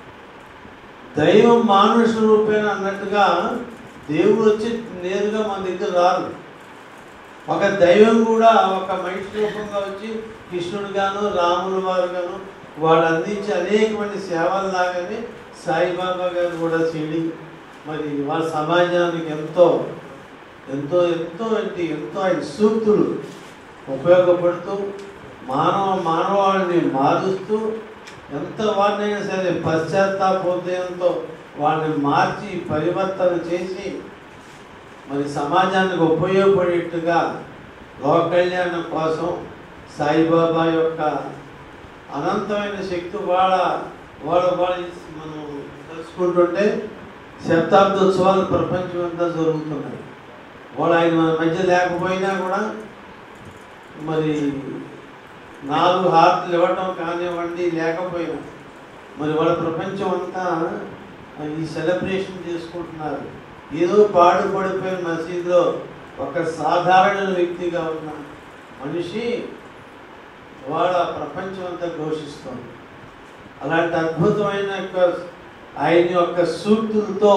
దైవం మానుష రూపేణ అన్నట్టుగా దేవుడు వచ్చి నేరుగా మన దగ్గర రాదు ఒక దైవం కూడా ఒక మనిషి రూపంగా వచ్చి కృష్ణుడు గాను రాముల వారు గాను వాడు అందించే అనేకమంది సేవలు లాగానే సాయిబాబా గారు కూడా చేయడం మరి వాళ్ళ సమాజానికి ఎంతో ఎంతో ఎంతో ఏంటి ఎంతో ఆయన సూక్తులు ఉపయోగపడుతూ మానవ మానవాళిని మారుస్తూ ఎంత వాడినైనా సరే పశ్చాత్తాపోదయంతో వాళ్ళని మార్చి పరివర్తన చేసి మరి సమాజానికి ఉపయోగపడేట్టుగా లోక కళ్యాణం కోసం సాయిబాబా యొక్క అనంతమైన శక్తి వాళ్ళ వాళ్ళ వాళ్ళ మనం తెలుసుకుంటుంటే శతాబ్దోత్సవాలు ప్రపంచం అంతా జరుగుతున్నాయి వాళ్ళు ఆయన మన మధ్య లేకపోయినా కూడా మరి నాలుగు హార్ట్లు ఇవ్వటం కానివ్వండి లేకపోయినా మరి వాళ్ళ ప్రపంచం అంతా ఈ సెలబ్రేషన్ చేసుకుంటున్నారు ఏదో పాడుపడిపోయిన మసీదులో ఒక సాధారణ వ్యక్తిగా ఉన్న మనిషి వాళ్ళ ప్రపంచం అంతా ఘోషిస్తుంది అలాంటి అద్భుతమైన యొక్క ఆయన యొక్క సూక్తులతో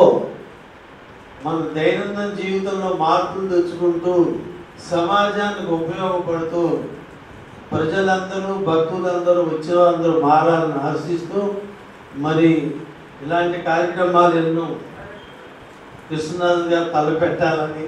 మన దైనందిన జీవితంలో మార్పులు తెచ్చుకుంటూ సమాజానికి ఉపయోగపడుతూ ప్రజలందరూ భక్తులందరూ వచ్చిన వాళ్ళందరూ మారాలని ఆశిస్తూ మరి ఇలాంటి కార్యక్రమాలు ఎన్నో కృష్ణనాథ్ గారు తలపెట్టాలని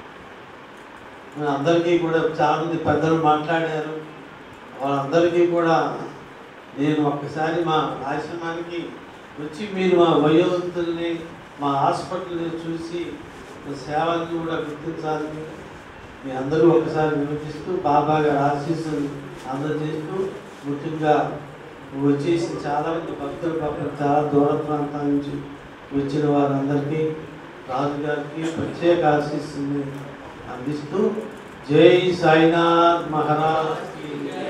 మన అందరికీ కూడా చాలామంది పెద్దలు మాట్లాడారు వాళ్ళందరికీ కూడా నేను ఒక్కసారి మా ఆశ్రమానికి వచ్చి మీరు మా వయోవృద్ధుల్ని మా హాస్పిటల్ని చూసి మా సేవల్ని కూడా గుర్తించాలని మీ అందరూ ఒకసారి వినిపిస్తూ బాబా గారి ఆశీస్సులు అందజేస్తూ ముఖ్యంగా వచ్చేసి చాలా మంది భక్తులు పక్కన చాలా దూర ప్రాంతాల నుంచి వచ్చిన వారందరికీ రాజుగారికి ప్రత్యేక ఆశీస్సుని అందిస్తూ జై సాయినాథ్ మహారాజ్ కీ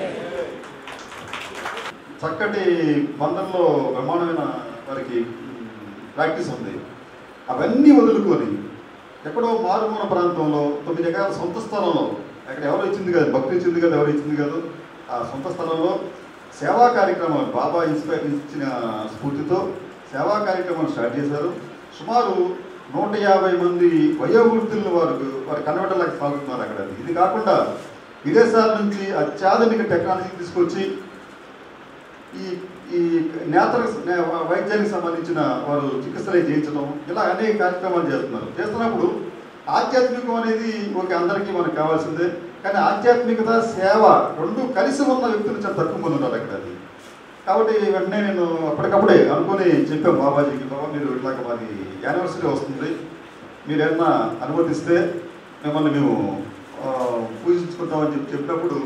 చక్కటి బంధంలో బ్రహ్మాండమైన వారికి ప్రాక్టీస్ ఉంది అవన్నీ వదులుకొని ఎక్కడో మారుమూల ప్రాంతంలో తొమ్మిది ఎకరాల సొంత స్థలంలో అక్కడ ఎవరు ఇచ్చింది కాదు భక్తి ఇచ్చింది కాదు ఎవరు ఇచ్చింది కాదు ఆ సొంత స్థలంలో సేవా కార్యక్రమాలు బాబా ఇన్స్పైర్ ఇచ్చిన స్ఫూర్తితో సేవా కార్యక్రమాలు స్టార్ట్ చేశారు సుమారు నూట యాభై మంది వయోవృద్ధులను వారు వారి కన్వర్టర్లకు సాగుతున్నారు అక్కడ ఇది కాకుండా విదేశాల నుంచి అత్యాధునిక టెక్నాలజీ తీసుకొచ్చి ఈ ఈ నేత్ర నే- వైద్యానికి సంబంధించిన వారు చికిత్సలు చేయించడం ఇలా అనేక కార్యక్రమాలు చేస్తున్నారు చేస్తున్నప్పుడు ఆధ్యాత్మికం అనేది ఒక అందరికీ మనకు కావాల్సిందే కానీ ఆధ్యాత్మికత సేవ రెండు కలిసి ఉన్న వ్యక్తులు చాలా తక్కువ మంది ఉన్నారు అక్కడ అది కాబట్టి వెంటనే నేను అప్పటికప్పుడే అనుకుని చెప్పాం బాబాజీకి బాబా మీరు ఇట్లాగ మాది యానివర్సరీ వస్తుంది మీరు ఏమన్నా అనుమతిస్తే మిమ్మల్ని మేము ఆ, పూజించుకుంటామని చెప్పి చెప్పినప్పుడు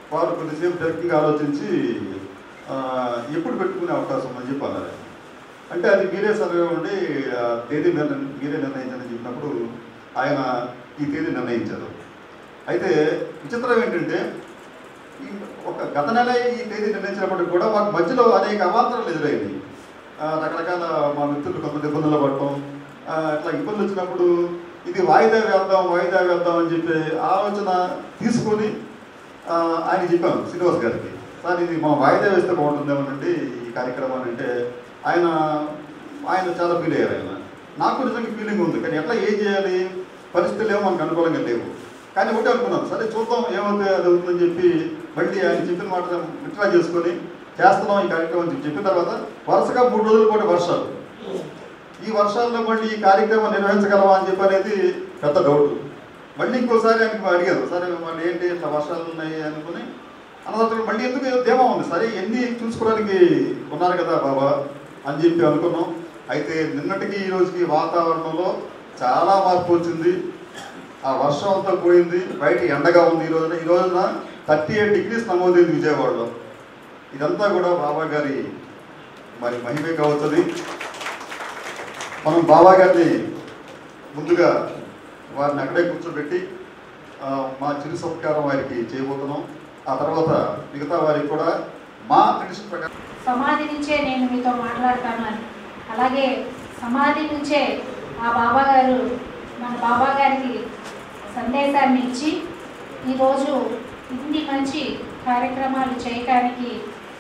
వారు కొద్దిసేపు డైరెక్ట్గా ఆలోచించి ఆ, ఎప్పుడు పెట్టుకునే అవకాశం ఉందని చెప్పి అన్నారు అంటే అది మీరే సర్వే ఉండి ఆ, తేదీ నిర్ణ- మీరే నిర్ణయించని చెప్పినప్పుడు ఆయన ఈ తేదీ నిర్ణయించారు అయితే విచిత్రం ఏంటంటే ఈ ఒక గత నెల ఈ తేదీ నిర్ణయించినప్పటికి కూడా మాకు మధ్యలో అనేక అవాంతరాలు ఎదురయ్యాయి ఆ, రకరకాల మా మిత్రులు కొంత ఇబ్బందులు పడటం ఆ, ఇట్లా ఇబ్బందులు వచ్చినప్పుడు ఇది వాయిదా వేద్దాం వాయిదా వేద్దాం అని చెప్పి ఆలోచన తీసుకొని ఆ, ఆయన చెప్పాం శ్రీనివాస్ గారికి సార్ ఇది మా వాయిదా వేస్తే బాగుంటుందేమోనండి ఈ కార్యక్రమాన్ని అంటే ఆయన ఆయన చాలా ఫీల్ అయ్యారు ఆయన నాకు నిజంగా ఫీలింగ్ ఉంది కానీ ఎట్లా ఏం చేయాలి పరిస్థితులు ఏమో మనకు అనుకూలంగా లేవు కానీ ఒకటే అనుకున్నాం సరే చూద్దాం ఏమవుతుంది అది అవుతుందని చెప్పి మళ్ళీ ఆయన చెప్పిన మాట విత్డ్రా చేసుకొని చేస్తున్నాం ఈ కార్యక్రమం అని చెప్పి చెప్పిన తర్వాత వరుసగా మూడు రోజుల పాటు వర్షాలు ఈ వర్షాల్లో మళ్ళీ ఈ కార్యక్రమం నిర్వహించగలమా అని చెప్పి అనేది పెద్ద డౌట్ మళ్ళీ ఇంకోసారి ఆయనకి అడిగారు సరే మళ్ళీ ఏంటి ఇట్లా వర్షాలు ఉన్నాయి అనుకుని అన్నదాత మళ్ళీ ఎందుకు ఏదో ధీమా ఉంది సరే ఎన్ని చూసుకోవడానికి ఉన్నారు కదా బాబా అని చెప్పి అనుకున్నాం అయితే నిన్నటికి ఈ రోజుకి వాతావరణంలో చాలా మార్పు వచ్చింది ఆ వర్షం అంతా పోయింది బయట ఎండగా ఉంది ఈ రోజున ఈ రోజున థర్టీ ఎయిట్ డిగ్రీస్ నమోదైంది విజయవాడలో ఇదంతా కూడా బాబా గారి మరి మహిమే కావచ్చది మనం బాబా గారిని ముందుగా వారిని అక్కడే కూర్చోబెట్టి ఆ, మా చిరు సత్కారం వారికి చేయబోతున్నాం ఆ తర్వాత మిగతా వారికి కూడా మా ట్రెడిషన్ ప్రకారం సమాధి నుంచే నేను మీతో మాట్లాడతాను అని అలాగే సమాధి నుంచే ఆ బాబా గారు మన బాబా గారికి సందేశాన్ని ఇచ్చి ఈరోజు ఇన్ని మంచి కార్యక్రమాలు చేయటానికి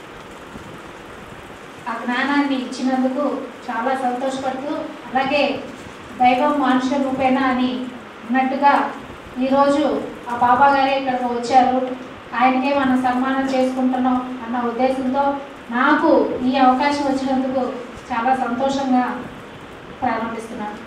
ఆ జ్ఞానాన్ని ఇచ్చినందుకు చాలా సంతోషపడుతూ అలాగే దైవం మనుష్య రూపేణ అని అన్నట్టుగా ఈరోజు ఆ బాబా గారే ఇక్కడికి వచ్చారు ఆయనకే మనం సన్మానం చేసుకుంటున్నాం అన్న ఉద్దేశంతో నాకు ఈ అవకాశం వచ్చినందుకు చాలా సంతోషంగా ప్రారంభిస్తున్నాను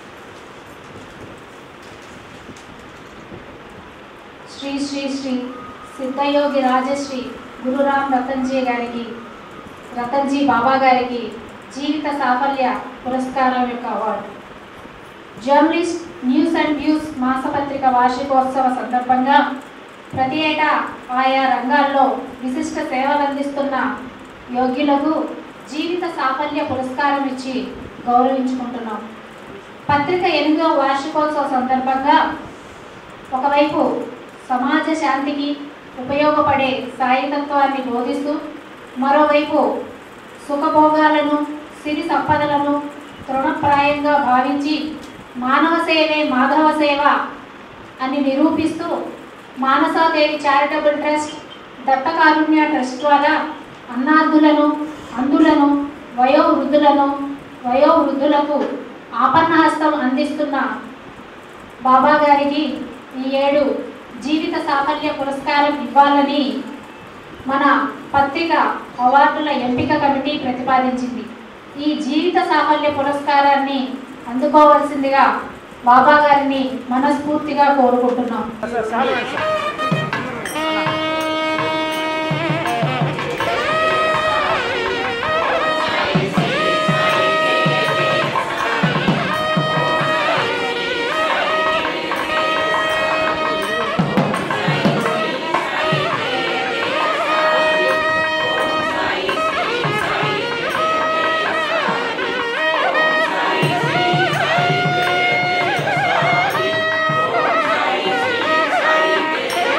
శ్రీ శ్రీ శ్రీ సిద్ధయోగి రాజశ్రీ గురురామ్ రతన్జీ గారికి రతన్జీ బాబా గారికి జీవిత సాఫల్య పురస్కారం యొక్క award journalist news and views మాసపత్రిక వార్షికోత్సవ సందర్భంగా ప్రతి ఏటా ఆయా రంగాల్లో విశిష్ట సేవలు అందిస్తున్న యోగ్యులకు జీవిత సాఫల్య పురస్కారం ఇచ్చి గౌరవించుకుంటున్నాం పత్రిక ఎనిమిదవ వార్షికోత్సవ సందర్భంగా ఒకవైపు సమాజ శాంతికి ఉపయోగపడే సాయితత్వాన్ని బోధిస్తూ మరోవైపు సుఖభోగాలను సిరి సంపదలను తృణప్రాయంగా భావించి మానవ సేవే మాధవ సేవ అని నిరూపిస్తూ Manasadevi charitable trust Dattakarunya trust ద్వారా అన్నార్థులను అందులను వయోవృద్ధులను వయోవృద్ధులకు ఆపన్నహస్తం అందిస్తున్న బాబా గారికి ఈ ఏడు జీవిత సాఫల్య పురస్కారం ఇవ్వాలని మన పత్రిక అవార్డుల ఎంపిక కమిటీ ప్రతిపాదించింది ఈ జీవిత సాఫల్య పురస్కారాన్ని అందుకోవాల్సిందిగా బాబా గారిని మనస్ఫూర్తిగా కోరుకుంటున్నాం Sai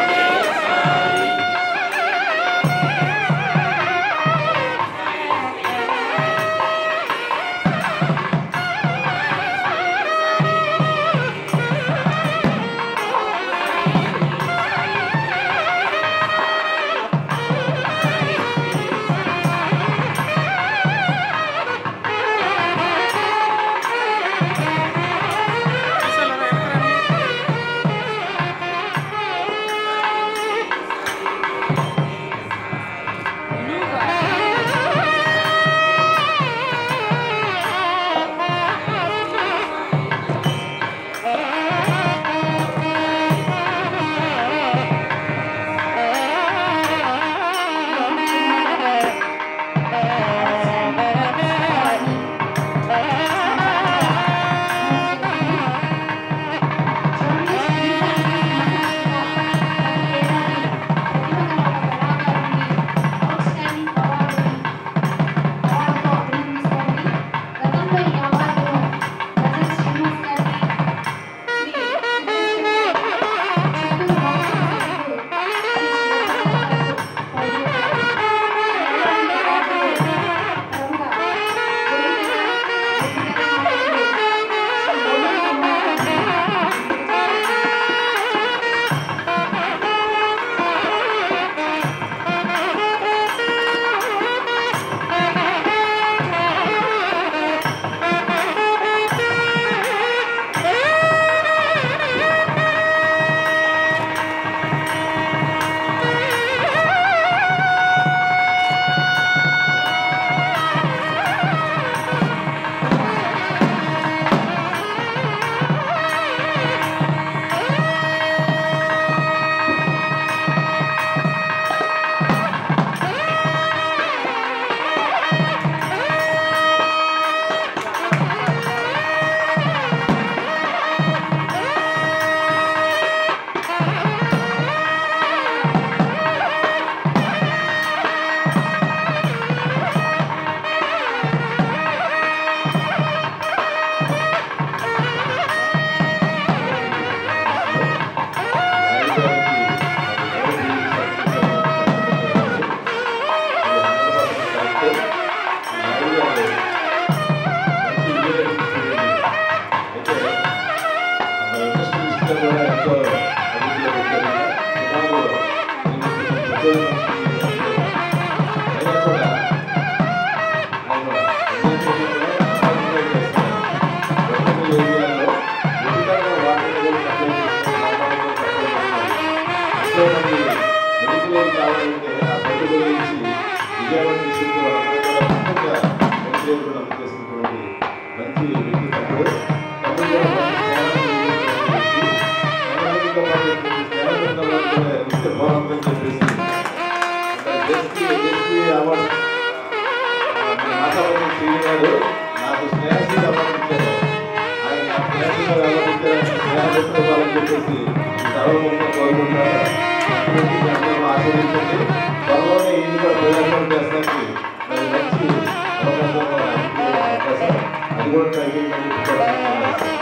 శ్రీని గారు నాకు స్నేహితులు అప్పగించారు ఆయన నా స్నేహితులు అప్పగించారు స్నేహితులు వాళ్ళని చెప్పేసి సర్వముఖంగా కోరుకుంటారు అటువంటి మీ అందరూ ఆశీర్వించండి త్వరలోనే ఇది కూడా ప్రయోజనం చేస్తానికి మరి మంచి అవకాశం కూడా ఆయనకి అవకాశం అది కూడా ట్రై చేయండి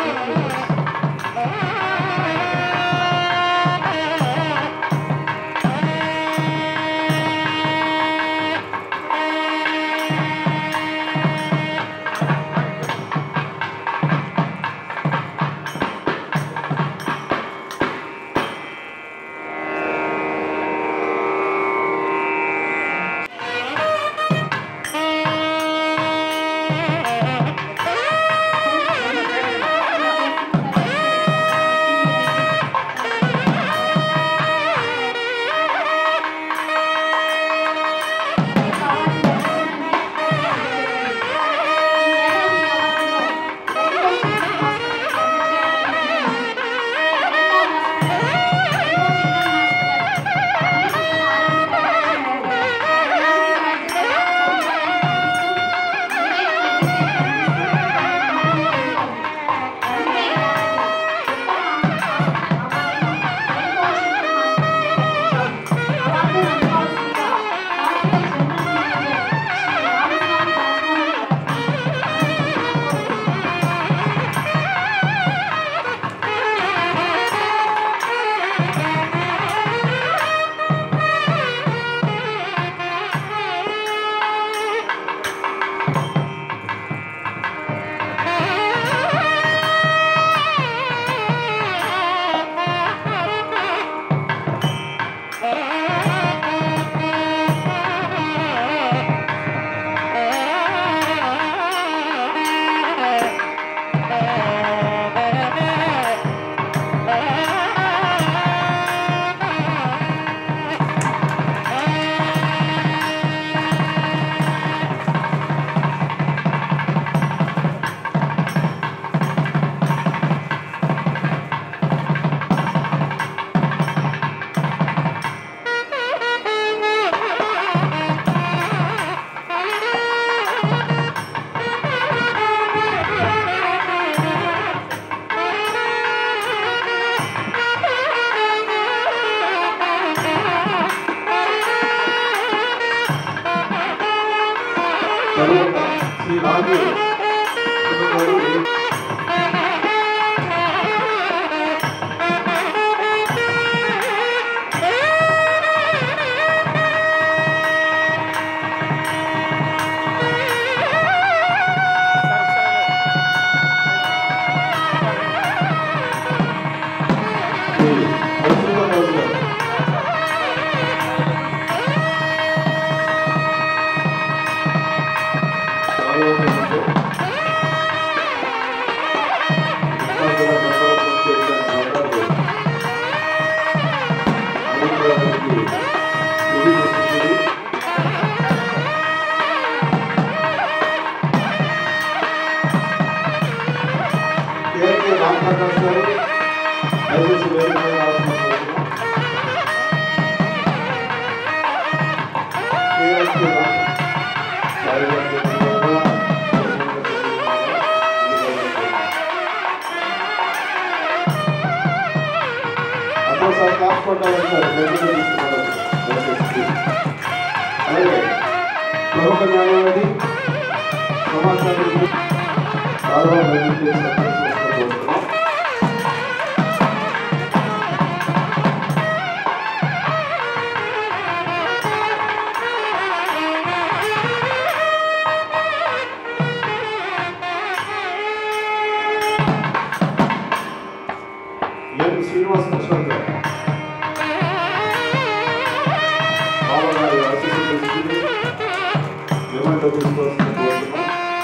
తరువాత శ్రీ రాజు గారు శ్రీ నరసింహరాజు గారు కేఎల్కే రామప్రకాష్ గారు దయచేసి వేదిక మీద రావాల్సిన కోరుతున్నాం. కేఎల్కే రామ- సాయి గారి చేతుల మీదుగా అప్పుడు సార్ క్లాస్ కొట్టాలని సార్ వేదిక మీద తీసుకున్నారు. దయచేసి. అలాగే ప్రముఖ న్యాయవాది సమాచారం చాలా మంది కోరుతున్నాం ఎన్ శ్రీనివాస ప్రసాద్ గారు బాబా గారి ఆశీస్సులు తీసుకుని విమానంలో తీసుకోవాల్సిన కోరుతున్నాం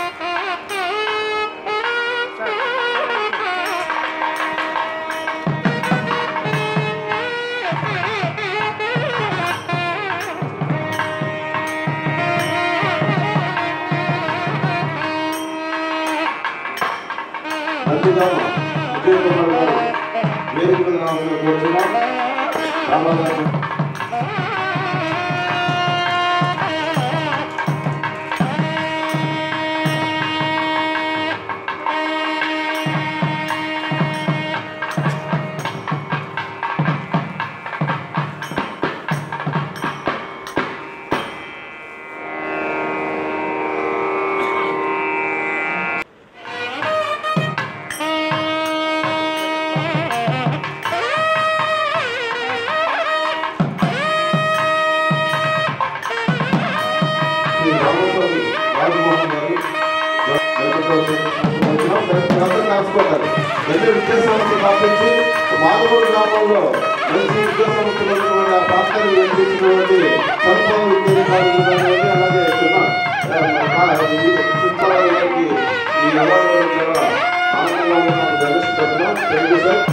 నందిగామ విజయ కుమార్ గారు వేదిక మీద రావాల్సిన కోరుతున్నాం బాబా గారు రాజమోహన్ గారు రాసుకోవాలి ఎన్నో విద్యా సంస్థలు స్థాపించి మాధవూరు గ్రామంలో మంచి విద్యా సంస్థలు ఉన్నటువంటి ఆ ప్రాంతాన్ని నిర్మించినటువంటి సర్పంచ విద్యాధికారులు కానివ్వండి అలాగే చిన్న చుట్టాల గారికి ఈ అవార్డు చాలా ఆనందంగా ఉన్నాను జర్నలిస్ట్ థ్యాంక్ యూ సార్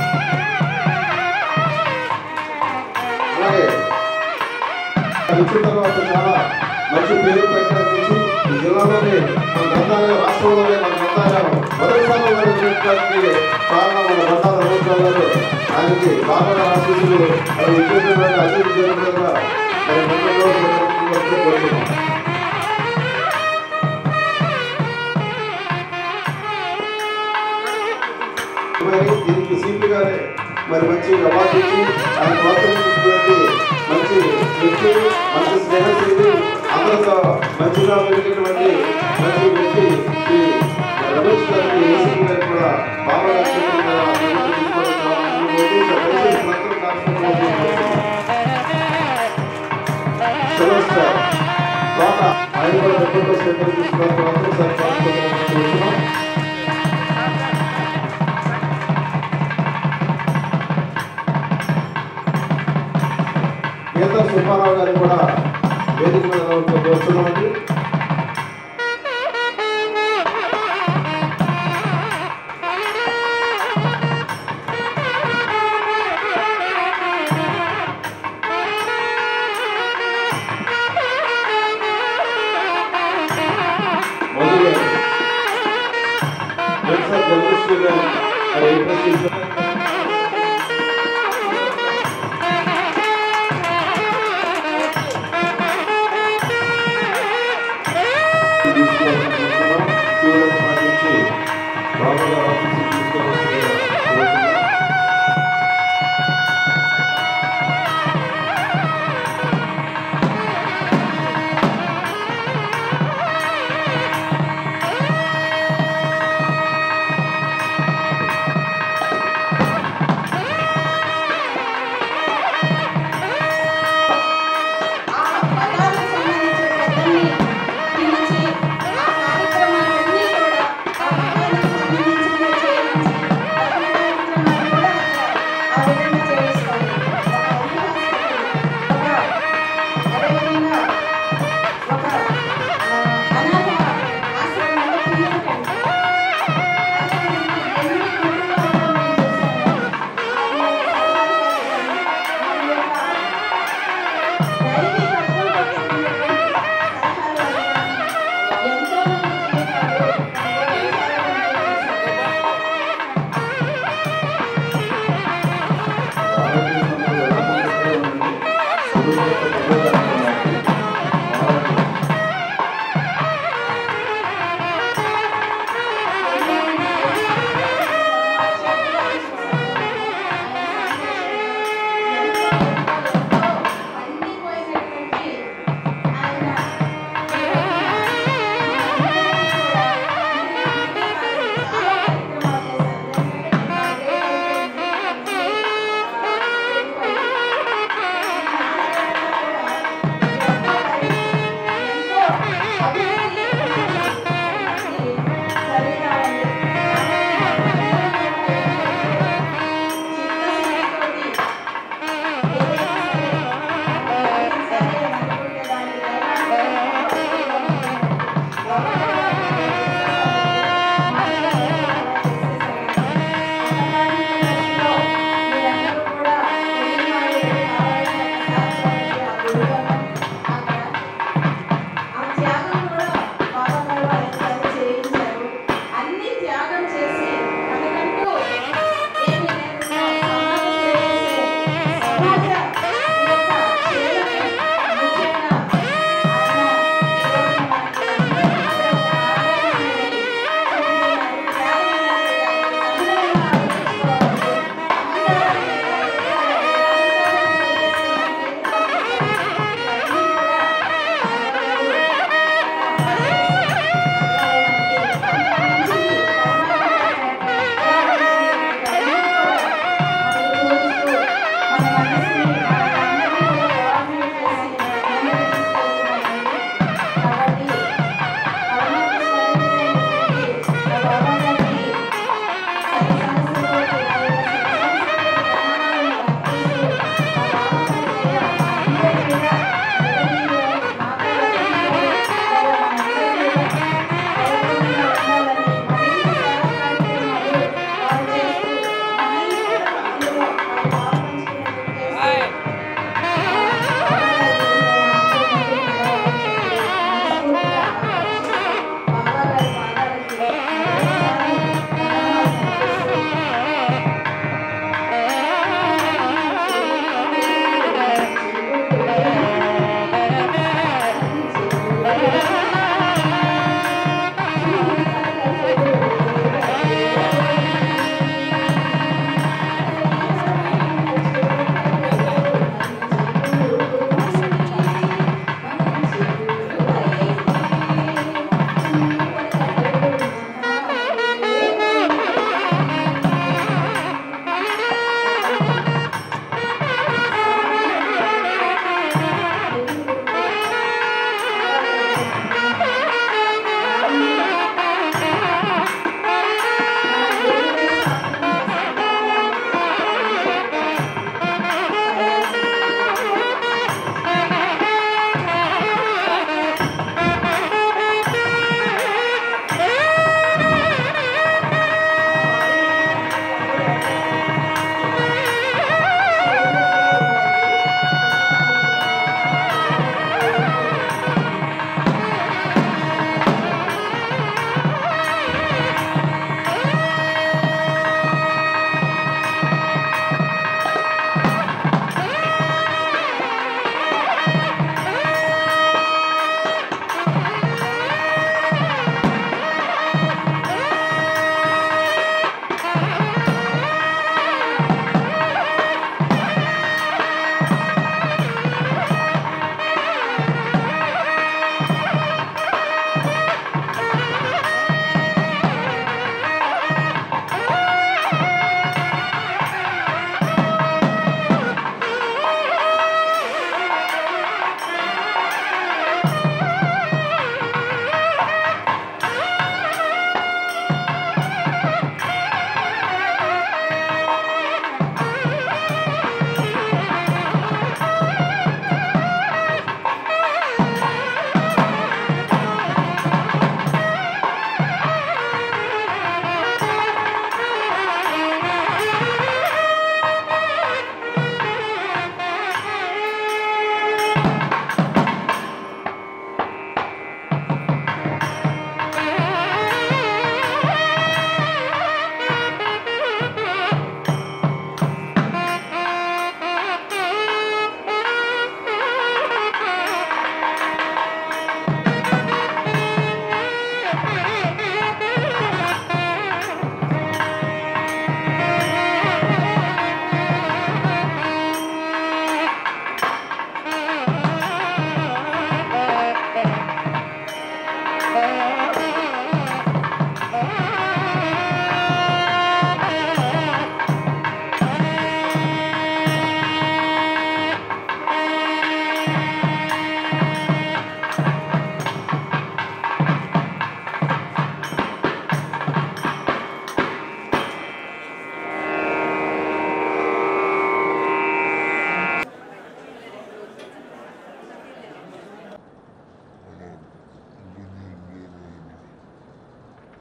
అలాగే వచ్చిన తర్వాత చాలా మంచి పేరు ప్రకటించి ఈ జిల్లాలోనే మన గ్రంథాలయం రాష్ట్రంలోనే మన గ్రంథాలయం మొదటి స్థానంలో ఉండడానికి కారణం మన గ్రంథాల ప్రభుత్వం గారు ఆయనకి బాగా ఆశీస్సులు అది విశేషమైన అభివృద్ధి జరగకుండా మరి ముందులో కోరుతున్నాం మరి దీనికి సీపీ గారే మరి మంచి అవార్డు ఇచ్చి ఆయన ప్రోత్సహించినటువంటి మంచి వ్యక్తి మంచి స్నేహశీలి అందరితో మంచిగా వెలిగినటువంటి మంచి వ్యక్తి శ్రీ రమేష్ గారికి ఏసీ గారికి కూడా బాగా ఆయన కూడా ఎక్కువ శ్రద్ధ తీసుకోవడం మాత్రం సరిపోతున్నాం గీతా సుబ్బారావు గారు కూడా వేదిక మీద కూర్చున్నామండి మొదలుగా సార్ జర్నలిస్ట్ గారు అది ఇంట్రెస్ట్ ఇచ్చారు.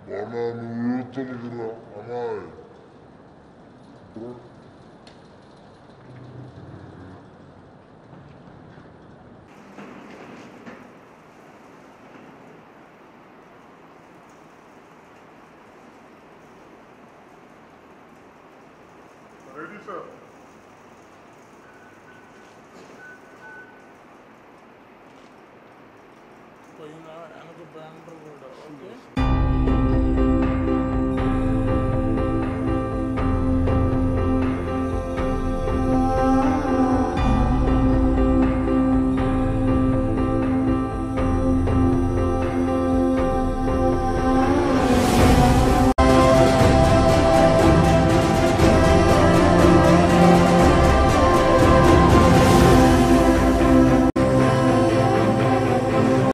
మన యూతులుగురా అమ్మాయి రెడీ సార్ పైన వెనక బ్యానర్ కూడా ఓకే